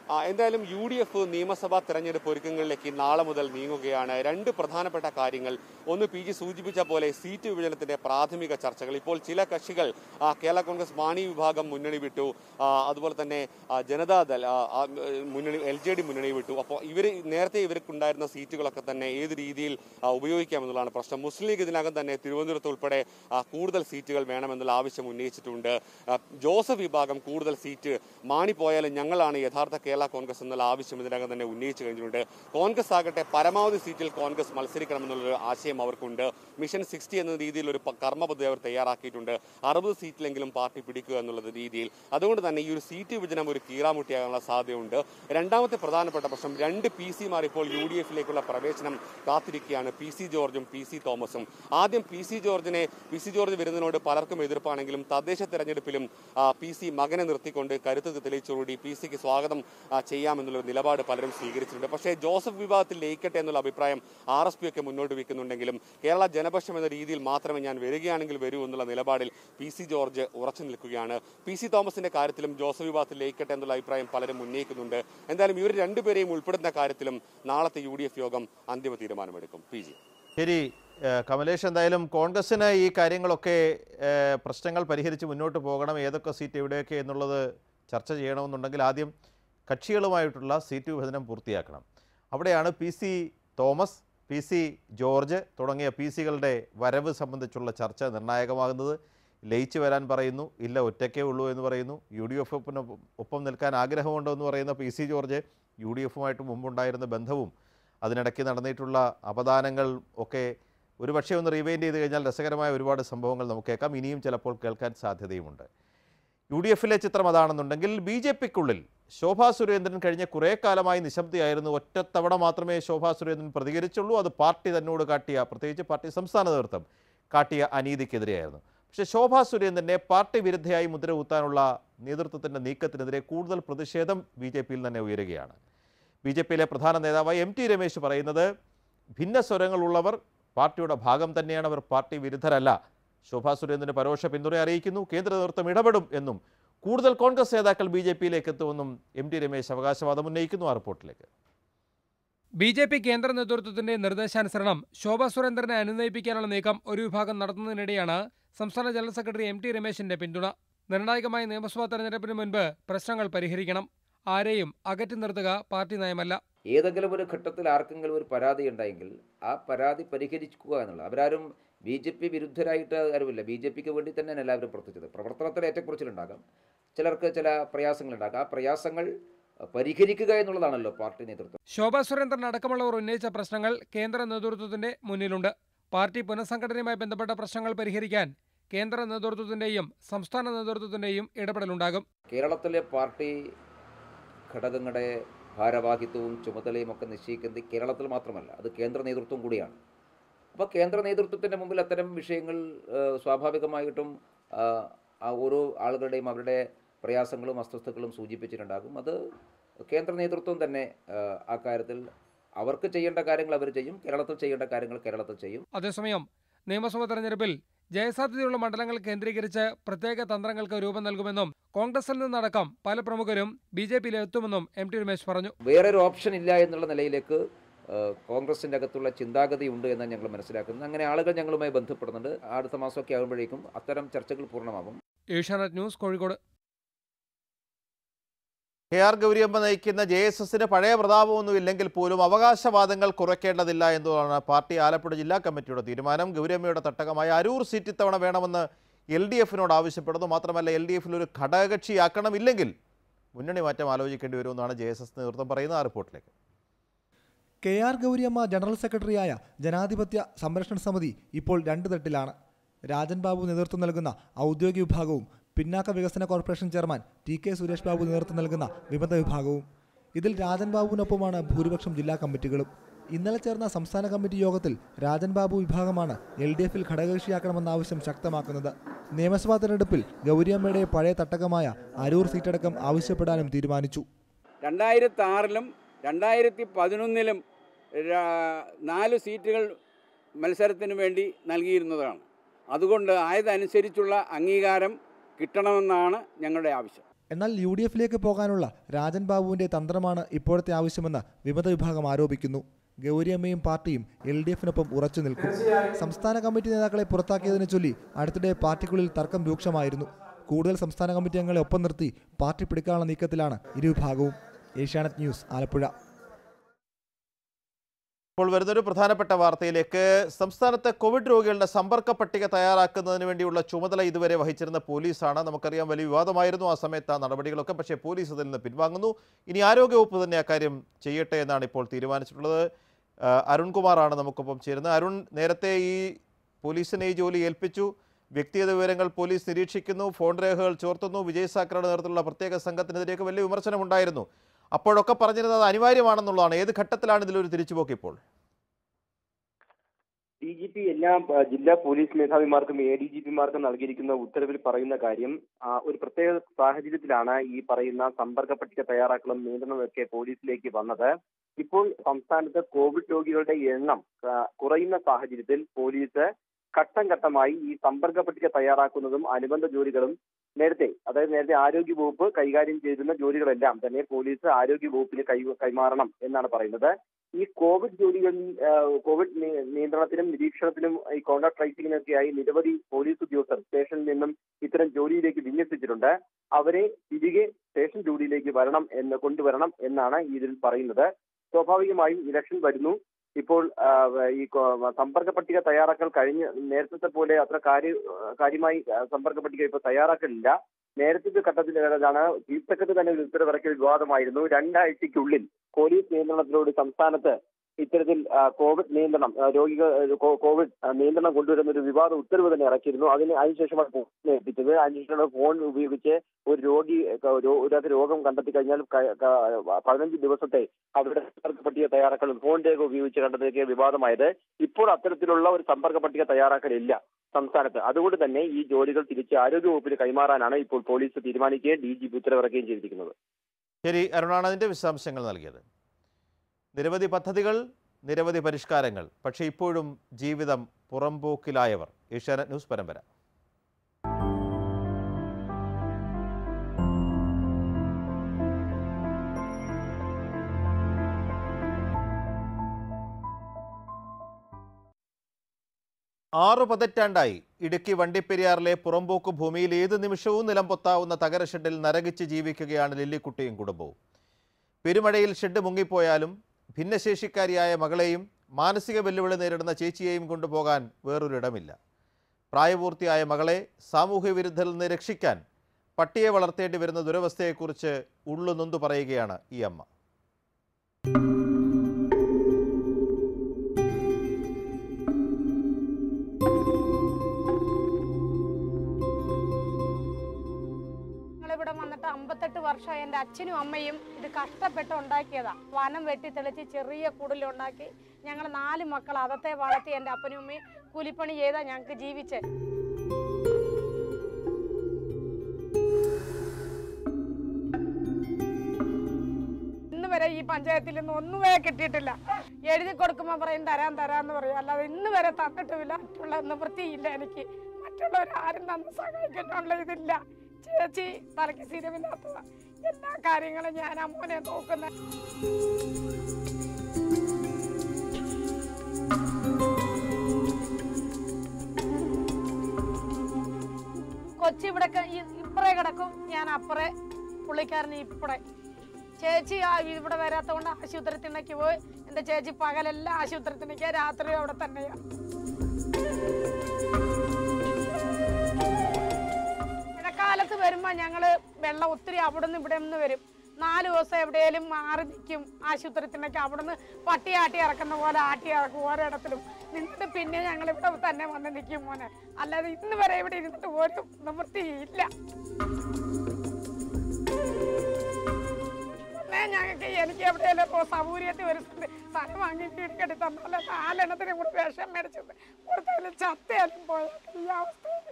ആ, എന്തായാലും യു ഡി എഫ് നിയമസഭാ തെരഞ്ഞെടുപ്പ് ഒരുക്കങ്ങളിലേക്ക് നാളെ മുതൽ നീങ്ങുകയാണ് രണ്ട് പ്രധാനപ്പെട്ട കാര്യങ്ങൾ ഒന്ന് പി ജി സൂചിപ്പിച്ച പോലെ സീറ്റ് വിഭജനത്തിന്റെ പ്രാഥമിക ചർച്ചകൾ ഇപ്പോൾ ചില കക്ഷികൾ ആ, കേരള കോൺഗ്രസ് മാണി വിഭാഗം മുന്നണി വിട്ടു ആ, അതുപോലെ തന്നെ ആ, ജനതാദൾ ആ, ആ, മുന്നണി എൽ ജെ ഡി മുന്നണി വിട്ടു അപ്പോൾ ഇവർ നേരത്തെ ഇവർക്കുണ്ടായിരുന്ന സീറ്റുകളൊക്കെ തന്നെ ഏത് രീതിയിൽ ആ, ഉപയോഗിക്കാമെന്നുള്ളതാണ് പ്രശ്നം മുസ്ലിം ലീഗ് ഇതിനകം തന്നെ തിരുവനന്തപുരത്ത് ഉൾപ്പെടെ ആ, കൂടുതൽ സീറ്റുകൾ വേണമെന്നുള്ള ആവശ്യം ഉന്നയിച്ചിട്ടുണ്ട് ആ, ജോസഫ് വിഭാഗം കൂടുതൽ സീറ്റ് മാണി പോയാലും ഞങ്ങളാണ് യഥാർത്ഥ കേരള കോൺഗ്രസ് എന്നുള്ള ആവശ്യം ഇതിനകം തന്നെ ഉന്നയിച്ചു കഴിഞ്ഞിട്ടുണ്ട് കോൺഗ്രസ് ആകട്ടെ പരമാവധി സീറ്റിൽ കോൺഗ്രസ് മത്സരിക്കണമെന്നുള്ളൊരു ആശയം അവർക്കുണ്ട് മിഷൻ സിക്സ്റ്റി എന്ന രീതിയിൽ ഒരു പ- കർമ്മ പദ്ധതി അവർ തയ്യാറാക്കിയിട്ടുണ്ട് അറുപത് സീറ്റിലെങ്കിലും പാർട്ടി പിടിക്കുക എന്നുള്ളത് രീതിയിൽ അതുകൊണ്ട് തന്നെ ഈ ഒരു സീറ്റ് വിഭജനം ഒരു കീറാമുട്ടിയാകാനുള്ള സാധ്യതയുണ്ട് രണ്ടാമത്തെ പ്രധാനപ്പെട്ട പ്രശ്നം രണ്ട് പി സിമാർ ഇപ്പോൾ യു ഡി എഫിലേക്കുള്ള പ്രവേശനം കാത്തിരിക്കുകയാണ് പി സി ജോർജും പി സി തോമസും ആദ്യം പി സി ജോർജിനെ പി സി ജോർജ് വരുന്നതിനോട് പലർക്കും എതിർപ്പാണെങ്കിലും തദ്ദേശ തെരഞ്ഞെടുപ്പിലും ആ, പി സി മകനെ നിർത്തിക്കൊണ്ട് കരുത്ത് തെളിയിച്ചുകൂടി പി സിക്ക് സ്വാഗതം ആ, ചെയ്യാമെന്നുള്ള ഒരു നിലപാട് പലരും സ്വീകരിച്ചിട്ടുണ്ട് പക്ഷേ ജോസഫ് വിഭാഗത്തിൽ ലയിക്കട്ടെ എന്നുള്ള അഭിപ്രായം ആർ എസ് പി ഒക്കെ മുന്നോട്ട് വെക്കുന്നുണ്ടെങ്കിലും കേരള ജനപക്ഷം എന്ന രീതിയിൽ മാത്രമേ ഞാൻ വരികയാണെങ്കിൽ വരൂ എന്നുള്ള നിലപാടിൽ പി സി ജോർജ് ഉറച്ചു നിൽക്കുകയാണ് പി സി തോമസിന്റെ കാര്യത്തിലും ജോസഫ് വിഭാഗത്തിൽ ലയിക്കട്ടെ എന്നുള്ള അഭിപ്രായം പലരും ഉന്നയിക്കുന്നുണ്ട് എന്തായാലും ഇവർ രണ്ടുപേരെയും ഉൾപ്പെടുന്ന കാര്യത്തിലും നാളത്തെ യു യോഗം അന്തിമ തീരുമാനമെടുക്കും പി ജി ശരി ഏഹ് കമലേഷ് എന്തായാലും കോൺഗ്രസിന് ഈ കാര്യങ്ങളൊക്കെ ഏഹ് പ്രശ്നങ്ങൾ പരിഹരിച്ച് മുന്നോട്ട് പോകണം ഏതൊക്കെ സീറ്റ് എവിടെയൊക്കെ എന്നുള്ളത് ചർച്ച ചെയ്യണമെന്നുണ്ടെങ്കിൽ ആദ്യം കക്ഷികളുമായിട്ടുള്ള സീറ്റ് വിഭജനം പൂർത്തിയാക്കണം അവിടെയാണ് P C Thomas P C George തുടങ്ങിയ പി സികളുടെ വരവ് സംബന്ധിച്ചുള്ള ചർച്ച നിർണായകമാകുന്നത് ലയിച്ചു വരാൻ പറയുന്നു ഇല്ല ഒറ്റയ്ക്കേ ഉള്ളൂ എന്ന് പറയുന്നു യു ഡി എഫ് ഒപ്പം നിൽക്കാൻ ആഗ്രഹമുണ്ടോ എന്ന് പറയുന്ന P C George U D എഫുമായിട്ട് മുമ്പുണ്ടായിരുന്ന ബന്ധവും അതിനിടയ്ക്ക് നടന്നിട്ടുള്ള അപദാനങ്ങൾ ഒക്കെ ഒരുപക്ഷെ ഒന്ന് റീവൈൻഡ് ചെയ്ത് കഴിഞ്ഞാൽ രസകരമായ ഒരുപാട് സംഭവങ്ങൾ നമുക്ക് കേൾക്കാം ഇനിയും ചിലപ്പോൾ കേൾക്കാൻ സാധ്യതയുമുണ്ട് യു ഡി എഫിലെ ചിത്രം അതാണെന്നുണ്ടെങ്കിൽ ബി ജെ പിക്കുള്ളിൽ ശോഭാ സുരേന്ദ്രൻ കഴിഞ്ഞ കുറേ കാലമായി നിശബ്ദയായിരുന്നു ഒറ്റത്തവണ മാത്രമേ ശോഭാ സുരേന്ദ്രൻ പ്രതികരിച്ചുള്ളൂ അത് പാർട്ടി തന്നോട് കാട്ടിയ പ്രത്യേകിച്ച് പാർട്ടി സംസ്ഥാന നേതൃത്വം കാട്ടിയ അനീതിക്കെതിരെയായിരുന്നു പക്ഷേ ശോഭാ സുരേന്ദ്രനെ പാർട്ടി വിരുദ്ധയായി മുദ്ര കുത്താനുള്ള നേതൃത്വത്തിൻ്റെ നീക്കത്തിനെതിരെ കൂടുതൽ പ്രതിഷേധം ബി ജെ പിയിൽ തന്നെ ഉയരുകയാണ് ബി ജെ പിയിലെ പ്രധാന നേതാവായ എം ടി രമേശ് പറയുന്നത് ഭിന്ന സ്വരങ്ങളുള്ളവർ പാർട്ടിയുടെ ഭാഗം തന്നെയാണ് അവർ പാർട്ടി വിരുദ്ധരല്ല ശോഭാ സുരേന്ദ്രന് പരോക്ഷ പിന്തുണ അറിയിക്കുന്നു കേന്ദ്ര നേതൃത്വം ഇടപെടും എന്നും കൂടുതൽ കോൺഗ്രസ് നേതാക്കൾ ബി ജെ പിയിലേക്ക് എത്തുമെന്നും എം ടി രമേശ് അവകാശവാദം ഉന്നയിക്കുന്നു ആ റിപ്പോർട്ടിലേക്ക് ബി ജെ പി കേന്ദ്ര നേതൃത്വത്തിന്റെ നിർദ്ദേശാനുസരണം ശോഭ സുരേന്ദ്രനെ അനുനയിപ്പിക്കാനുള്ള നീക്കം ഒരു വിഭാഗം നടത്തുന്നതിനിടെയാണ് സംസ്ഥാന ജനറൽ സെക്രട്ടറി എം ടി രമേശിന്റെ പിന്തുണ നിർണായകമായ നിയമസഭാ തെരഞ്ഞെടുപ്പിന് മുൻപ് പ്രശ്നങ്ങൾ പരിഹരിക്കണം ആരെയും അകറ്റി നിർത്തുക പാർട്ടി നയമല്ല ഏതെങ്കിലും ഒരു ഘട്ടത്തിൽ ആർക്കെങ്കിലും ഒരു പരാതി ഉണ്ടായെങ്കിൽ ആ പരാതി പരിഹരിക്കുക എന്നുള്ളത് അവരാരും ബി ജെ പി വിരുദ്ധരായിട്ട് ആരുമില്ല ബി ജെ പിക്ക് വേണ്ടി തന്നെയാണ് എല്ലാവരും പ്രവർത്തിച്ചത് പ്രവർത്തനത്തിൽ ഏറ്റക്കുറച്ചിലുണ്ടാകാം ചിലർക്ക് ചില പ്രയാസങ്ങളുണ്ടാകാം ആ പ്രയാസങ്ങൾ പരിഹരിക്കുക എന്നുള്ളതാണല്ലോ പാർട്ടി നേതൃത്വം ശോഭ സുരേന്ദ്രൻ അടക്കമുള്ളവർ ഉന്നയിച്ച പ്രശ്നങ്ങൾ കേന്ദ്ര നേതൃത്വത്തിന്റെ മുന്നിലുണ്ട് പാർട്ടി പുനഃസംഘടനയുമായി ബന്ധപ്പെട്ട പ്രശ്നങ്ങൾ പരിഹരിക്കാൻ കേന്ദ്ര നേതൃത്വത്തിന്റെയും സംസ്ഥാന നേതൃത്വത്തിന്റെയും ഇടപെടലുണ്ടാകും കേരളത്തിലെ പാർട്ടി ഘടകങ്ങളുടെ ഭാരവാഹിത്വവും ചുമതലയും ഒക്കെ നിശ്ചയിക്കുന്നത് കേരളത്തിൽ മാത്രമല്ല അത് കേന്ദ്ര നേതൃത്വം കൂടിയാണ് അപ്പോൾ കേന്ദ്ര നേതൃത്വത്തിൻ്റെ മുമ്പിൽ അത്തരം വിഷയങ്ങൾ ആ, സ്വാഭാവികമായിട്ടും ആ, ആ ഓരോ ആളുകളുടെയും അവരുടെ പ്രയാസങ്ങളും അസ്വസ്ഥതകളും സൂചിപ്പിച്ചിട്ടുണ്ടാകും അത് കേന്ദ്ര നേതൃത്വം തന്നെ ആ, ആ കാര്യത്തിൽ അവർക്ക് ചെയ്യേണ്ട കാര്യങ്ങൾ അവർ ചെയ്യും കേരളത്തിൽ ചെയ്യേണ്ട കാര്യങ്ങൾ കേരളത്തിൽ ചെയ്യും അതേസമയം നിയമസഭാ തെരഞ്ഞെടുപ്പിൽ ജയസാധ്യതയുള്ള മണ്ഡലങ്ങൾ കേന്ദ്രീകരിച്ച് പ്രത്യേക തന്ത്രങ്ങൾക്ക് രൂപം നൽകുമെന്നും കോൺഗ്രസിൽ നിന്നടക്കം പല പ്രമുഖരും ബി ജെ പിയിൽ എത്തുമെന്നും എം ടി രമേശ് പറഞ്ഞു വേറൊരു ഓപ്ഷൻ ഇല്ല എന്നുള്ള നിലയിലേക്ക് ആ, കോൺഗ്രസിൻ്റെ അകത്തുള്ള ചിന്താഗതി ഉണ്ട് എന്നാണ് ഞങ്ങൾ മനസ്സിലാക്കുന്നത് അങ്ങനെ ആളുകൾ ഞങ്ങളുമായി ബന്ധപ്പെടുന്നുണ്ട് അടുത്ത മാസമൊക്കെ ആകുമ്പോഴേക്കും അത്തരം ചർച്ചകൾ പൂർണ്ണമാകും Asianet news Kozhikode K R Gouriamma നയിക്കുന്ന ജെ എസ് എസിന് പഴയ പ്രതാപമൊന്നും ഇല്ലെങ്കിൽ പോലും അവകാശവാദങ്ങൾ കുറയ്ക്കേണ്ടതില്ല എന്നതാണ് പാർട്ടി ആലപ്പുഴ ജില്ലാ കമ്മിറ്റിയുടെ തീരുമാനം ഗൗരിയമ്മയുടെ തട്ടകമായ അരൂർ സീറ്റ് ഇത്തവണ വേണമെന്ന് എൽ ഡി എഫിനോട് ആവശ്യപ്പെടുന്നു മാത്രമല്ല എൽ ഡി എഫിൽ ഒരു ഘടകകക്ഷിയാക്കണമില്ലെങ്കിൽ മുന്നണി മാറ്റം ആലോചിക്കേണ്ടി വരുമെന്നാണ് ജെ എസ് എസ് നേതൃത്വം പറയുന്നത് ആ റിപ്പോർട്ടിലേക്ക് കെ ആർ ഗൗരിയമ്മ ജനറൽ സെക്രട്ടറിയായ ജനാധിപത്യ സംരക്ഷണ സമിതി ഇപ്പോൾ രണ്ട് തട്ടിലാണ് രാജൻ ബാബു നേതൃത്വം നൽകുന്ന ഔദ്യോഗിക വിഭാഗവും പിന്നാക്ക വികസന corporation chairman T K Suresh Babu നേതൃത്വം നൽകുന്ന വിമത വിഭാഗവും ഇതിൽ രാജൻ ബാബുവിനൊപ്പമാണ് ഭൂരിപക്ഷം ജില്ലാ കമ്മിറ്റികളും ഇന്നലെ ചേർന്ന സംസ്ഥാന കമ്മിറ്റി യോഗത്തിൽ രാജൻ ബാബു വിഭാഗമാണ് എൽ ഡി എഫിൽ ഘടകകക്ഷിയാക്കണമെന്ന ആവശ്യം ശക്തമാക്കുന്നത് നിയമസഭാ തെരഞ്ഞെടുപ്പിൽ ഗൗരിയമ്മയുടെ പഴയ തട്ടകമായ അരൂർ സീറ്റടക്കം ആവശ്യപ്പെടാനും തീരുമാനിച്ചു രണ്ടായിരത്തി ആറിലും രണ്ടായിരത്തി പതിനൊന്നിലും നാല് സീറ്റുകൾ മത്സരത്തിന് വേണ്ടി നൽകിയിരുന്നതാണ് അതുകൊണ്ട് ആയതനുസരിച്ചുള്ള അംഗീകാരം കിട്ടണമെന്നാണ് ഞങ്ങളുടെ ആവശ്യം എന്നാൽ യു ഡി എഫിലേക്ക് പോകാനുള്ള രാജൻ ബാബുവിന്റെ തന്ത്രമാണ് ഇപ്പോഴത്തെ ആവശ്യമെന്ന് വിമത വിഭാഗം ആരോപിക്കുന്നു ഗൗരിയമ്മയും പാർട്ടിയും എൽ ഡി എഫിനൊപ്പം ഉറച്ചു നിൽക്കും സംസ്ഥാന കമ്മിറ്റി നേതാക്കളെ പുറത്താക്കിയതിനെ ചൊല്ലി അടുത്തിടെ പാർട്ടിക്കുള്ളിൽ തർക്കം രൂക്ഷമായിരുന്നു കൂടുതൽ സംസ്ഥാന കമ്മിറ്റി അംഗങ്ങളെ ഒപ്പം നിർത്തി പാർട്ടി പിടിക്കാനുള്ള നീക്കത്തിലാണ് ഇരുവിഭാഗവും ഏഷ്യാനെറ്റ് ന്യൂസ് ആലപ്പുഴ ഇപ്പോൾ വരുന്നൊരു പ്രധാനപ്പെട്ട വാർത്തയിലേക്ക് സംസ്ഥാനത്തെ കോവിഡ് രോഗികളുടെ സമ്പർക്ക പട്ടിക തയ്യാറാക്കുന്നതിന് വേണ്ടിയുള്ള ചുമതല ഇതുവരെ വഹിച്ചിരുന്ന പോലീസാണ് നമുക്കറിയാം വലിയ വിവാദമായിരുന്നു ആ സമയത്ത് ആ നടപടികളൊക്കെ പക്ഷേ പോലീസ് അതിൽ നിന്ന് പിൻവാങ്ങുന്നു ഇനി ആരോഗ്യവകുപ്പ് തന്നെ അക്കാര്യം ചെയ്യട്ടെ എന്നാണ് ഇപ്പോൾ തീരുമാനിച്ചിട്ടുള്ളത് ആ, അരുൺകുമാറാണ് നമുക്കൊപ്പം ചേരുന്നത് അരുൺ നേരത്തെ ഈ പോലീസിനെ ഈ ജോലി ഏൽപ്പിച്ചു വ്യക്തിഗത വിവരങ്ങൾ പോലീസ് നിരീക്ഷിക്കുന്നു ഫോൺ രേഖകൾ ചോർത്തുന്നു വിജയ് സാക്കറയുടെ നേതൃത്വത്തിലുള്ള പ്രത്യേക സംഘത്തിനെതിരെയൊക്കെ വലിയ വിമർശനമുണ്ടായിരുന്നു അപ്പോഴൊക്കെ പറഞ്ഞിരുന്നത് അത് അനിവാര്യമാണെന്നുള്ളതാണ് ഏത് ഘട്ടത്തിലാണ് ഇതിലൊരു തിരിച്ചുപോക്ക് ഇപ്പോൾ ഡി ജി പി എല്ലാ ആ, ജില്ലാ പോലീസ് മേധാവിമാർക്കും എ ഡി ജി പിമാർക്കും നൽകിയിരിക്കുന്ന ഉത്തരവിൽ പറയുന്ന കാര്യം ആ, ഒരു പ്രത്യേക സാഹചര്യത്തിലാണ് ഈ പറയുന്ന സമ്പർക്ക പട്ടിക തയ്യാറാക്കലും നിയന്ത്രണമൊക്കെ പോലീസിലേക്ക് വന്നത് ഇപ്പോൾ സംസ്ഥാനത്ത് കോവിഡ് രോഗികളുടെ എണ്ണം ആ, കുറയുന്ന സാഹചര്യത്തിൽ പോലീസ് ഘട്ടം ഘട്ടമായി ഈ സമ്പർക്ക പട്ടിക തയ്യാറാക്കുന്നതും അനുബന്ധ ജോലികളും നേരത്തെ അതായത് നേരത്തെ ആരോഗ്യ വകുപ്പ് കൈകാര്യം ചെയ്തിരുന്ന ജോലികളെല്ലാം തന്നെ പോലീസ് ആരോഗ്യ വകുപ്പിന് കൈ കൈമാറണം എന്നാണ് പറയുന്നത് ഈ കോവിഡ് ജോലികളിൽ ആ, കോവിഡ് നി- നിയന്ത്രണത്തിനും നിരീക്ഷണത്തിനും ഈ കോൺടാക്ട് ട്രേസിംഗിനൊക്കെയായി നിരവധി പോലീസ് ഉദ്യോഗസ്ഥർ സ്റ്റേഷനിൽ നിന്നും ഇത്തരം ജോലിയിലേക്ക് വിന്യസിച്ചിട്ടുണ്ട് അവരെ തിരികെ സ്റ്റേഷൻ ജോലിയിലേക്ക് വരണം എന്ന് കൊണ്ടുവരണം എന്നാണ് ഇതിൽ പറയുന്നത് സ്വാഭാവികമായും ഇലക്ഷൻ വരുന്നു ഇപ്പോൾ ആ, ഈ കോ- സമ്പർക്ക പട്ടിക തയ്യാറാക്കൽ കഴിഞ്ഞ് നേരത്തെ പോലെ അത്ര കാര്യ കാര്യമായി ആ, സമ്പർക്ക പട്ടിക ഇപ്പോൾ തയ്യാറാക്കലില്ല നേരത്തെ ഘട്ടത്തിലാണ് ചീഫ് സെക്രട്ടറി തന്നെ ഒരു ഉത്തരവിറക്കിയ വിവാദമായിരുന്നു രണ്ടാഴ്ചയ്ക്കുള്ളിൽ പോലീസ് നിയന്ത്രണത്തിലൂടെ സംസ്ഥാനത്ത് ഇത്തരത്തിൽ ആ, കോവിഡ് നിയന്ത്രണം ആ, രോഗികൾ ആ, കോ- കോവിഡ് ആ, നിയന്ത്രണം കൊണ്ടുവരുന്ന ഒരു വിവാദ ഉത്തരവ് തന്നെ ഇറക്കിയിരുന്നു അതിന് അതിനുശേഷമാണ് ഫോൺ എത്തിച്ചത് അതിനുശേഷമാണ് ഫോൺ ഉപയോഗിച്ച് ഒരു രോഗി ക- രോ- ഒരാൾക്ക് രോഗം കണ്ടെത്തി കഴിഞ്ഞാൽ ക- ക- പതിനഞ്ച് ദിവസത്തെ അവരുടെ സമ്പർക്ക പട്ടിക തയ്യാറാക്കലും ഫോൺ രേഖ ഉപയോഗിച്ച് കണ്ടെത്തിയ വിവാദമായത് ഇപ്പോൾ അത്തരത്തിലുള്ള ഒരു സമ്പർക്ക പട്ടിക തയ്യാറാക്കലില്ല സംസ്ഥാനത്ത് അതുകൊണ്ട് തന്നെ ഈ ജോലികൾ തിരിച്ച് ആരോഗ്യ വകുപ്പിന് കൈമാറാനാണ് ഇപ്പോൾ പോലീസ് തീരുമാനിക്കുകയും ഡി ജി പി ഉത്തരവിറക്കുകയും ചെയ്തിരിക്കുന്നത് ശരി അരുണാണ് അതിൻ്റെ വിശദാംശങ്ങൾ നൽകിയത് നിരവധി പദ്ധതികൾ നിരവധി പരിഷ്കാരങ്ങൾ പക്ഷേ ഇപ്പോഴും ജീവിതം പുറംപോക്കിലായവർ ഏഷ്യാനെറ്റ് ന്യൂസ് പരമ്പര ആറു പതിറ്റാണ്ടായി ഇടുക്കി വണ്ടിപ്പെരിയാറിലെ പുറമ്പോക്ക് ഭൂമിയിൽ ഏത് നിമിഷവും നിലം പൊത്താവുന്ന തകര ഷെഡിൽ നരകിച്ച് ജീവിക്കുകയാണ് ലില്ലിക്കുട്ടിയും കുടുംബവും പെരുമഴയിൽ ഷെഡ് മുങ്ങിപ്പോയാലും ഭിന്നശേഷിക്കാരിയായ മകളെയും മാനസിക വെല്ലുവിളി നേരിടുന്ന ചേച്ചിയെയും കൊണ്ടുപോകാൻ വേറൊരിടമില്ല പ്രായപൂർത്തിയായ മകളെ സാമൂഹ്യ വിരുദ്ധരിൽ നിന്ന് രക്ഷിക്കാൻ പട്ടിയെ വളർത്തേണ്ടി വരുന്ന ദുരവസ്ഥയെക്കുറിച്ച് ഉള്ളു നൊന്തു പറയുകയാണ് ഈ അമ്മ ഞങ്ങളിവിടെ വന്നിട്ട് അമ്പത്തെട്ട് വർഷം എൻ്റെ അച്ഛനും അമ്മയും ഇത് കഷ്ടപ്പെട്ട് ഉണ്ടാക്കിയതാ വനം വെട്ടി തെളിച്ച് ചെറിയ കുടിലുണ്ടാക്കി ഞങ്ങൾ നാല് മക്കൾ അതത്തെ വളർത്തി എൻ്റെ അപ്പനും അമ്മയും കൂലിപ്പണി ചെയ്താ ഞങ്ങൾക്ക് ജീവിച്ചേ ഇന്ന് വരെ ഈ പഞ്ചായത്തിൽ നിന്ന് ഒന്നുമേ കിട്ടിയിട്ടില്ല എഴുതി കൊടുക്കുമ്പോൾ പറയും തരാൻ തരാന്ന് പറയും അല്ലാതെ ഇന്ന് വരെ തന്നിട്ടുമില്ല മറ്റുള്ള നിവൃത്തിയില്ല എനിക്ക് മറ്റുള്ളവർ ആരും തന്ന് സഹായിക്കാനുള്ള ഇതില്ല ചേച്ചി തലയ്ക്ക് സ്ഥിരമില്ലാത്തത എല്ലാ കാര്യങ്ങളും ഞാൻ അമ്മനെ നോക്കുന്നത് കൊച്ചിവിടെ ക- ഈ- ഇപ്പറേ കിടക്കും ഞാൻ അപ്പറേ പുള്ളിക്കാരന് ഇപ്പറേ ചേച്ചി ആ ഇവിടെ വരാത്തതുകൊണ്ട് ആശുപത്രിത്തിനേക്ക് പോയി എൻ്റെ ചേച്ചി പകലെല്ലാം ആശുപത്രിത്തിനേക്ക് രാത്രി അവിടെ തന്നെയാണ് ഇടക്കാലത്ത് വരുമ്പോൾ ഞങ്ങൾ വെള്ളം ഒത്തിരി അവിടെ നിന്ന് ഇവിടെ നിന്ന് വരും നാല് ദിവസം എവിടെയെങ്കിലും മാറി നിൽക്കും ആശുപത്രിത്തിനൊക്കെ അവിടെ നിന്ന് പട്ടി ആട്ടി ഇറക്കുന്ന പോലെ ആട്ടി ഇറക്കും ഓരോയിടത്തിലും നിന്നിട്ട് പിന്നെ ഞങ്ങൾ ഇവിടെ തന്നെ വന്ന് നിൽക്കും മോനെ അല്ലാതെ ഇന്ന് വരെ ഇവിടെ ഇരുന്നിട്ട് ഒരു നിവൃത്തിയില്ല പിന്നെ ഞങ്ങൾക്ക് എനിക്ക് എവിടെയെങ്കിലും സൗകര്യത്തിൽ ഒരു സ്ഥ- സ്ഥലം വാങ്ങി വീട് കെട്ടി തന്നാലേ നാലെണ്ണത്തിന് കൂടി വിഷം മേടിച്ചത് കൊടുത്താലും ചത്തയാലും പോയേക്കും ഈ അവസ്ഥയിൽ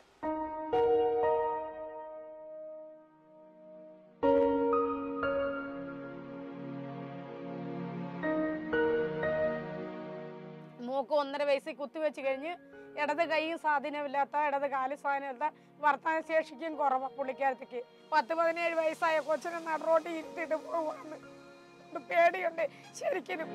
മൂക്ക് ഒന്നര വയസ്സിൽ കുത്തിവെച്ച് കഴിഞ്ഞ് ഇടത് കൈയും സ്വാധീനമില്ലാത്ത ഇടത് കാല് സ്വാധീനമില്ലാത്ത വർത്തമാന ശേഷിക്കും കുറവാണ് പുള്ളിക്കാരത്തേക്ക് പത്ത് പതിനേഴ് വയസ്സായ കൊച്ചിനെ നടുറോട്ട് ഇരുത്തിയിട്ട് പോവാന്ന് ഇത് പേടിയുണ്ട് ശരിക്കും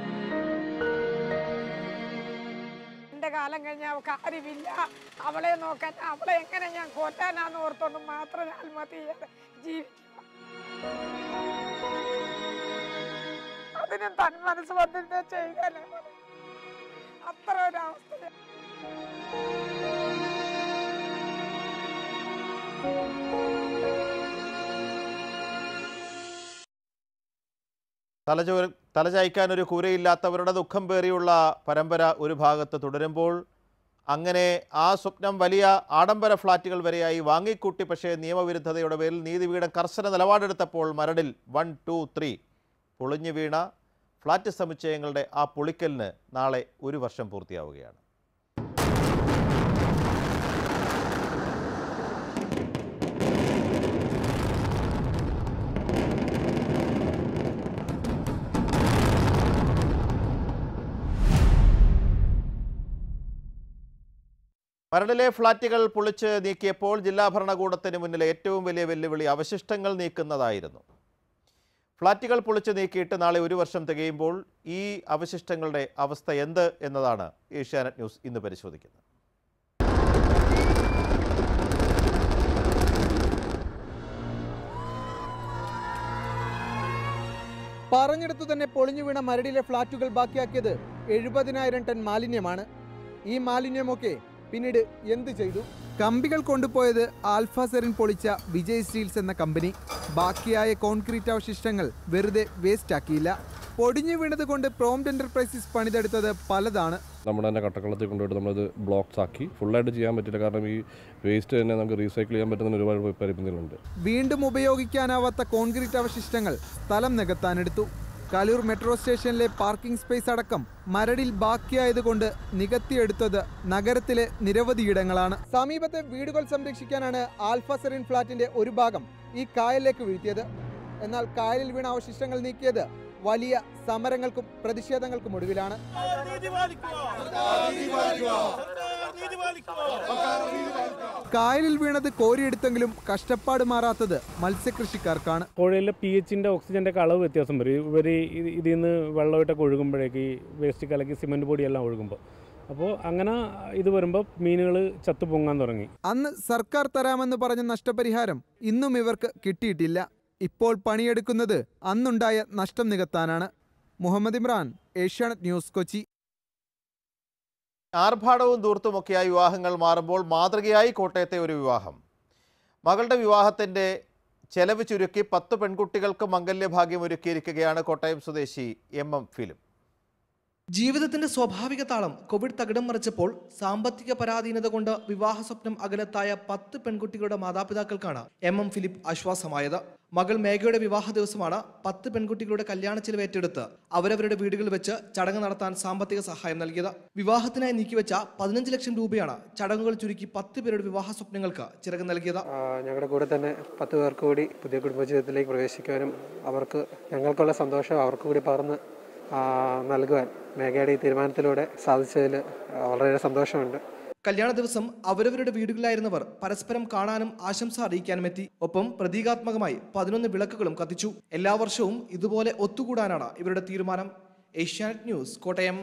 എൻ്റെ കാലം കഴിഞ്ഞാൽ അവൾക്ക് ആരുമില്ല അവളെ നോക്കാൻ അവളെ എങ്ങനെ ഞാൻ കൊല്ലാനാന്ന് ഓർത്തോണ്ട് മാത്രം ഞാൻ ആത്മഹത്യ ചെയ്യാതെ ജീവിക്കുക അതിന് തൻ മനസ്സ് വന്നിട്ട് ചെയ്തല്ലേ മോനെ. അത്ര ഒരവസ്ഥ തലചോ തലചായ്ക്കാൻ ഒരു കൂരയില്ലാത്തവരുടെ ദുഃഖം പേറിയുള്ള പരമ്പര ഒരു ഭാഗത്ത് തുടരുമ്പോൾ അങ്ങനെ ആ സ്വപ്നം വലിയ ആഡംബര ഫ്ളാറ്റുകൾ വരെയായി വാങ്ങിക്കൂട്ടി പക്ഷേ നിയമവിരുദ്ധതയുടെ പേരിൽ നീതിപീഠം കർശന നിലപാടെടുത്തപ്പോൾ മരടിൽ വൺ ടു ത്രീ പൊളിഞ്ഞു വീണ ഫ്ളാറ്റ് സമുച്ചയങ്ങളുടെ ആ പൊളിക്കലിന് നാളെ ഒരു വർഷം പൂർത്തിയാവുകയാണ് മരടിലെ ഫ്ളാറ്റുകൾ പൊളിച്ച് നീക്കിയപ്പോൾ ജില്ലാ ഭരണകൂടത്തിന് മുന്നിലെ ഏറ്റവും വലിയ വെല്ലുവിളി അവശിഷ്ടങ്ങൾ നീക്കുന്നതായിരുന്നു ഫ്ളാറ്റുകൾ പൊളിച്ച് നീക്കിയിട്ട് നാളെ ഒരു വർഷം തികയുമ്പോൾ ഈ അവശിഷ്ടങ്ങളുടെ അവസ്ഥ എന്ത് എന്നതാണ് ഏഷ്യാനെറ്റ് ന്യൂസ് ഇന്ന് പരിശോധിക്കുന്നത് പറഞ്ഞെടുത്തു തന്നെ പൊളിഞ്ഞു വീണ മരടിലെ ഫ്ളാറ്റുകൾ ബാക്കിയാക്കിയത് എഴുപതിനായിരം ടൺ മാലിന്യമാണ് ഈ മാലിന്യമൊക്കെ പിന്നീട് എന്ത് ചെയ്തു കമ്പികൾ കൊണ്ടുപോയത് ആൽഫ സെറിൻ പൊളിച്ച വിജയ് സ്റ്റീൽസ് എന്ന കമ്പനി ബാക്കിയായ കോൺക്രീറ്റ് അവശിഷ്ടങ്ങൾ വെറുതെ വേസ്റ്റ് ആക്കിയില്ല പൊടിഞ്ഞു വീണത് കൊണ്ട് പ്രോംറ്റ് എന്റർപ്രൈസസ് പണിതെടുത്തത് പലതാണ് നമ്മൾ തന്നെ കട്ടക്കളത്തിൽ കൊണ്ടുപോയിട്ട് നമ്മളത് ബ്ലോക്സ് ആക്കി ഫുള്ളായിട്ട് ചെയ്യാൻ പറ്റില്ല കാരണം ഈ വേസ്റ്റ് തന്നെ നമുക്ക് റീസൈക്കിൾ ചെയ്യാൻ പറ്റുന്ന ഒരുപാട് പരിമിതികളുണ്ട് വീണ്ടും ഉപയോഗിക്കാനാവാത്ത കോൺക്രീറ്റ് അവശിഷ്ടങ്ങൾ സ്ഥലം നികത്താനെടുത്തു കലൂർ മെട്രോ സ്റ്റേഷനിലെ പാർക്കിംഗ് സ്പേസ് അടക്കം മരടിൽ ബാക്കിയായതുകൊണ്ട് നികത്തിയെടുത്തത് നഗരത്തിലെ നിരവധിയിടങ്ങളാണ് സമീപത്തെ വീടുകൾ സംരക്ഷിക്കാനാണ് ആൽഫ സെറിൻ ഫ്ളാറ്റിന്റെ ഒരു ഭാഗം ഈ കായലിലേക്ക് വീഴ്ത്തിയത് എന്നാൽ കായലിൽ വീണ അവശിഷ്ടങ്ങൾ നീക്കിയത് വലിയ സമരങ്ങൾക്കും പ്രതിഷേധങ്ങൾക്കും ഒടുവിലാണ് കായലിൽ വീണത് കോരിയെടുത്തെങ്കിലും കഷ്ടപ്പാട് മാറാത്തത് മത്സ്യകൃഷിക്കാർക്കാണ് പുഴയിലെ പി എച്ചിൻ്റെ ഓക്സിജൻ്റെ ഒക്കെ അളവ് വ്യത്യാസം വരും ഇവർ ഇതിൽ നിന്ന് വെള്ളമായിട്ടൊക്കെ ഒഴുകുമ്പോഴേക്ക് ഈ വേസ്റ്റ് കലക്കി സിമൻറ്റ് പൊടിയെല്ലാം ഒഴുകുമ്പോൾ അപ്പോൾ അങ്ങനെ ഇത് വരുമ്പോൾ മീനുകൾ ചത്തു പൊങ്ങാൻ തുടങ്ങി അന്ന് സർക്കാർ തരാമെന്ന് പറഞ്ഞ നഷ്ടപരിഹാരം ഇന്നും ഇവർക്ക് കിട്ടിയിട്ടില്ല ഇപ്പോൾ പണിയെടുക്കുന്നത് അന്നുണ്ടായ നഷ്ടം നികത്താനാണ് മുഹമ്മദ് ഇമ്രാൻ ഏഷ്യാനെറ്റ് ന്യൂസ് കൊച്ചി ആർഭാടവും ധൂർത്തുമൊക്കെയായി വിവാഹങ്ങൾ മാറുമ്പോൾ മാതൃകയായി കോട്ടയത്തെ ഒരു വിവാഹം മകളുടെ വിവാഹത്തിൻ്റെ ചെലവ് ചുരുക്കി പത്ത് പെൺകുട്ടികൾക്ക് മംഗല്യഭാഗ്യം ഒരുക്കിയിരിക്കുകയാണ് കോട്ടയം സ്വദേശി എം എം ഫിലിം ജീവിതത്തിന്റെ സ്വാഭാവിക താളം കോവിഡ് തകിടം മറിച്ചപ്പോൾ സാമ്പത്തിക പരാധീനത കൊണ്ട് വിവാഹ സ്വപ്നം അകലത്തായ പത്ത് പെൺകുട്ടികളുടെ മാതാപിതാക്കൾക്കാണ് എം എം ഫിലിപ്പ് ആശ്വാസമായത് മകൾ മേഘയുടെ വിവാഹ ദിവസമാണ് പത്ത് പെൺകുട്ടികളുടെ കല്യാണ ചിലവ് ഏറ്റെടുത്ത് അവരവരുടെ വീടുകളിൽ വെച്ച് ചടങ്ങ് നടത്താൻ സാമ്പത്തിക സഹായം നൽകിയത് വിവാഹത്തിനായി നീക്കിവെച്ച പതിനഞ്ച് ലക്ഷം രൂപയാണ് ചടങ്ങുകൾ ചുരുക്കി പത്ത് പേരുടെ വിവാഹ സ്വപ്നങ്ങൾക്ക് ചിറക് നൽകിയത് ഞങ്ങളുടെ കൂടെ തന്നെ പത്ത് പേർക്ക് കൂടി പുതിയ കുടുംബജീവിതത്തിലേക്ക് പ്രവേശിക്കാനും അവർക്ക് ഞങ്ങൾക്കുള്ള സന്തോഷം അവർക്ക് കൂടി പകർന്ന് ആ, നൽകുവാൻ മേഘയുടെ ഈ തീരുമാനത്തിലൂടെ സാധിച്ചതിൽ വളരെ സന്തോഷമുണ്ട് കല്യാണ ദിവസം അവരവരുടെ വീടുകളിലായിരുന്നവർ പരസ്പരം കാണാനും ആശംസ അറിയിക്കാനും എത്തി ഒപ്പം പ്രതീകാത്മകമായി പതിനൊന്ന് വിളക്കുകളും കത്തിച്ചു എല്ലാ വർഷവും ഇതുപോലെ ഒത്തുകൂടാനാണ് ഇവരുടെ തീരുമാനം ഏഷ്യാനെറ്റ് ന്യൂസ് കോട്ടയം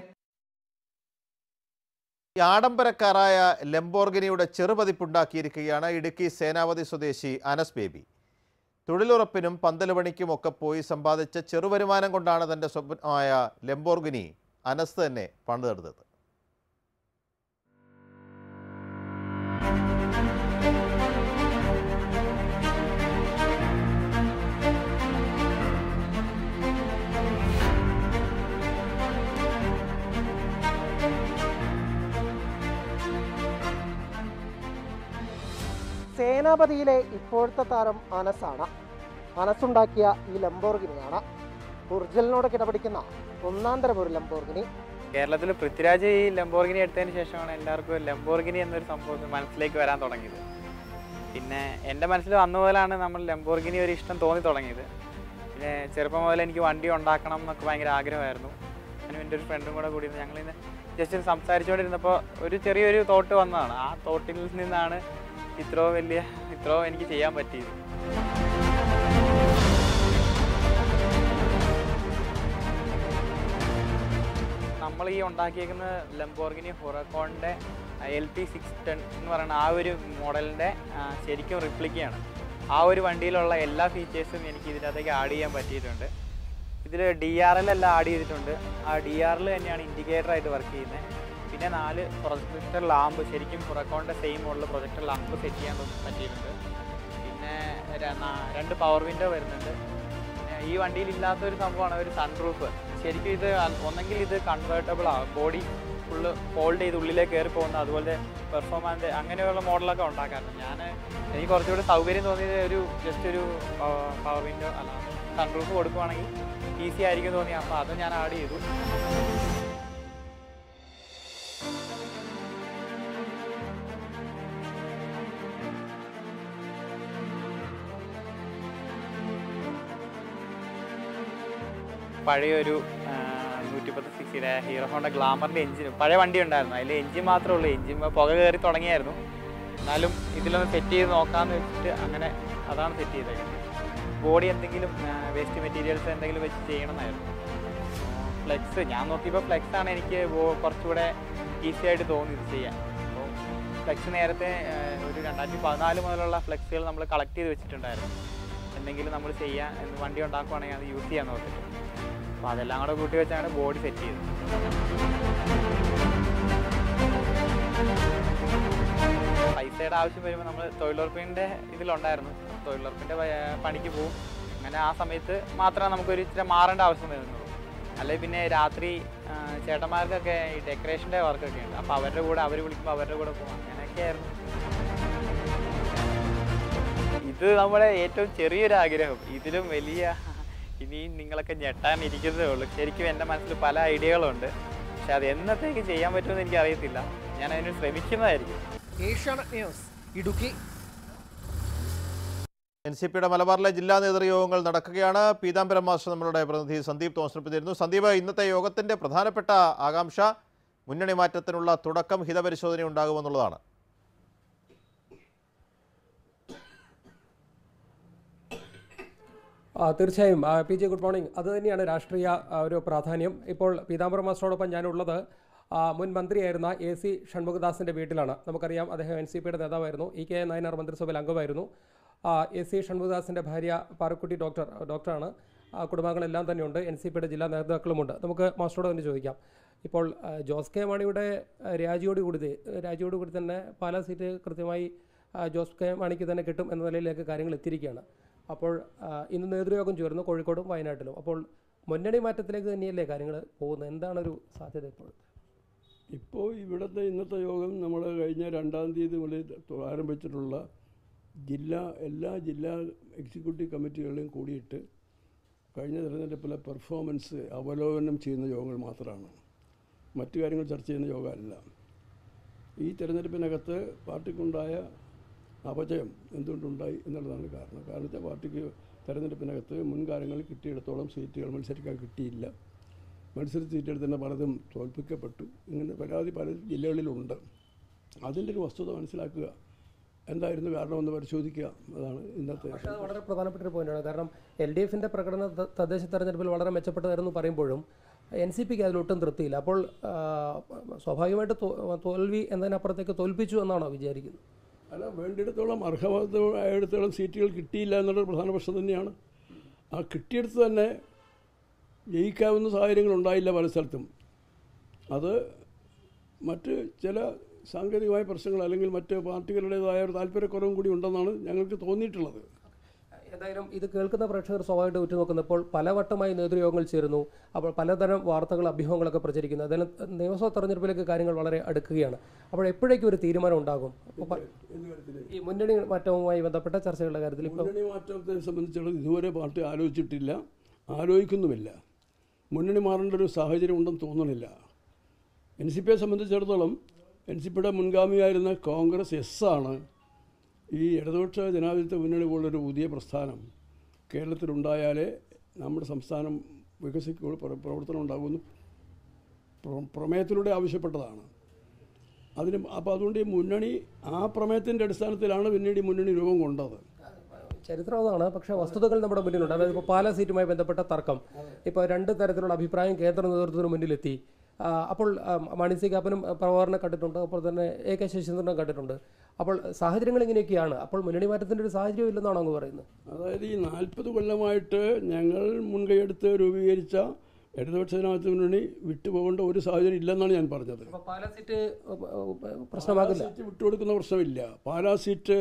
ഈ ആഡംബരക്കാരായ ലംബോർഗിനിയുടെ ചെറുപതിപ്പുണ്ടാക്കിയിരിക്കുകയാണ് ഇടുക്കി സേനാപതി സ്വദേശി അനസ് ബേബി തൊഴിലുറപ്പിനും പന്തലുപണിക്കും ഒക്കെ പോയി സമ്പാദിച്ച ചെറുവരുമാനം കൊണ്ടാണ് തൻ്റെ സ്വപ്നമായ ലംബോർഗിനി അനസ് തന്നെ പണിതെടുത്തത് സേനാപതിയിലെ ഇപ്പോഴത്തെ താരം അനസാണ് അനസുണ്ടാക്കിയ ഈ ലംബോർഗിനിയാണ് ഉർജലിനോട് കിടപിടിക്കുന്ന ഒന്നാം തരം ഒരു ലംബോർഗിനി കേരളത്തിൽ പൃഥ്വിരാജ് ഈ ലംബോർഗിനി എടുത്തതിന് ശേഷമാണ് എല്ലാവർക്കും ലംബോർഗിനി എന്നൊരു സംഭവം മനസ്സിലേക്ക് വരാൻ തുടങ്ങിയത് പിന്നെ എൻ്റെ മനസ്സിൽ അന്ന് മുതലാണ് നമ്മൾ ലംബോർഗിനി ഒരു ഇഷ്ടം തോന്നി തുടങ്ങിയത് പിന്നെ ചെറുപ്പം മുതൽ എനിക്ക് വണ്ടി ഉണ്ടാക്കണം എന്നൊക്കെ ഭയങ്കര ആഗ്രഹമായിരുന്നു ഞാനും എൻ്റെ ഒരു ഫ്രണ്ടും കൂടെ കൂടി ഞങ്ങളിന്ന് ജസ്റ്റ് സംസാരിച്ചുകൊണ്ടിരുന്നപ്പോൾ ഒരു ചെറിയൊരു തോട്ട് വന്നതാണ് ആ തോട്ടിൽ നിന്നാണ് ഇത്രയോ വലിയ ഇത്രയോ എനിക്ക് ചെയ്യാൻ പറ്റിയത് നമ്മൾ ഈ ഉണ്ടാക്കിയേക്കുന്ന ലംബോർഗിനി ഹുറക്കോണിൻ്റെ എൽ പി സിക്സ് ടെൻ എന്ന് പറയുന്ന ആ ഒരു മോഡലിൻ്റെ ശരിക്കും റിപ്ലിക്കയാണ് ആ ഒരു വണ്ടിയിലുള്ള എല്ലാ ഫീച്ചേഴ്സും എനിക്ക് ഇതിനകത്തേക്ക് ആഡ് ചെയ്യാൻ പറ്റിയിട്ടുണ്ട് ഇതിൽ ഡി ആർ എൽ എല്ലാം ആഡ് ചെയ്തിട്ടുണ്ട് ആ ഡി ആർ എൽ തന്നെയാണ് ഇൻഡിക്കേറ്റർ ആയിട്ട് വർക്ക് ചെയ്യുന്നത് പിന്നെ നാല് പ്രൊജക്ടർ ലാമ്പ് ശരിക്കും ഹുറക്കോണിൻ്റെ same model projector lamp set ചെയ്യാൻ പറ്റിയിട്ടുണ്ട് പിന്നെ ര- നാ- രണ്ട് പവർ വിൻഡോ വരുന്നുണ്ട് പിന്നെ ഈ വണ്ടിയിൽ ഇല്ലാത്തൊരു സംഭവമാണ് ഒരു സൺറൂഫ് ശരിക്കും ഇത് അ- ഒന്നെങ്കിൽ ഇത് കൺവേർട്ടബിൾ ആവും ബോഡി ഫുള്ള് ഫോൾഡ് ചെയ്ത് ഉള്ളിലേക്ക് കയറി പോകുന്ന അതുപോലെ പെർഫോമൻസ് അങ്ങനെയുള്ള മോഡലൊക്കെ ഉണ്ടാക്കാറുണ്ട് ഞാൻ എനിക്ക് കുറച്ചുകൂടി സൗകര്യം തോന്നിയത് ഒരു ജസ്റ്റ് ഒരു പവർ വിൻഡോ അല്ല സൺറൂഫ് കൊടുക്കുവാണെങ്കിൽ ഈസി ആയിരിക്കും തോന്നി അപ്പോൾ അത് ഞാൻ ആഡ് ചെയ്തു പഴയൊരു നൂറ്റിപ്പത്ത് സിക്സിയുടെ ഹീറോ ഹോണ്ട ഗ്ലാമറിൻ്റെ എഞ്ചിൻ പഴയ വണ്ടി ഉണ്ടായിരുന്നു അതിൽ എഞ്ചിൻ മാത്രമേ ഉള്ളൂ എഞ്ചിൻ പുക കയറി തുടങ്ങിയായിരുന്നു എന്നാലും ഇതിലൊന്ന് സെറ്റ് ചെയ്ത് നോക്കാമെന്ന് വെച്ചിട്ട് അങ്ങനെ അതാണ് സെറ്റ് ചെയ്തേക്കുന്നത് ബോഡി എന്തെങ്കിലും വേസ്റ്റ് മെറ്റീരിയൽസ് എന്തെങ്കിലും വെച്ച് ചെയ്യണമെന്നായിരുന്നു ഫ്ലെക്സ് ഞാൻ നോക്കിയപ്പോൾ ഫ്ലെക്സ് ആണ് എനിക്ക് ബോ- കുറച്ചുകൂടെ ഈസി ആയിട്ട് തോന്നി ഇത് ചെയ്യാൻ അപ്പോൾ ഫ്ലെക്സ് നേരത്തെ ആ, ഒരു രണ്ടായിരത്തി പതിനാല് മുതലുള്ള ഫ്ലെക്സുകൾ നമ്മൾ കളക്ട് ചെയ്ത് വെച്ചിട്ടുണ്ടായിരുന്നു എന്തെങ്കിലും നമ്മൾ ചെയ്യാൻ എന്ത് വണ്ടി ഉണ്ടാക്കുവാണെങ്കിൽ അത് യൂസ് ചെയ്യാൻ നോക്കിയിട്ട് അപ്പോൾ അതെല്ലാം കൂടെ കൂട്ടി വെച്ചാണ് ബോഡി സെറ്റ് ചെയ്തത് പൈസയുടെ ആവശ്യം വരുമ്പോൾ നമ്മൾ തൊഴിലുറപ്പിൻ്റെ ഇതിലുണ്ടായിരുന്നു തൊഴിലുറപ്പിൻ്റെ പ- പണിക്ക് പോകും അങ്ങനെ ആ സമയത്ത് മാത്രമേ നമുക്കൊരു ഇച്ചിരി മാറേണ്ട ആവശ്യം വരുന്നുള്ളൂ അല്ലെങ്കിൽ പിന്നെ രാത്രി ആ, ചേട്ടന്മാർക്കൊക്കെ ഈ ഡെക്കറേഷൻ്റെ വർക്കൊക്കെ ഉണ്ട് അപ്പോൾ അവരുടെ കൂടെ അവർ വിളിക്കുമ്പോൾ അവരുടെ കൂടെ പോകും അങ്ങനെയൊക്കെയായിരുന്നു ഇത് നമ്മുടെ ഏറ്റവും ചെറിയൊരു ആഗ്രഹം ഇതിലും വലിയ ഇനിയും നിങ്ങളൊക്കെ ഞെട്ടാനിരിക്കുന്നതേ ഉള്ളൂ ശരിക്കും എൻ്റെ മനസ്സിൽ പല ഐഡിയകളുണ്ട് പക്ഷെ അത് എന്നത്തേക്ക് ചെയ്യാൻ പറ്റുമെന്ന് എനിക്ക് അറിയത്തില്ല ഞാൻ അതിന് ശ്രമിക്കുന്നതായിരിക്കും Asianet news Idukki N C പിയുടെ മലബാറിലെ ജില്ലാ നേതൃയോഗങ്ങൾ നടക്കുകയാണ് പീതാംബരം മാസ്റ്റർ നമ്മളുടെ പ്രതിനിധി സന്ദീപ് തോമസിനൊപ്പം സന്ദീപ് ഇന്നത്തെ യോഗത്തിന്റെ പ്രധാനപ്പെട്ട ആകാംക്ഷ മുന്നണി മാറ്റത്തിനുള്ള തുടക്കം ഹിതപരിശോധന ഉണ്ടാകുമെന്നുള്ളതാണ് ആ, തീർച്ചയായും ആ, പി ജെ ഗുഡ് മോർണിംഗ് അത് തന്നെയാണ് രാഷ്ട്രീയ ആ, ഒരു പ്രാധാന്യം ഇപ്പോൾ പീതാംബരം മാസ്റ്ററോടൊപ്പം ഞാനുള്ളത് ആ, മുൻ മന്ത്രിയായിരുന്ന എ സി ഷൺമുഖദാസിൻ്റെ വീട്ടിലാണ് നമുക്കറിയാം അദ്ദേഹം എൻ സി പിയുടെ നേതാവായിരുന്നു ഇ കെ നായനാർ മന്ത്രിസഭയിൽ അംഗമായിരുന്നു ആ, എ സി ഷൺമുഖദാസിൻ്റെ ഭാര്യ പാറക്കുട്ടി ഡോക്ടർ ഡോക്ടറാണ് ആ, കുടുംബാംഗങ്ങളെല്ലാം തന്നെയുണ്ട് എൻ സി പിയുടെ ജില്ലാ നേതാക്കളുമുണ്ട് നമുക്ക് മാസ്റ്ററോട് തന്നെ ചോദിക്കാം ഇപ്പോൾ ആ, ജോസ് കെ മാണിയുടെ ആ, രാജിയോടുകൂടി ദേ- രാജിയോടുകൂടി തന്നെ പാലാ സീറ്റ് കൃത്യമായി ആ, ജോസ് കെ മാണിക്ക് തന്നെ കിട്ടും എന്ന നിലയിലേക്ക് കാര്യങ്ങൾ എത്തിയിരിക്കുകയാണ് അപ്പോൾ ആ, ഇന്ന് നേതൃയോഗം ചേർന്നു കോഴിക്കോടും വയനാട്ടിലും അപ്പോൾ മുന്നണി മാറ്റത്തിലേക്ക് തന്നെയല്ലേ കാര്യങ്ങൾ പോകുന്നത് എന്താണൊരു സാധ്യത ഇപ്പോൾ ഇപ്പോൾ ഇവിടുത്തെ ഇന്നത്തെ യോഗം നമ്മൾ കഴിഞ്ഞ രണ്ടാം തീയതി മുതൽ തൊ- ആരംഭിച്ചിട്ടുള്ള ജില്ലാ എല്ലാ ജില്ലാ എക്സിക്യൂട്ടീവ് കമ്മിറ്റികളിലും കൂടിയിട്ട് കഴിഞ്ഞ തെരഞ്ഞെടുപ്പിലെ പെർഫോമൻസ് അവലോകനം ചെയ്യുന്ന യോഗങ്ങൾ മാത്രമാണ് മറ്റു കാര്യങ്ങൾ ചർച്ച ചെയ്യുന്ന യോഗമല്ല ഈ തെരഞ്ഞെടുപ്പിനകത്ത് പാർട്ടിക്കുണ്ടായ അപജയം എന്തുകൊണ്ടുണ്ടായി എന്നുള്ളതാണ് കാരണം കാരണം വെച്ചാൽ പാർട്ടിക്ക് തെരഞ്ഞെടുപ്പിനകത്ത് മുൻകാലങ്ങളിൽ കിട്ടിയിടത്തോളം സീറ്റുകൾ മത്സരിക്കാൻ കിട്ടിയില്ല മത്സര സീറ്റുകൾ തന്നെ പലതും തോൽപ്പിക്കപ്പെട്ടു ഇങ്ങനെ പരാതി പല ജില്ലകളിലുണ്ട് അതിൻ്റെ ഒരു വസ്തുത മനസ്സിലാക്കുക എന്തായിരുന്നു കാരണമെന്ന് പരിശോധിക്കുക അതാണ് ഇന്നത്തെ പക്ഷേ അത് വളരെ പ്രധാനപ്പെട്ട ഒരു പോയിന്റാണ് കാരണം എൽ ഡി എഫിൻ്റെ പ്രകടനം ത- തദ്ദേശ തെരഞ്ഞെടുപ്പിൽ വളരെ മെച്ചപ്പെട്ടതായിരുന്നു പറയുമ്പോഴും എൻ സി പിക്ക് അതിലൊട്ടും തൃപ്തിയില്ല അപ്പോൾ ആ, സ്വാഭാവികമായിട്ട് തോ- തോൽവി എന്നതിനപ്പുറത്തേക്ക് തോൽപ്പിച്ചു എന്നാണോ വിചാരിക്കുന്നത് അല്ല വേണ്ടിയിടത്തോളം അർഹമായിടത്തോളം സീറ്റുകൾ കിട്ടിയില്ല എന്നുള്ളത് പ്രധാന പ്രശ്നം തന്നെയാണ് ആ കിട്ടിയെടുത്ത് തന്നെ ജയിക്കാവുന്ന സാഹചര്യങ്ങൾ ഉണ്ടായില്ല പല സ്ഥലത്തും അത് മറ്റ് ചില സാങ്കേതികമായ പ്രശ്നങ്ങൾ അല്ലെങ്കിൽ മറ്റ് പാർട്ടികളുടേതായ ഒരു താല്പര്യക്കുറവും കൂടി ഉണ്ടെന്നാണ് ഞങ്ങൾക്ക് തോന്നിയിട്ടുള്ളത് എന്തായാലും ഇത് കേൾക്കുന്ന പ്രേക്ഷകർ സ്വാഭാവികമായിട്ട് ഉറ്റുനോക്കുന്നപ്പോൾ പലവട്ടമായി നേതൃയോഗങ്ങൾ ചേരുന്നു അപ്പോൾ പലതരം വാർത്തകൾ അഭ്യൂഹങ്ങളൊക്കെ പ്രചരിക്കുന്നു അതിന് നിയമസഭാ തെരഞ്ഞെടുപ്പിലേക്ക് കാര്യങ്ങൾ വളരെ അടുക്കുകയാണ് അപ്പോൾ എപ്പോഴേക്കും ഒരു തീരുമാനം ഉണ്ടാകും അപ്പോൾ പ- ഈ മുന്നണി മാറ്റവുമായി ബന്ധപ്പെട്ട ചർച്ചകളുടെ കാര്യത്തിൽ ഇപ്പോൾ മുന്നണി മാറ്റത്തെ സംബന്ധിച്ചുള്ളത് ഇതുവരെ പാർട്ടി ആലോചിച്ചിട്ടില്ല ആലോചിക്കുന്നുമില്ല മുന്നണി മാറേണ്ട ഒരു സാഹചര്യം ഉണ്ടെന്ന് തോന്നണില്ല എൻ സി പിയെ സംബന്ധിച്ചിടത്തോളം എൻ സി പിയുടെ മുൻഗാമിയായിരുന്ന കോൺഗ്രസ് എസ് ആണ് ഈ ഇടതുപക്ഷ ജനാധിപത്യ മുന്നണി പോലുള്ളൊരു പുതിയ പ്രസ്ഥാനം കേരളത്തിലുണ്ടായാലേ നമ്മുടെ സംസ്ഥാനം വികസിക്കുമ്പോൾ പ്ര- പ്രവർത്തനം ഉണ്ടാകുമെന്ന് പ്ര- പ്രമേയത്തിലൂടെ ആവശ്യപ്പെട്ടതാണ് അതിന് അപ്പോൾ അതുകൊണ്ട് ഈ മുന്നണി ആ പ്രമേയത്തിൻ്റെ അടിസ്ഥാനത്തിലാണ് പിന്നീട് ഈ മുന്നണി രൂപം കൊണ്ടത് ചരിത്രം അതാണ് പക്ഷേ വസ്തുതകൾ നമ്മുടെ മുന്നിലുണ്ട് അതായത് ഇപ്പോൾ പാലാ സീറ്റുമായി ബന്ധപ്പെട്ട തർക്കം ഇപ്പോൾ രണ്ട് തരത്തിലുള്ള അഭിപ്രായം കേന്ദ്ര നേതൃത്വത്തിന് മുന്നിലെത്തി ആ, അപ്പോൾ ആ, മാണി സി കാപ്പനും ആ, പ്രഭാകരനെ കണ്ടിട്ടുണ്ട് അപ്പോൾ തന്നെ എ കെ ശശീന്ദ്രനെ കണ്ടിട്ടുണ്ട് അപ്പോൾ സാഹചര്യങ്ങൾ ഇങ്ങനെയൊക്കെയാണ് അപ്പോൾ മുന്നണി മാറ്റത്തിൻ്റെ ഒരു സാഹചര്യം ഇല്ലെന്നാണോ അങ്ങ് പറയുന്നത് അതായത് ഈ നാൽപ്പത് കൊല്ലമായിട്ട് ഞങ്ങൾ മുൻകൈയെടുത്ത് രൂപീകരിച്ച ഇടതുപക്ഷ ജനാധിപത്യ മുന്നണി വിട്ടുപോകേണ്ട ഒരു സാഹചര്യം ഇല്ലെന്നാണ് ഞാൻ പറഞ്ഞത് അപ്പോൾ പാലാ സീറ്റ് ഉം, ഉം, പ്രശ്നമാകില്ല പാലാ സീറ്റ് വിട്ടുകൊടുക്കുന്ന പ്രശ്നമില്ല പാലാ സീറ്റ്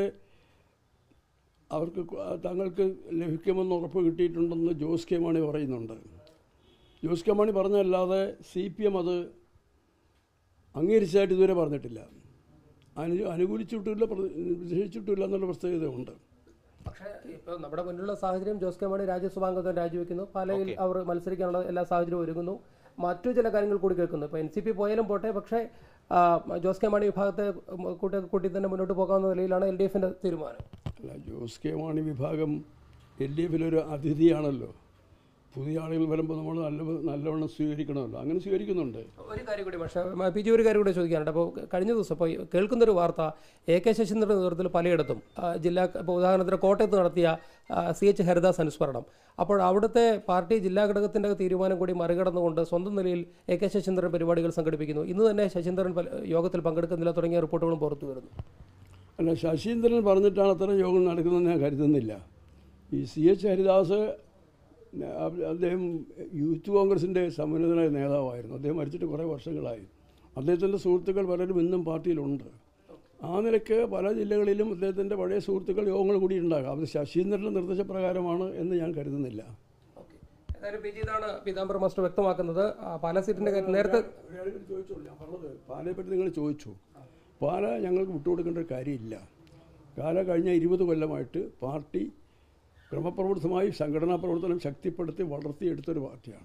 അവർക്ക് കു- തങ്ങൾക്ക് ലഭിക്കുമെന്ന് ഉറപ്പ് കിട്ടിയിട്ടുണ്ടെന്ന് ജോസ് കെ മാണി പറയുന്നുണ്ട് ജോസ് കെ മാണി പറഞ്ഞതല്ലാതെ സി പി എം അത് അംഗീകരിച്ചതായിട്ട് ഇതുവരെ പറഞ്ഞിട്ടില്ല അനു അനുകൂലിച്ചിട്ടില്ല പ്രതിഷേധിച്ചിട്ടില്ല എന്നുള്ള പ്രത്യേകതയുണ്ട് പക്ഷേ ഇപ്പോൾ നമ്മുടെ മുന്നിലുള്ള സാഹചര്യം ജോസ് കെ മാണി രാജ്യസഭാംഗത്വം രാജിവെക്കുന്നു പാലയിൽ അവർ മത്സരിക്കാനുള്ള എല്ലാ സാഹചര്യവും ഒരുങ്ങുന്നു മറ്റു ചില കാര്യങ്ങൾ കൂടി കേൾക്കുന്നു ഇപ്പോൾ എൻ സി പി പോയാലും പോട്ടെ പക്ഷേ ആ, ജോസ് കെ മാണി വിഭാഗത്തെ ഉം, കൂട്ടി കൂട്ടി തന്നെ മുന്നോട്ട് പോകാവുന്ന നിലയിലാണ് എൽ ഡി എഫിൻ്റെ തീരുമാനം അല്ല ജോസ് കെ മാണി വിഭാഗം എൽ ഡി എഫിലൊരു അതിഥിയാണല്ലോ പുതിയ ആളുകൾ വരുമ്പോൾ നമ്മൾ നല്ല നല്ലവണ്ണം സ്വീകരിക്കണമല്ലോ അങ്ങനെ സ്വീകരിക്കുന്നുണ്ട് ഒരു കാര്യം കൂടി പക്ഷേ മ, പി ജി ഒരു കാര്യം കൂടി ചോദിക്കാനുണ്ട് അപ്പോൾ കഴിഞ്ഞ ദിവസം ഇപ്പോൾ കേൾക്കുന്നൊരു വാർത്ത എ കെ ശശീന്ദ്രൻ്റെ നേതൃത്വത്തിൽ പലയിടത്തും ആ, ജില്ലാ ഇപ്പോൾ ഉദാഹരണത്തിന് കോട്ടയത്ത് നടത്തിയ സി എച്ച് ഹരിദാസ് അനുസ്മരണം അപ്പോൾ അവിടുത്തെ പാർട്ടി ജില്ലാ ഘടകത്തിൻ്റെ തീരുമാനം കൂടി മറികടന്നുകൊണ്ട് സ്വന്തം നിലയിൽ എ കെ ശശീന്ദ്രൻ പരിപാടികൾ സംഘടിപ്പിക്കുന്നു ഇന്ന് തന്നെ ശശീന്ദ്രൻ പല- യോഗത്തിൽ പങ്കെടുക്കുന്നില്ല തുടങ്ങിയ റിപ്പോർട്ടുകളും പുറത്തു വരുന്നു അല്ല ശശീന്ദ്രൻ പറഞ്ഞിട്ടാണ് അത്തരം യോഗം നടക്കുന്നതെന്ന് ഞാൻ കരുതുന്നില്ല ഈ സി എച്ച് ഹരിദാസ് ന- അ- അദ്ദേഹം യൂത്ത് കോൺഗ്രസിൻ്റെ സമുന്നതനായ നേതാവായിരുന്നു അദ്ദേഹം മരിച്ചിട്ട് കുറേ വർഷങ്ങളായി അദ്ദേഹത്തിൻ്റെ സുഹൃത്തുക്കൾ പലരും ഇന്നും പാർട്ടിയിലുണ്ട് ആ നിലയ്ക്ക് പല ജില്ലകളിലും അദ്ദേഹത്തിൻ്റെ പഴയ സുഹൃത്തുക്കൾ യോഗങ്ങൾ കൂടി ഉണ്ടാകാം അത് ശശീന്ദ്രൻ്റെ നിർദ്ദേശപ്രകാരമാണ് എന്ന് ഞാൻ കരുതുന്നില്ല ഏതായാലും പി ജി ഇതാണ് പീതാംബരം മാസ്റ്റർ വ്യക്തമാക്കുന്നത് ആ, പാലാ സീറ്റിൻ്റെ കാര്യം നേരത്തെ ചോദിച്ചോളൂ ഞാൻ പറഞ്ഞത് പാലയെ പറ്റി നിങ്ങൾ ചോദിച്ചു പാല ഞങ്ങൾക്ക് വിട്ടുകൊടുക്കേണ്ട ഒരു കാര്യമില്ല പാല കഴിഞ്ഞ ഇരുപത് കൊല്ലമായിട്ട് പാർട്ടി ക്രമപ്രവൃത്തമായി സംഘടനാ പ്രവർത്തനം ശക്തിപ്പെടുത്തി വളർത്തിയെടുത്തൊരു പാർട്ടിയാണ്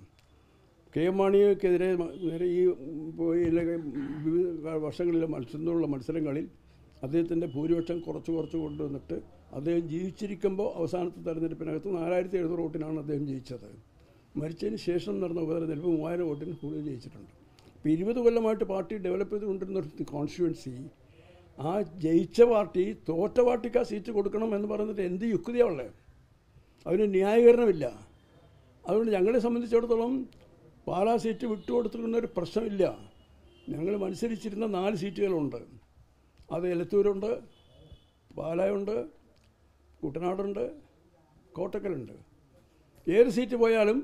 കെ എം മാണിക്കെതിരെ മ- നേരെ ഈ ഉം, പോയി ഇല്ല- വിവിധ വർഷങ്ങളിലെ മത്സരത്തിലുള്ള മത്സരങ്ങളിൽ അദ്ദേഹത്തിൻ്റെ ഭൂരിപക്ഷം കുറച്ച് കുറച്ച് കൊണ്ടുവന്നിട്ട് അദ്ദേഹം ജീവിച്ചിരിക്കുമ്പോൾ അവസാനത്തെ തെരഞ്ഞെടുപ്പിനകത്ത് നാലായിരത്തി എഴുന്നൂറ് വോട്ടിനാണ് അദ്ദേഹം ജയിച്ചത് മരിച്ചതിന് ശേഷം നടന്ന ഉപതെരഞ്ഞെടുപ്പ് മൂവായിരം വോട്ടിന് കൂടുതൽ ജയിച്ചിട്ടുണ്ട് ഇപ്പോൾ ഇരുപത് കൊല്ലമായിട്ട് പാർട്ടി ഡെവലപ്പ് ചെയ്തുകൊണ്ടിരുന്ന ഒരു കോൺസ്റ്റിറ്റ്യുവൻസി ആ ജയിച്ച പാർട്ടി തോറ്റ പാർട്ടിക്ക് ആ സീറ്റ് കൊടുക്കണം എന്ന് പറയുന്നത് എന്ത് യുക്തിയാണ് ഉള്ളത് അതിന് ന്യായീകരണമില്ല അതുകൊണ്ട് ഞങ്ങളെ സംബന്ധിച്ചിടത്തോളം പാലാ സീറ്റ് വിട്ടുകൊടുത്തിരിക്കുന്ന ഒരു പ്രശ്നമില്ല ഞങ്ങൾ മത്സരിച്ചിരുന്ന നാല് സീറ്റുകളുണ്ട് അത് എലത്തൂരുണ്ട് പാലായുണ്ട് കുട്ടനാടുണ്ട് കോട്ടക്കലുണ്ട് ഏത് സീറ്റ് പോയാലും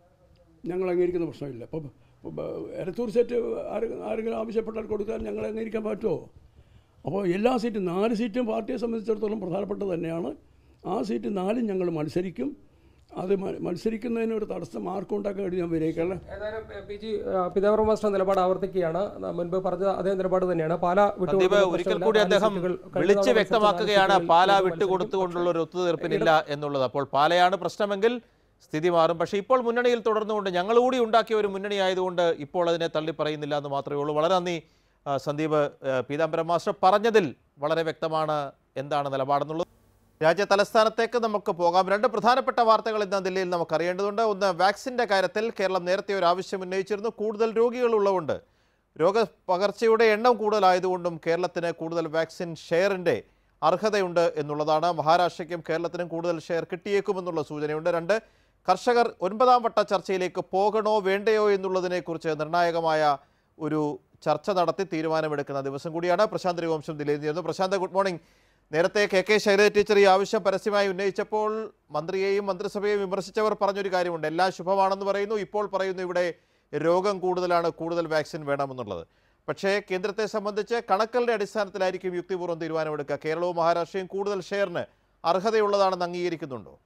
ഞങ്ങൾ അംഗീകരിക്കുന്ന പ്രശ്നമില്ല അപ്പം എലത്തൂർ സീറ്റ് ആര് ആരെങ്കിലും ആവശ്യപ്പെട്ടാൽ കൊടുക്കാൻ ഞങ്ങൾ അംഗീകരിക്കാൻ പറ്റുമോ അപ്പോൾ എല്ലാ സീറ്റും നാല് സീറ്റും പാർട്ടിയെ സംബന്ധിച്ചിടത്തോളം പ്രധാനപ്പെട്ടത് തന്നെയാണ് ആ സീറ്റ് നാലും ഞങ്ങൾ മത്സരിക്കും അത് മ- മത്സരിക്കുന്നതിന് ഒരു തടസ്സം ആർക്കും ഉണ്ടാക്കാൻ വേണ്ടി ഞാൻ വിനയിക്കല്ലേ ഏതായാലും പി ജി പീതാംബരം മാസ്റ്റർ നിലപാട് ആവർത്തിക്കുകയാണ് ന- മുൻപ് പറഞ്ഞ അതേ നിലപാട് തന്നെയാണ് പാലാ സന്ദീപ് വിട്ടുകൊടുക്കുന്ന ഒരിക്കൽ പ്രശ്നമില്ല. കൂടി നാല് അദ്ദേഹം സീറ്റുകൾ കഴിഞ്ഞ വിളിച്ച് തവണ വ്യക്തമാക്കുകയാണ് മത്സരിച്ച നാല് പാല സീറ്റുകളിൽ വിട്ടുകൊടുത്തുകൊണ്ടുള്ള ഒരു ഒത്തുതീർപ്പിനില്ല എന്നുള്ളത് അപ്പോൾ പാലയാണ് പ്രശ്നമെങ്കിൽ സ്ഥിതി മാറും പക്ഷേ ഇപ്പോൾ മുന്നണിയിൽ തുടർന്നുകൊണ്ട് ഞങ്ങൾ കൂടി ഉണ്ടാക്കിയ ഒരു മുന്നണി ആയതുകൊണ്ട് ഇപ്പോൾ അതിനെ തള്ളി പറയുന്നില്ല എന്ന് മാത്രമേ ഉള്ളൂ വളരെ നന്ദി ആ, സന്ദീപ് ആ, പീതാംബരം മാസ്റ്റർ പറഞ്ഞതിൽ വളരെ വ്യക്തമാണ് എന്താണ് നിലപാടെന്നുള്ളത് രാജ്യ തലസ്ഥാനത്തേക്ക് നമുക്ക് പോകാം രണ്ട് പ്രധാനപ്പെട്ട വാർത്തകൾ ഇന്ന് ദില്ലിയിൽ നമുക്ക് അറിയേണ്ടതുണ്ട് ഒന്ന് വാക്സിൻ്റെ കാര്യത്തിൽ കേരളം നേരത്തെ ഒരു ആവശ്യം ഉന്നയിച്ചിരുന്നു കൂടുതൽ രോഗികളുള്ളതുകൊണ്ട് രോഗപകർച്ചയുടെ എണ്ണം കൂടുതലായതുകൊണ്ടും കേരളത്തിന് കൂടുതൽ വാക്സിൻ ഷെയറിൻ്റെ അർഹതയുണ്ട് എന്നുള്ളതാണ് മഹാരാഷ്ട്രയ്ക്കും കേരളത്തിനും കൂടുതൽ ഷെയർ കിട്ടിയേക്കുമെന്നുള്ള സൂചനയുണ്ട് രണ്ട് കർഷകർ ഒൻപതാം വട്ട ചർച്ചയിലേക്ക് പോകണോ വേണ്ടയോ എന്നുള്ളതിനെക്കുറിച്ച് നിർണായകമായ ഒരു ചർച്ച നടത്തി തീരുമാനമെടുക്കുന്ന ദിവസം കൂടിയാണ് പ്രശാന്ത് രഘുവംശം ദില്ലിയിൽ നിന്ന് ചേരുന്നു പ്രശാന്ത് ഗുഡ് മോർണിംഗ് നേരത്തെ കെ കെ ശൈലജ ടീച്ചർ ഈ ആവശ്യം പരസ്യമായി ഉന്നയിച്ചപ്പോൾ മന്ത്രിയെയും മന്ത്രിസഭയെയും വിമർശിച്ചവർ പറഞ്ഞൊരു കാര്യമുണ്ട് എല്ലാം ശുഭമാണെന്ന് പറയുന്നു ഇപ്പോൾ പറയുന്നു ഇവിടെ രോഗം കൂടുതലാണ് കൂടുതൽ വാക്സിൻ വേണമെന്നുള്ളത് പക്ഷേ കേന്ദ്രത്തെ സംബന്ധിച്ച് കണക്കുകളുടെ അടിസ്ഥാനത്തിലായിരിക്കും യുക്തിപൂർവ്വം തീരുമാനമെടുക്കുക കേരളവും മഹാരാഷ്ട്രയും കൂടുതൽ ഷെയറിന് അർഹതയുള്ളതാണെന്ന് അംഗീകരിക്കുന്നുണ്ടോ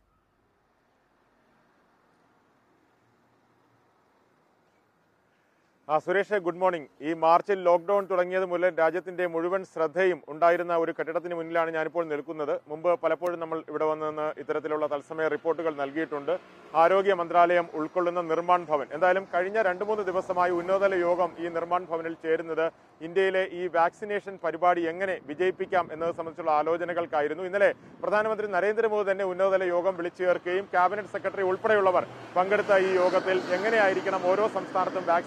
ആ സുരേഷ് ഗുഡ് മോർണിംഗ് ഈ മാർച്ചിൽ ലോക്ക്ഡൌൺ തുടങ്ങിയത് മുതൽ രാജ്യത്തിന്റെ മുഴുവൻ ശ്രദ്ധയും ഉണ്ടായിരുന്ന ഒരു കെട്ടിടത്തിന് മുന്നിലാണ് ഞാനിപ്പോൾ നിൽക്കുന്നത് മുമ്പ് പലപ്പോഴും നമ്മൾ ഇവിടെ വന്ന് നിന്ന് ഇത്തരത്തിലുള്ള തത്സമയ റിപ്പോർട്ടുകൾ നൽകിയിട്ടുണ്ട് ആരോഗ്യ മന്ത്രാലയം ഉൾക്കൊള്ളുന്ന നിർമ്മാൺ ഭവൻ എന്തായാലും കഴിഞ്ഞ രണ്ട് മൂന്ന് ദിവസമായി ഉന്നതതല യോഗം ഈ നിർമ്മാൺ ഭവനിൽ ചേരുന്നത് ഇന്ത്യയിലെ ഈ വാക്സിനേഷൻ പരിപാടി എങ്ങനെ വിജയിപ്പിക്കാം എന്നത് സംബന്ധിച്ചുള്ള ആലോചനകൾക്കായിരുന്നു ഇന്നലെ പ്രധാനമന്ത്രി നരേന്ദ്രമോദി തന്നെ ഉന്നതതല യോഗം വിളിച്ചു ചേർക്കുകയും ക്യാബിനറ്റ് സെക്രട്ടറി ഉൾപ്പെടെയുള്ളവർ പങ്കെടുത്ത ഈ യോഗത്തിൽ എങ്ങനെയായിരിക്കണം ഓരോ സംസ്ഥാനത്തും വാക്സിനേഷൻ നടപ്പാക്കുക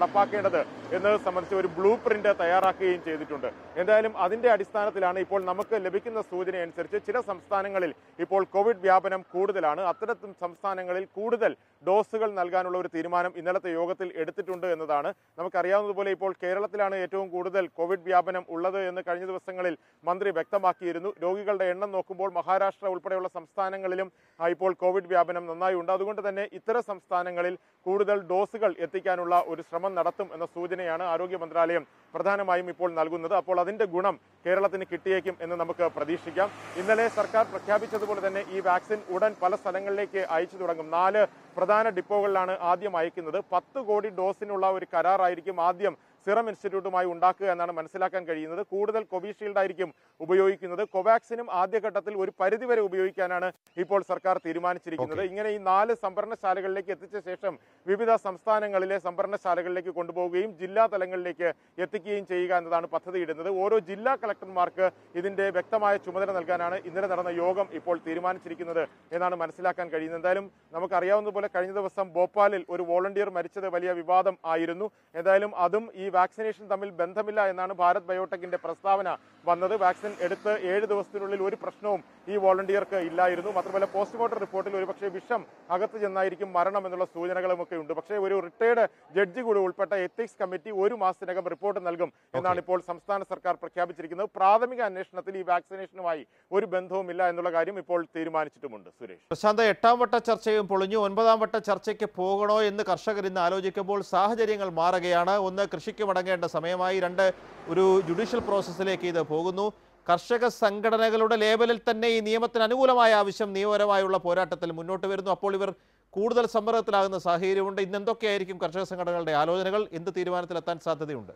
നടപ്പാക്കേണ്ടത് എന്നത് സംബന്ധിച്ച് ഒരു ബ്ലൂ പ്രിന്റ് തയ്യാറാക്കുകയും ചെയ്തിട്ടുണ്ട് എന്തായാലും അതിന്റെ അടിസ്ഥാനത്തിലാണ് ഇപ്പോൾ നമുക്ക് ലഭിക്കുന്ന സൂചന അനുസരിച്ച് ചില സംസ്ഥാനങ്ങളിൽ ഇപ്പോൾ കോവിഡ് വ്യാപനം കൂടുതലാണ് അത്തരത്തിൽ സംസ്ഥാനങ്ങളിൽ കൂടുതൽ ഡോസുകൾ നൽകാനുള്ള ഒരു തീരുമാനം ഇന്നലത്തെ യോഗത്തിൽ എടുത്തിട്ടുണ്ട് എന്നതാണ് നമുക്കറിയാവുന്നതുപോലെ ഇപ്പോൾ കേരളത്തിലാണ് ഏറ്റവും കൂടുതൽ കോവിഡ് വ്യാപനം ഉള്ളത് എന്ന് കഴിഞ്ഞ ദിവസങ്ങളിൽ മന്ത്രി വ്യക്തമാക്കിയിരുന്നു രോഗികളുടെ എണ്ണം നോക്കുമ്പോൾ മഹാരാഷ്ട്ര ഉൾപ്പെടെയുള്ള സംസ്ഥാനങ്ങളിലും ആ, ഇപ്പോൾ കോവിഡ് വ്യാപനം നന്നായി ഉണ്ട് അതുകൊണ്ട് തന്നെ ഇത്തരം സംസ്ഥാനങ്ങളിൽ കൂടുതൽ ഡോസുകൾ എത്തിക്കാനുള്ള ഒരു ശ്രമം നടത്തും എന്ന സൂചനയാണ് ആരോഗ്യ മന്ത്രാലയം പ്രധാനമായും ഇപ്പോൾ നൽകുന്നത് അപ്പോൾ അതിന്റെ ഗുണം കേരളത്തിന് കിട്ടിയേക്കും എന്ന് നമുക്ക് പ്രതീക്ഷിക്കാം ഇന്നലെ സർക്കാർ പ്രഖ്യാപിച്ചതുപോലെ തന്നെ ഈ വാക്സിൻ ഉടൻ പല സ്ഥലങ്ങളിലേക്ക് അയച്ചു തുടങ്ങും നാല് പ്രധാന ഡിപ്പോകളിലാണ് ആദ്യം അയക്കുന്നത് പത്ത് കോടി ഡോസിനുള്ള ഒരു കരാറായിരിക്കും ആദ്യം സിറം ഇൻസ്റ്റിറ്റ്യൂട്ടുമായി ഉണ്ടാക്കുക എന്നാണ് മനസ്സിലാക്കാൻ കഴിയുന്നത് കൂടുതൽ കോവിഷീൽഡ് ആയിരിക്കും ഉപയോഗിക്കുന്നത് കോവാക്സിനും ആദ്യഘട്ടത്തിൽ ഒരു പരിധിവരെ ഉപയോഗിക്കാനാണ് ഇപ്പോൾ സർക്കാർ തീരുമാനിച്ചിരിക്കുന്നത് ഇങ്ങനെ ഈ നാല് സംഭരണശാലകളിലേക്ക് എത്തിച്ച ശേഷം വിവിധ സംസ്ഥാനങ്ങളിലെ സംഭരണശാലകളിലേക്ക് കൊണ്ടുപോവുകയും ജില്ലാ തലങ്ങളിലേക്ക് എത്തിക്കുകയും ചെയ്യുക എന്നതാണ് പദ്ധതിയിടുന്നത് ഓരോ ജില്ലാ കളക്ടർമാർക്ക് ഇതിന്റെ വ്യക്തമായ ചുമതല നൽകാനാണ് ഇന്നലെ നടന്ന യോഗം ഇപ്പോൾ തീരുമാനിച്ചിരിക്കുന്നത് എന്നാണ് മനസ്സിലാക്കാൻ കഴിയുന്നത് എന്തായാലും നമുക്കറിയാവുന്നതുപോലെ കഴിഞ്ഞ ദിവസം ഭോപ്പാലിൽ ഒരു വോളണ്ടിയർ മരിച്ചത് വലിയ വിവാദം ആയിരുന്നു എന്തായാലും അതും ഈ വാക്സിനേഷൻ തമ്മിൽ ബന്ധമില്ല എന്നാണ് ഭാരത് ബയോടെക്കിന്റെ പ്രസ്താവന വന്നത് വാക്സിൻ എടുത്ത് ഏഴ് ദിവസത്തിനുള്ളിൽ ഒരു പ്രശ്നവും ഈ വോളണ്ടിയർക്ക് ഇല്ലായിരുന്നു മാത്രമല്ല പോസ്റ്റ്മോർട്ടം റിപ്പോർട്ടിൽ ഒരുപക്ഷെ വിഷം അകത്ത് ചെന്നായിരിക്കും മരണം എന്നുള്ള സൂചനകളും ഒക്കെ ഉണ്ട് പക്ഷേ ഒരു റിട്ടയർഡ് ജഡ്ജി കൂടി ഉൾപ്പെട്ട എത്തിക്സ് കമ്മിറ്റി ഒരു മാസത്തിനകം റിപ്പോർട്ട് നൽകും എന്നാണ് ഇപ്പോൾ സംസ്ഥാന സർക്കാർ പ്രഖ്യാപിച്ചിരിക്കുന്നത് പ്രാഥമിക അന്വേഷണത്തിൽ ഈ വാക്സിനേഷനുമായി ഒരു ബന്ധവുമില്ല എന്നുള്ള കാര്യം ഇപ്പോൾ തീരുമാനിച്ചിട്ടുമുണ്ട് സുരേഷ് പ്രശാന്ത് എട്ടാം വട്ട ചർച്ചയും പൊളിഞ്ഞു ഒൻപതാം വട്ട ചർച്ചയ്ക്ക് പോകണോ എന്ന് കർഷകർ ഇന്ന് ആലോചിക്കുമ്പോൾ സാഹചര്യങ്ങൾ മാറുകയാണ് ഒന്ന് കൃഷിക്ക് മടങ്ങേണ്ട സമയമായി രണ്ട് ഒരു ജുഡീഷ്യൽ പ്രോസസ്സിലേക്ക് ഇത് പോകുന്നു കർഷക സംഘടനകളുടെ ലേബലിൽ തന്നെ ഈ നിയമത്തിന് അനുകൂലമായ ആവശ്യം നിയമപരമായുള്ള പോരാട്ടത്തിൽ മുന്നോട്ട് വരുന്നു അപ്പോൾ ഇവർ കൂടുതൽ സമ്മർദ്ദത്തിലാകുന്ന സാഹചര്യമുണ്ട് ഇന്ന് എന്തൊക്കെയായിരിക്കും കർഷക സംഘടനകളുടെ ആലോചനകൾ എന്ത് തീരുമാനത്തിലെത്താൻ സാധ്യതയുണ്ട്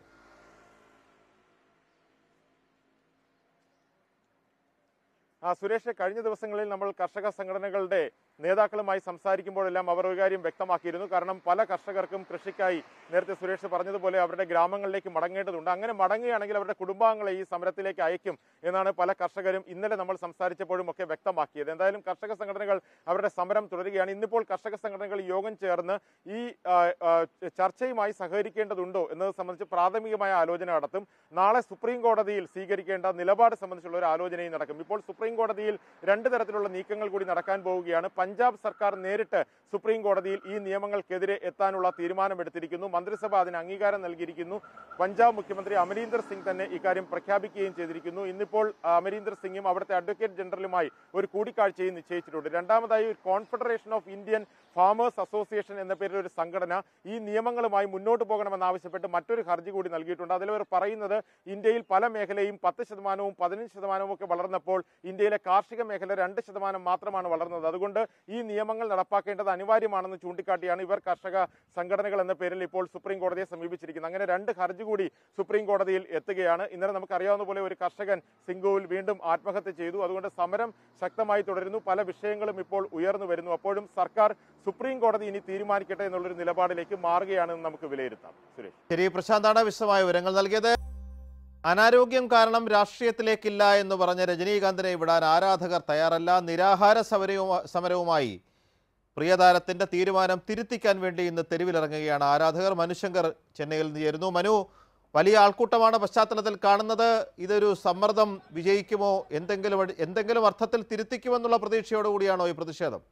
ആ സുരേഷ് കഴിഞ്ഞ ദിവസങ്ങളിൽ നമ്മൾ കർഷക സംഘടനകളുടെ നേതാക്കളുമായി സംസാരിക്കുമ്പോഴെല്ലാം അവർ ഒരു കാര്യം വ്യക്തമാക്കിയിരുന്നു കാരണം പല കർഷകർക്കും കൃഷിക്കായി നേരത്തെ സുരേഷ് പറഞ്ഞതുപോലെ അവരുടെ ഗ്രാമങ്ങളിലേക്ക് മടങ്ങേണ്ടതുണ്ട് അങ്ങനെ മടങ്ങുകയാണെങ്കിൽ അവരുടെ കുടുംബാംഗങ്ങളെ ഈ സമരത്തിലേക്ക് അയക്കും എന്നാണ് പല കർഷകരും ഇന്നലെ നമ്മൾ സംസാരിച്ചപ്പോഴും ഒക്കെ വ്യക്തമാക്കിയത് എന്തായാലും കർഷക സംഘടനകൾ അവരുടെ സമരം തുടരുകയാണ് ഇന്നിപ്പോൾ കർഷക സംഘടനകൾ യോഗം ചേർന്ന് ഈ ആ, ആ, ചർച്ചയുമായി സഹകരിക്കേണ്ടതുണ്ടോ എന്നത് സംബന്ധിച്ച് പ്രാഥമികമായ ആലോചന നടത്തും നാളെ സുപ്രീം കോടതിയിൽ സ്വീകരിക്കേണ്ട നിലപാട് സംബന്ധിച്ചുള്ള ഒരു ആലോചനയും നടക്കും ഇപ്പോൾ സുപ്രീം കോടതിയിൽ രണ്ട് തരത്തിലുള്ള നീക്കങ്ങൾ കൂടി നടക്കാൻ പോവുകയാണ് പഞ്ചാബ് സർക്കാർ നേരിട്ട് സുപ്രീം കോടതിയിൽ ഈ നിയമങ്ങൾക്കെതിരെ എത്താനുള്ള തീരുമാനമെടുത്തിരിക്കുന്നു മന്ത്രിസഭ അതിന് അംഗീകാരം നൽകിയിരിക്കുന്നു പഞ്ചാബ് മുഖ്യമന്ത്രി അമരീന്ദർ സിംഗ് തന്നെ ഇക്കാര്യം പ്രഖ്യാപിക്കുകയും ചെയ്തിരിക്കുന്നു ഇന്നിപ്പോൾ ആ, അമരീന്ദർ സിംഗും അവിടുത്തെ അഡ്വക്കേറ്റ് ജനറലുമായി ഒരു കൂടിക്കാഴ്ചയും നിശ്ചയിച്ചിട്ടുണ്ട് രണ്ടാമതായി ഒരു confederation of Indian farmers association എന്ന പേരിൽ ഒരു സംഘടന ഈ നിയമങ്ങളുമായി മുന്നോട്ട് പോകണമെന്നാവശ്യപ്പെട്ട് മറ്റൊരു ഹർജി കൂടി നൽകിയിട്ടുണ്ട് അതിലവർ പറയുന്നത് ഇന്ത്യയിൽ പല മേഖലയും പത്ത് ശതമാനവും പതിനഞ്ച് ശതമാനവും ഒക്കെ വളർന്നപ്പോൾ ഇന്ത്യയിലെ കാർഷിക മേഖല രണ്ട് ശതമാനം മാത്രമാണ് വളർന്നത് അതുകൊണ്ട് ഈ നിയമങ്ങൾ നടപ്പാക്കേണ്ടത് അനിവാര്യമാണെന്ന് ചൂണ്ടിക്കാട്ടിയാണ് ഇവർ കർഷക സംഘടനകൾ എന്ന പേരിൽ ഇപ്പോൾ സുപ്രീം കോടതിയെ സമീപിച്ചിരിക്കുന്നത് അങ്ങനെ രണ്ട് ഹർജി കൂടി സുപ്രീം കോടതിയിൽ എത്തുകയാണ് ഇന്നലെ നമുക്കറിയാവുന്ന പോലെ ഒരു കർഷകൻ സിംഗുവിൽ വീണ്ടും ആത്മഹത്യ ചെയ്തു അതുകൊണ്ട് സമരം ശക്തമായി തുടരുന്നു പല വിഷയങ്ങളും ഇപ്പോൾ ഉയർന്നു വരുന്നു അപ്പോഴും സർക്കാർ സുപ്രീം കോടതി ഇനി തീരുമാനിക്കട്ടെ എന്നുള്ളൊരു നിലപാടിലേക്ക് മാറുകയാണെന്ന് നമുക്ക് വിലയിരുത്താം സുരേഷ് ശരി പ്രശാന്താണ് വിശദമായ വിവരങ്ങൾ നൽകിയത് അനാരോഗ്യം കാരണം രാഷ്ട്രീയത്തിലേക്കില്ല എന്ന് പറഞ്ഞ രജനീകാന്തിനെ വിടാൻ ആരാധകർ തയ്യാറല്ല നിരാഹാര സമരവും സമരവുമായി പ്രിയതാരത്തിന്റെ തീരുമാനം തിരുത്തിക്കാൻ വേണ്ടി ഇന്ന് തെരുവിലിറങ്ങുകയാണ് ആരാധകർ മനുശങ്കർ ചെന്നൈയിൽ നിന്ന് ചേരുന്നു മനു വലിയ ആൾക്കൂട്ടമാണ് പശ്ചാത്തലത്തിൽ കാണുന്നത് ഇതൊരു സമ്മർദ്ദം വിജയിക്കുമോ എന്തെങ്കിലും അടി- എന്തെങ്കിലും അർത്ഥത്തിൽ തിരുത്തിക്കുമെന്നുള്ള പ്രതീക്ഷയോടുകൂടിയാണോ ഈ പ്രതിഷേധം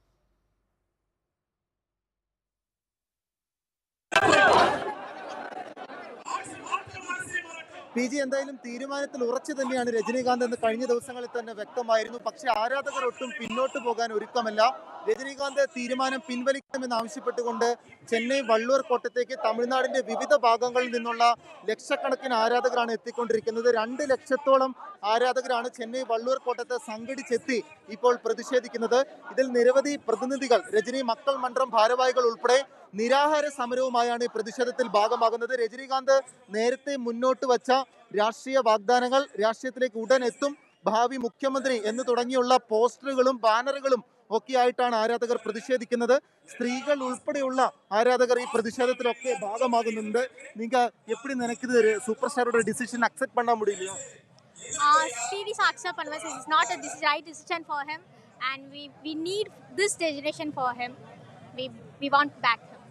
പി ജി എന്തായാലും തീരുമാനത്തിൽ ഉറച്ചു തന്നെയാണ് രജനീകാന്ത് എന്ന് കഴിഞ്ഞ ദിവസങ്ങളിൽ തന്നെ വ്യക്തമായിരുന്നു പക്ഷേ ആരാധകർ ഒട്ടും പിന്നോട്ട് പോകാൻ ഒരുക്കമല്ല രജനീകാന്ത് തീരുമാനം പിൻവലിക്കണമെന്ന് ആവശ്യപ്പെട്ടുകൊണ്ട് ചെന്നൈ വള്ളൂർ കോട്ടത്തേക്ക് തമിഴ്നാടിന്റെ വിവിധ ഭാഗങ്ങളിൽ നിന്നുള്ള ലക്ഷക്കണക്കിന് ആരാധകരാണ് എത്തിക്കൊണ്ടിരിക്കുന്നത് രണ്ട് ലക്ഷത്തോളം ആരാധകരാണ് ചെന്നൈ വള്ളൂർ കോട്ടത്ത് സംഘടിച്ചെത്തി ഇപ്പോൾ പ്രതിഷേധിക്കുന്നത് ഇതിൽ നിരവധി പ്രതിനിധികൾ രജനി മക്കൾ മണ്ഡലം ഭാരവാഹികൾ ഉൾപ്പെടെ നിരാഹാര സമരവുമായാണ് ഈ പ്രതിഷേധത്തിൽ ഭാഗമാകുന്നത് രജനീകാന്ത് നേരത്തെ മുന്നോട്ട് വച്ച രാഷ്ട്രീയ വാഗ്ദാനങ്ങൾ രാഷ്ട്രീയത്തിലേക്ക് ഉടൻ എത്തും ഭാവി മുഖ്യമന്ത്രി എന്ന് തുടങ്ങിയുള്ള പോസ്റ്ററുകളും ബാനറുകളും ഒക്കെയായിട്ടാണ് ആരാധകർ പ്രതിഷേധിക്കുന്നത് സ്ത്രീകൾ ഉൾപ്പെടെയുള്ള ആരാധകർ ഈ പ്രതിഷേധത്തിലൊക്കെ ഭാഗമാകുന്നുണ്ട് നിങ്ങൾ எப்படி நினைக்குது சூப்பர் ஸ்டாரோட டிசிஷன் அக்செப்ட் பண்ண முடியலையா Uh, Srivis accept Panvas is not a this right decision for him, and we, we need this generation for him. We we want back him.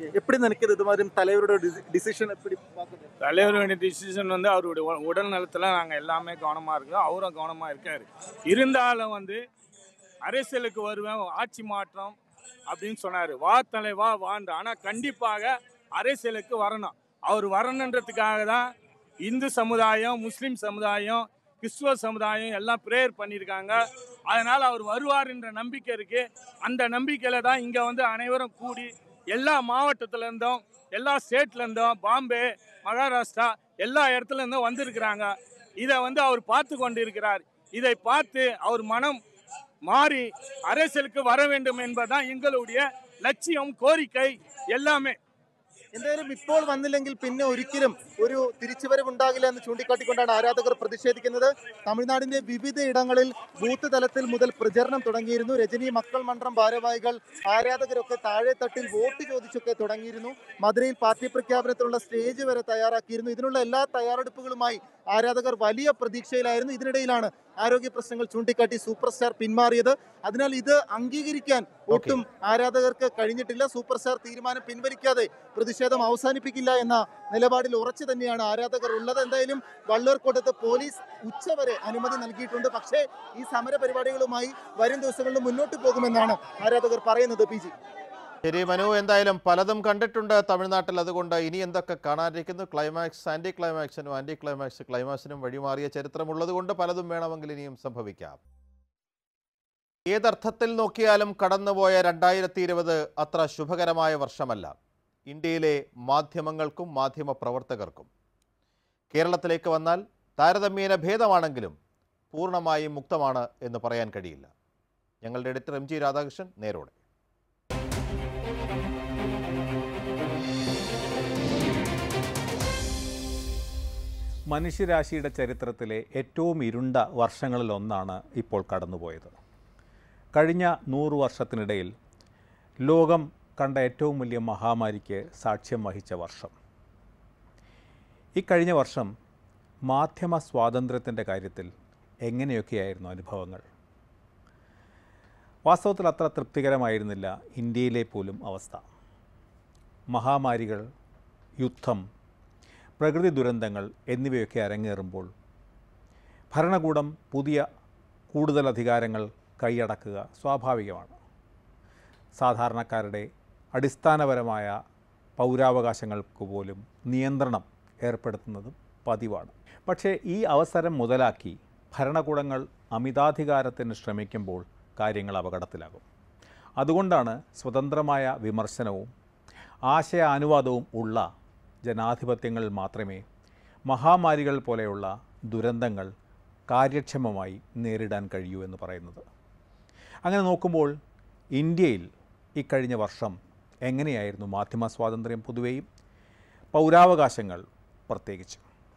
எப்படி நினைக்கிறது இது மாதிரி தலைவரோட டிசிஷன் எப்படி பார்க்குது தலைவருடைய டிசிஷன் வந்து அவருடைய உ- உடல் நலத்தில் நாங்கள் எல்லாமே கவனமாக இருக்கோம் அவரும் கவனமாக இருக்காரு இருந்தாலும் வந்து அரசியலுக்கு வருவேன் ஆட்சி மாற்றம் அப்படின்னு சொன்னார் வா தலைவா வாண்டு ஆனால் கண்டிப்பாக அரசியலுக்கு வரணும் அவர் வரணுன்றதுக்காக தான் இந்து சமுதாயம் முஸ்லீம் சமுதாயம் கிறிஸ்துவ சமுதாயம் எல்லாம் ப்ரேயர் பண்ணியிருக்காங்க அதனால் அவர் வருவார்ன்ற நம்பிக்கை இருக்குது அந்த நம்பிக்கையில் தான் இங்கே வந்து அனைவரும் கூடி எல்லா மாவட்டத்துல இருந்தும் எல்லா ஸ்டேட்ல இருந்தும் பாம்பே மகாராஷ்டிரா எல்லா இடத்துல இருந்தும் வந்திருக்கிறாங்க இதை வந்து அவர் பார்த்து கொண்டிருக்கிறார் இதை பார்த்து அவர் மனம் மாறி அரசியலுக்கு வர வேண்டும் என்பதுதான் എங்களுடைய ലക്ഷ്യം കോരിക്കൈ എല്ലാമേ എന്തായാലും ഇപ്പോൾ വന്നില്ലെങ്കിൽ പിന്നെ ഒരിക്കലും ഒരു തിരിച്ചുവരവ് ഉണ്ടാകില്ല എന്ന് ചൂണ്ടിക്കാട്ടിക്കൊണ്ടാണ് ആരാധകർ പ്രതിഷേധിക്കുന്നത് തമിഴ്നാടിന്റെ വിവിധ ഇടങ്ങളിൽ ബൂത്ത് തലത്തിൽ മുതൽ പ്രചരണം തുടങ്ങിയിരുന്നു രജനി മക്കൾ മണ്ഡലം ഭാരവാഹികൾ ആരാധകരൊക്കെ താഴെ തട്ടിൽ വോട്ട് ചോദിച്ചൊക്കെ തുടങ്ങിയിരുന്നു മധുരയിൽ പാർട്ടി പ്രഖ്യാപനത്തിനുള്ള സ്റ്റേജ് വരെ തയ്യാറാക്കിയിരുന്നു ഇതിനുള്ള എല്ലാ തയ്യാറെടുപ്പുകളുമായി ആരാധകർ വലിയ പ്രതീക്ഷയിലായിരുന്നു ഇതിനിടയിലാണ് ആരോഗ്യ പ്രശ്നങ്ങൾ ചൂണ്ടിക്കാട്ടി സൂപ്പർ സ്റ്റാർ പിന്മാറിയത് അതിനാൽ ഇത് അംഗീകരിക്കാൻ ഒട്ടും ആരാധകർക്ക് കഴിഞ്ഞിട്ടില്ല സൂപ്പർ സ്റ്റാർ തീരുമാനം പിൻവലിക്കാതെ പ്രതിഷേധം അവസാനിപ്പിക്കില്ല എന്ന നിലപാടിൽ ഉറച്ചു തന്നെയാണ് ആരാധകർ ഉള്ളത് എന്തായാലും വള്ളൂർക്കോട്ടത്ത് പോലീസ് ഉച്ചവരെ അനുമതി നൽകിയിട്ടുണ്ട് പക്ഷേ ഈ സമര പരിപാടികളുമായി വരും ദിവസങ്ങളിൽ മുന്നോട്ട് പോകുമെന്നാണ് ആരാധകർ പറയുന്നത് പി ജി ശരി മനു എന്തായാലും പലതും കണ്ടിട്ടുണ്ട് തമിഴ്നാട്ടിൽ അതുകൊണ്ട് ഇനി എന്തൊക്കെ കാണാനിരിക്കുന്നു ക്ലൈമാക്സ് ആൻറ്റി ക്ലൈമാക്സിനും ആൻറ്റി ക്ലൈമാക്സ് ക്ലൈമാക്സിനും വഴിമാറിയ ചരിത്രമുള്ളത് കൊണ്ട് പലതും വേണമെങ്കിൽ ഇനിയും സംഭവിക്കാം ഏതർത്ഥത്തിൽ നോക്കിയാലും കടന്നുപോയ രണ്ടായിരത്തി ഇരുപത് അത്ര ശുഭകരമായ വർഷമല്ല ഇന്ത്യയിലെ മാധ്യമങ്ങൾക്കും മാധ്യമ പ്രവർത്തകർക്കും കേരളത്തിലേക്ക് വന്നാൽ താരതമ്യേന ഭേദമാണെങ്കിലും പൂർണ്ണമായും മുക്തമാണ് എന്ന് പറയാൻ കഴിയില്ല ഞങ്ങളുടെ എഡിറ്റർ എം ജി രാധാകൃഷ്ണൻ നേരോടെ മനുഷ്യരാശിയുടെ ചരിത്രത്തിലെ ഏറ്റവും ഇരുണ്ട വർഷങ്ങളിലൊന്നാണ് ഇപ്പോൾ കടന്നുപോയത് കഴിഞ്ഞ നൂറു വർഷത്തിനിടയിൽ ലോകം കണ്ട ഏറ്റവും വലിയ മഹാമാരിക്ക് സാക്ഷ്യം വഹിച്ച വർഷം ഈ കഴിഞ്ഞ വർഷം മാധ്യമ സ്വാതന്ത്ര്യത്തിൻ്റെ കാര്യത്തിൽ എങ്ങനെയൊക്കെയായിരുന്നു അനുഭവങ്ങൾ വാസ്തവത്തിൽ അത്ര തൃപ്തികരമായിരുന്നില്ല ഇന്ത്യയിലെ പോലും അവസ്ഥ മഹാമാരികൾ യുദ്ധം പ്രകൃതി ദുരന്തങ്ങൾ എന്നിവയൊക്കെ അരങ്ങേറുമ്പോൾ ഭരണകൂടം പുതിയ കൂടുതൽ അധികാരങ്ങൾ കൈയടക്കുക സ്വാഭാവികമാണ് സാധാരണക്കാരുടെ അടിസ്ഥാനപരമായ പൗരാവകാശങ്ങൾക്ക് പോലും നിയന്ത്രണം ഏർപ്പെടുത്തുന്നതും പതിവാണ് പക്ഷേ ഈ അവസരം മുതലാക്കി ഭരണകൂടങ്ങൾ അമിതാധികാരത്തിന് ശ്രമിക്കുമ്പോൾ കാര്യങ്ങൾ അപകടത്തിലാകും അതുകൊണ്ടാണ് സ്വതന്ത്രമായ വിമർശനവും ആശയാനുവാദവും ഉള്ള ജനാധിപത്യങ്ങളിൽ മാത്രമേ മഹാമാരികൾ പോലെയുള്ള ദുരന്തങ്ങൾ കാര്യക്ഷമമായി നേരിടാൻ കഴിയൂ എന്ന് പറയുന്നത് അങ്ങനെ നോക്കുമ്പോൾ ഇന്ത്യയിൽ ഇക്കഴിഞ്ഞ വർഷം എങ്ങനെയായിരുന്നു മാധ്യമ സ്വാതന്ത്ര്യം പൊതുവെയും പൗരാവകാശങ്ങൾ പ്രത്യേകിച്ച്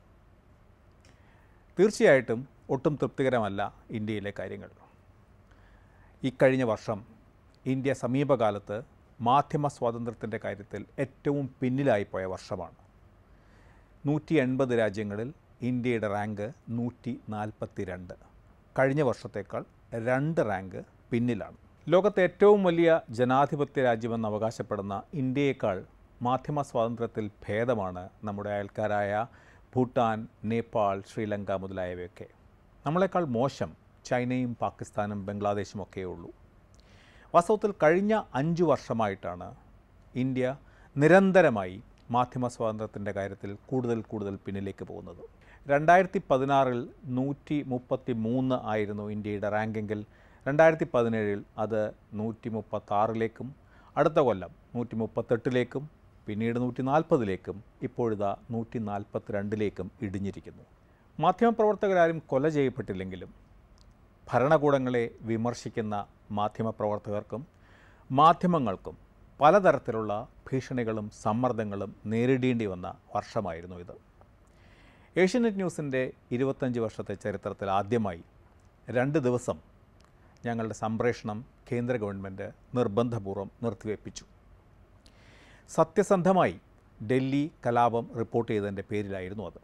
തീർച്ചയായിട്ടും ഒട്ടും തൃപ്തികരമല്ല ഇന്ത്യയിലെ കാര്യങ്ങൾ ഇക്കഴിഞ്ഞ വർഷം ഇന്ത്യ സമീപകാലത്ത് മാധ്യമ സ്വാതന്ത്ര്യത്തിൻ്റെ കാര്യത്തിൽ ഏറ്റവും പിന്നിലായിപ്പോയ വർഷമാണ് നൂറ്റി എൺപത് രാജ്യങ്ങളിൽ ഇന്ത്യയുടെ റാങ്ക് നൂറ്റി നാൽപ്പത്തി രണ്ട് കഴിഞ്ഞ വർഷത്തേക്കാൾ രണ്ട് റാങ്ക് പിന്നിലാണ് ലോകത്തെ ഏറ്റവും വലിയ ജനാധിപത്യ രാജ്യമെന്ന് അവകാശപ്പെടുന്ന ഇന്ത്യയേക്കാൾ മാധ്യമ സ്വാതന്ത്ര്യത്തിൽ ഭേദമാണ് നമ്മുടെ അയൽക്കാരായ ഭൂട്ടാൻ നേപ്പാൾ ശ്രീലങ്ക മുതലായവയൊക്കെ നമ്മളെക്കാൾ മോശം ചൈനയും പാകിസ്ഥാനും ബംഗ്ലാദേശും ഒക്കെയേ ഉള്ളൂ വാസ്തവത്തിൽ കഴിഞ്ഞ അഞ്ച് വർഷമായിട്ടാണ് ഇന്ത്യ നിരന്തരമായി മാധ്യമ സ്വാതന്ത്ര്യത്തിൻ്റെ കാര്യത്തിൽ കൂടുതൽ കൂടുതൽ പിന്നിലേക്ക് പോകുന്നത് രണ്ടായിരത്തി പതിനാറിൽ നൂറ്റി മുപ്പത്തി മൂന്ന് ആയിരുന്നു ഇന്ത്യയുടെ റാങ്കെങ്കിൽ രണ്ടായിരത്തി പതിനേഴിൽ അത് നൂറ്റി മുപ്പത്താറിലേക്കും അടുത്ത കൊല്ലം നൂറ്റി മുപ്പത്തെട്ടിലേക്കും പിന്നീട് നൂറ്റി നാൽപ്പതിലേക്കും ഇപ്പോഴിതാ നൂറ്റി നാൽപ്പത്തിരണ്ടിലേക്കും ഇടിഞ്ഞിരിക്കുന്നു മാധ്യമപ്രവർത്തകരാരും കൊല ചെയ്യപ്പെട്ടില്ലെങ്കിലും ഭരണകൂടങ്ങളെ വിമർശിക്കുന്ന മാധ്യമപ്രവർത്തകർക്കും മാധ്യമങ്ങൾക്കും പലതരത്തിലുള്ള ഭീഷണികളും സമ്മർദ്ദങ്ങളും നേരിടേണ്ടി വന്ന വർഷമായിരുന്നു ഇത് ഏഷ്യനെറ്റ് ന്യൂസിൻ്റെ ഇരുപത്തഞ്ച് വർഷത്തെ ചരിത്രത്തിൽ ആദ്യമായി രണ്ട് ദിവസം ഞങ്ങളുടെ സംപ്രേഷണം കേന്ദ്ര ഗവൺമെൻറ് നിർബന്ധപൂർവ്വം നിർത്തിവെപ്പിച്ചു സത്യസന്ധമായി ഡൽഹി കലാപം റിപ്പോർട്ട് ചെയ്തതിൻ്റെ പേരിലായിരുന്നു അത്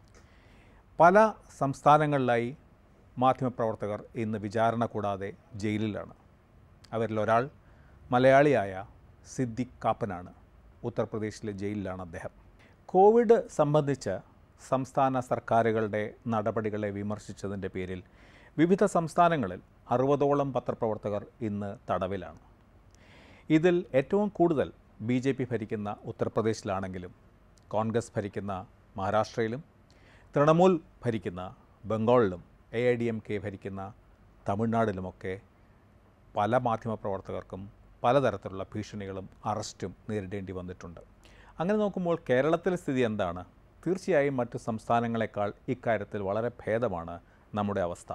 പല സംസ്ഥാനങ്ങളിലായി മാധ്യമപ്രവർത്തകർ ഇന്ന് വിചാരണ കൂടാതെ ജയിലിലാണ് അവരിൽ ഒരാൾ മലയാളിയായ സിദ്ദിഖ് കാപ്പനാണ് ഉത്തർപ്രദേശിലെ ജയിലിലാണ് അദ്ദേഹം കോവിഡ് സംബന്ധിച്ച് സംസ്ഥാന സർക്കാരുകളുടെ നടപടികളെ വിമർശിച്ചതിൻ്റെ പേരിൽ വിവിധ സംസ്ഥാനങ്ങളിൽ അറുപതോളം പത്രപ്രവർത്തകർ ഇന്ന് തടവിലാണ് ഇതിൽ ഏറ്റവും കൂടുതൽ ബി ജെ പി ഭരിക്കുന്ന ഉത്തർപ്രദേശിലാണെങ്കിലും കോൺഗ്രസ് ഭരിക്കുന്ന മഹാരാഷ്ട്രയിലും തൃണമൂൽ ഭരിക്കുന്ന ബംഗാളിലും A I D M K ഭരിക്കുന്ന തമിഴ്നാട്ടിലുമൊക്കെ പല മാധ്യമപ്രവർത്തകർക്കും പലതരത്തിലുള്ള ഭീഷണികളും അറസ്റ്റും നേരിടേണ്ടി വന്നിട്ടുണ്ട് അങ്ങനെ നോക്കുമ്പോൾ കേരളത്തിലെ സ്ഥിതി എന്താണ് തീർച്ചയായും മറ്റു സംസ്ഥാനങ്ങളെക്കാൾ ഇക്കാര്യത്തിൽ വളരെ ഭേദമാണ് നമ്മുടെ അവസ്ഥ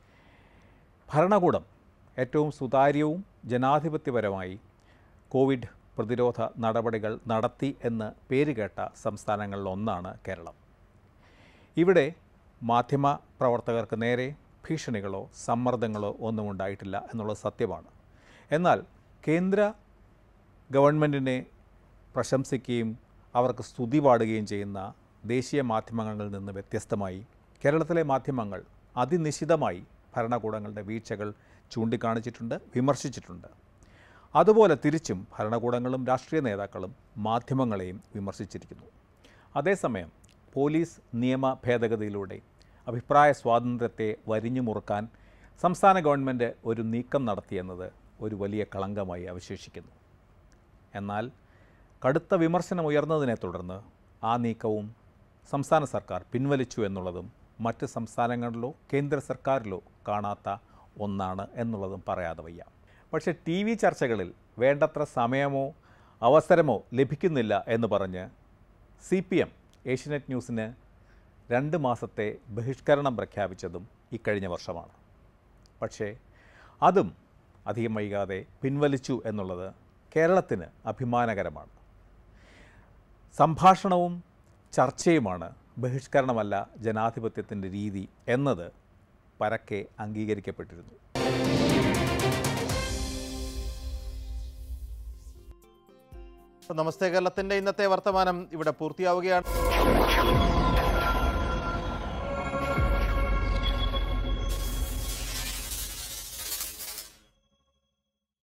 ഭരണകൂടം ഏറ്റവും സുതാര്യവും ജനാധിപത്യപരമായി കോവിഡ് പ്രതിരോധ നടപടികൾ നടത്തി എന്ന് പേരുകേട്ട സംസ്ഥാനങ്ങളിലൊന്നാണ് കേരളം ഇവിടെ മാധ്യമ പ്രവർത്തകർക്ക് നേരെ ഭീഷണികളോ സമ്മർദ്ദങ്ങളോ ഒന്നും ഉണ്ടായിട്ടില്ല എന്നുള്ളത് സത്യമാണ് എന്നാൽ കേന്ദ്ര ഗവൺമെൻറ്റിനെ പ്രശംസിക്കുകയും അവർക്ക് സ്തുതി പാടുകയും ചെയ്യുന്ന ദേശീയ മാധ്യമങ്ങളിൽ നിന്ന് വ്യത്യസ്തമായി കേരളത്തിലെ മാധ്യമങ്ങൾ അതിനിശിതമായി ഭരണകൂടങ്ങളുടെ വീഴ്ചകൾ ചൂണ്ടിക്കാണിച്ചിട്ടുണ്ട് വിമർശിച്ചിട്ടുണ്ട് അതുപോലെ തിരിച്ചും ഭരണകൂടങ്ങളും രാഷ്ട്രീയ നേതാക്കളും മാധ്യമങ്ങളെയും വിമർശിച്ചിരിക്കുന്നു അതേസമയം പോലീസ് നിയമ ഭേദഗതിയിലൂടെ അഭിപ്രായ സ്വാതന്ത്ര്യത്തെ വരിഞ്ഞു മുറുക്കാൻ സംസ്ഥാന ഗവൺമെൻറ് ഒരു നീക്കം നടത്തിയെന്നത് ഒരു വലിയ കളങ്കമായി അവശേഷിക്കുന്നു എന്നാൽ കടുത്ത വിമർശനം ഉയർന്നതിനെ തുടർന്ന് ആ നീക്കവും സംസ്ഥാന സർക്കാർ പിൻവലിച്ചു എന്നുള്ളതും മറ്റ് സംസ്ഥാനങ്ങളിലോ കേന്ദ്ര സർക്കാരിലോ കാണാത്ത ഒന്നാണ് എന്നുള്ളതും പറയാതെ വയ്യ പക്ഷേ ടി വി ചർച്ചകളിൽ വേണ്ടത്ര സമയമോ അവസരമോ ലഭിക്കുന്നില്ല എന്ന് പറഞ്ഞ് സി പി എം ഏഷ്യനെറ്റ് ന്യൂസിന് രണ്ട് മാസത്തെ ബഹിഷ്കരണം പ്രഖ്യാപിച്ചതും ഇക്കഴിഞ്ഞ വർഷമാണ് പക്ഷേ അതും അധികം വൈകാതെ പിൻവലിച്ചു എന്നുള്ളത് കേരളത്തിന് അഭിമാനകരമാണ് സംഭാഷണവും ചർച്ചയുമാണ് ബഹിഷ്കരണമല്ല ജനാധിപത്യത്തിൻ്റെ രീതി എന്നത് പരക്കെ അംഗീകരിക്കപ്പെട്ടിരുന്നു നമസ്തേ കേരളത്തിന്റെ ഇന്നത്തെ വർത്തമാനം ഇവിടെ പൂർത്തിയാവുകയാണ്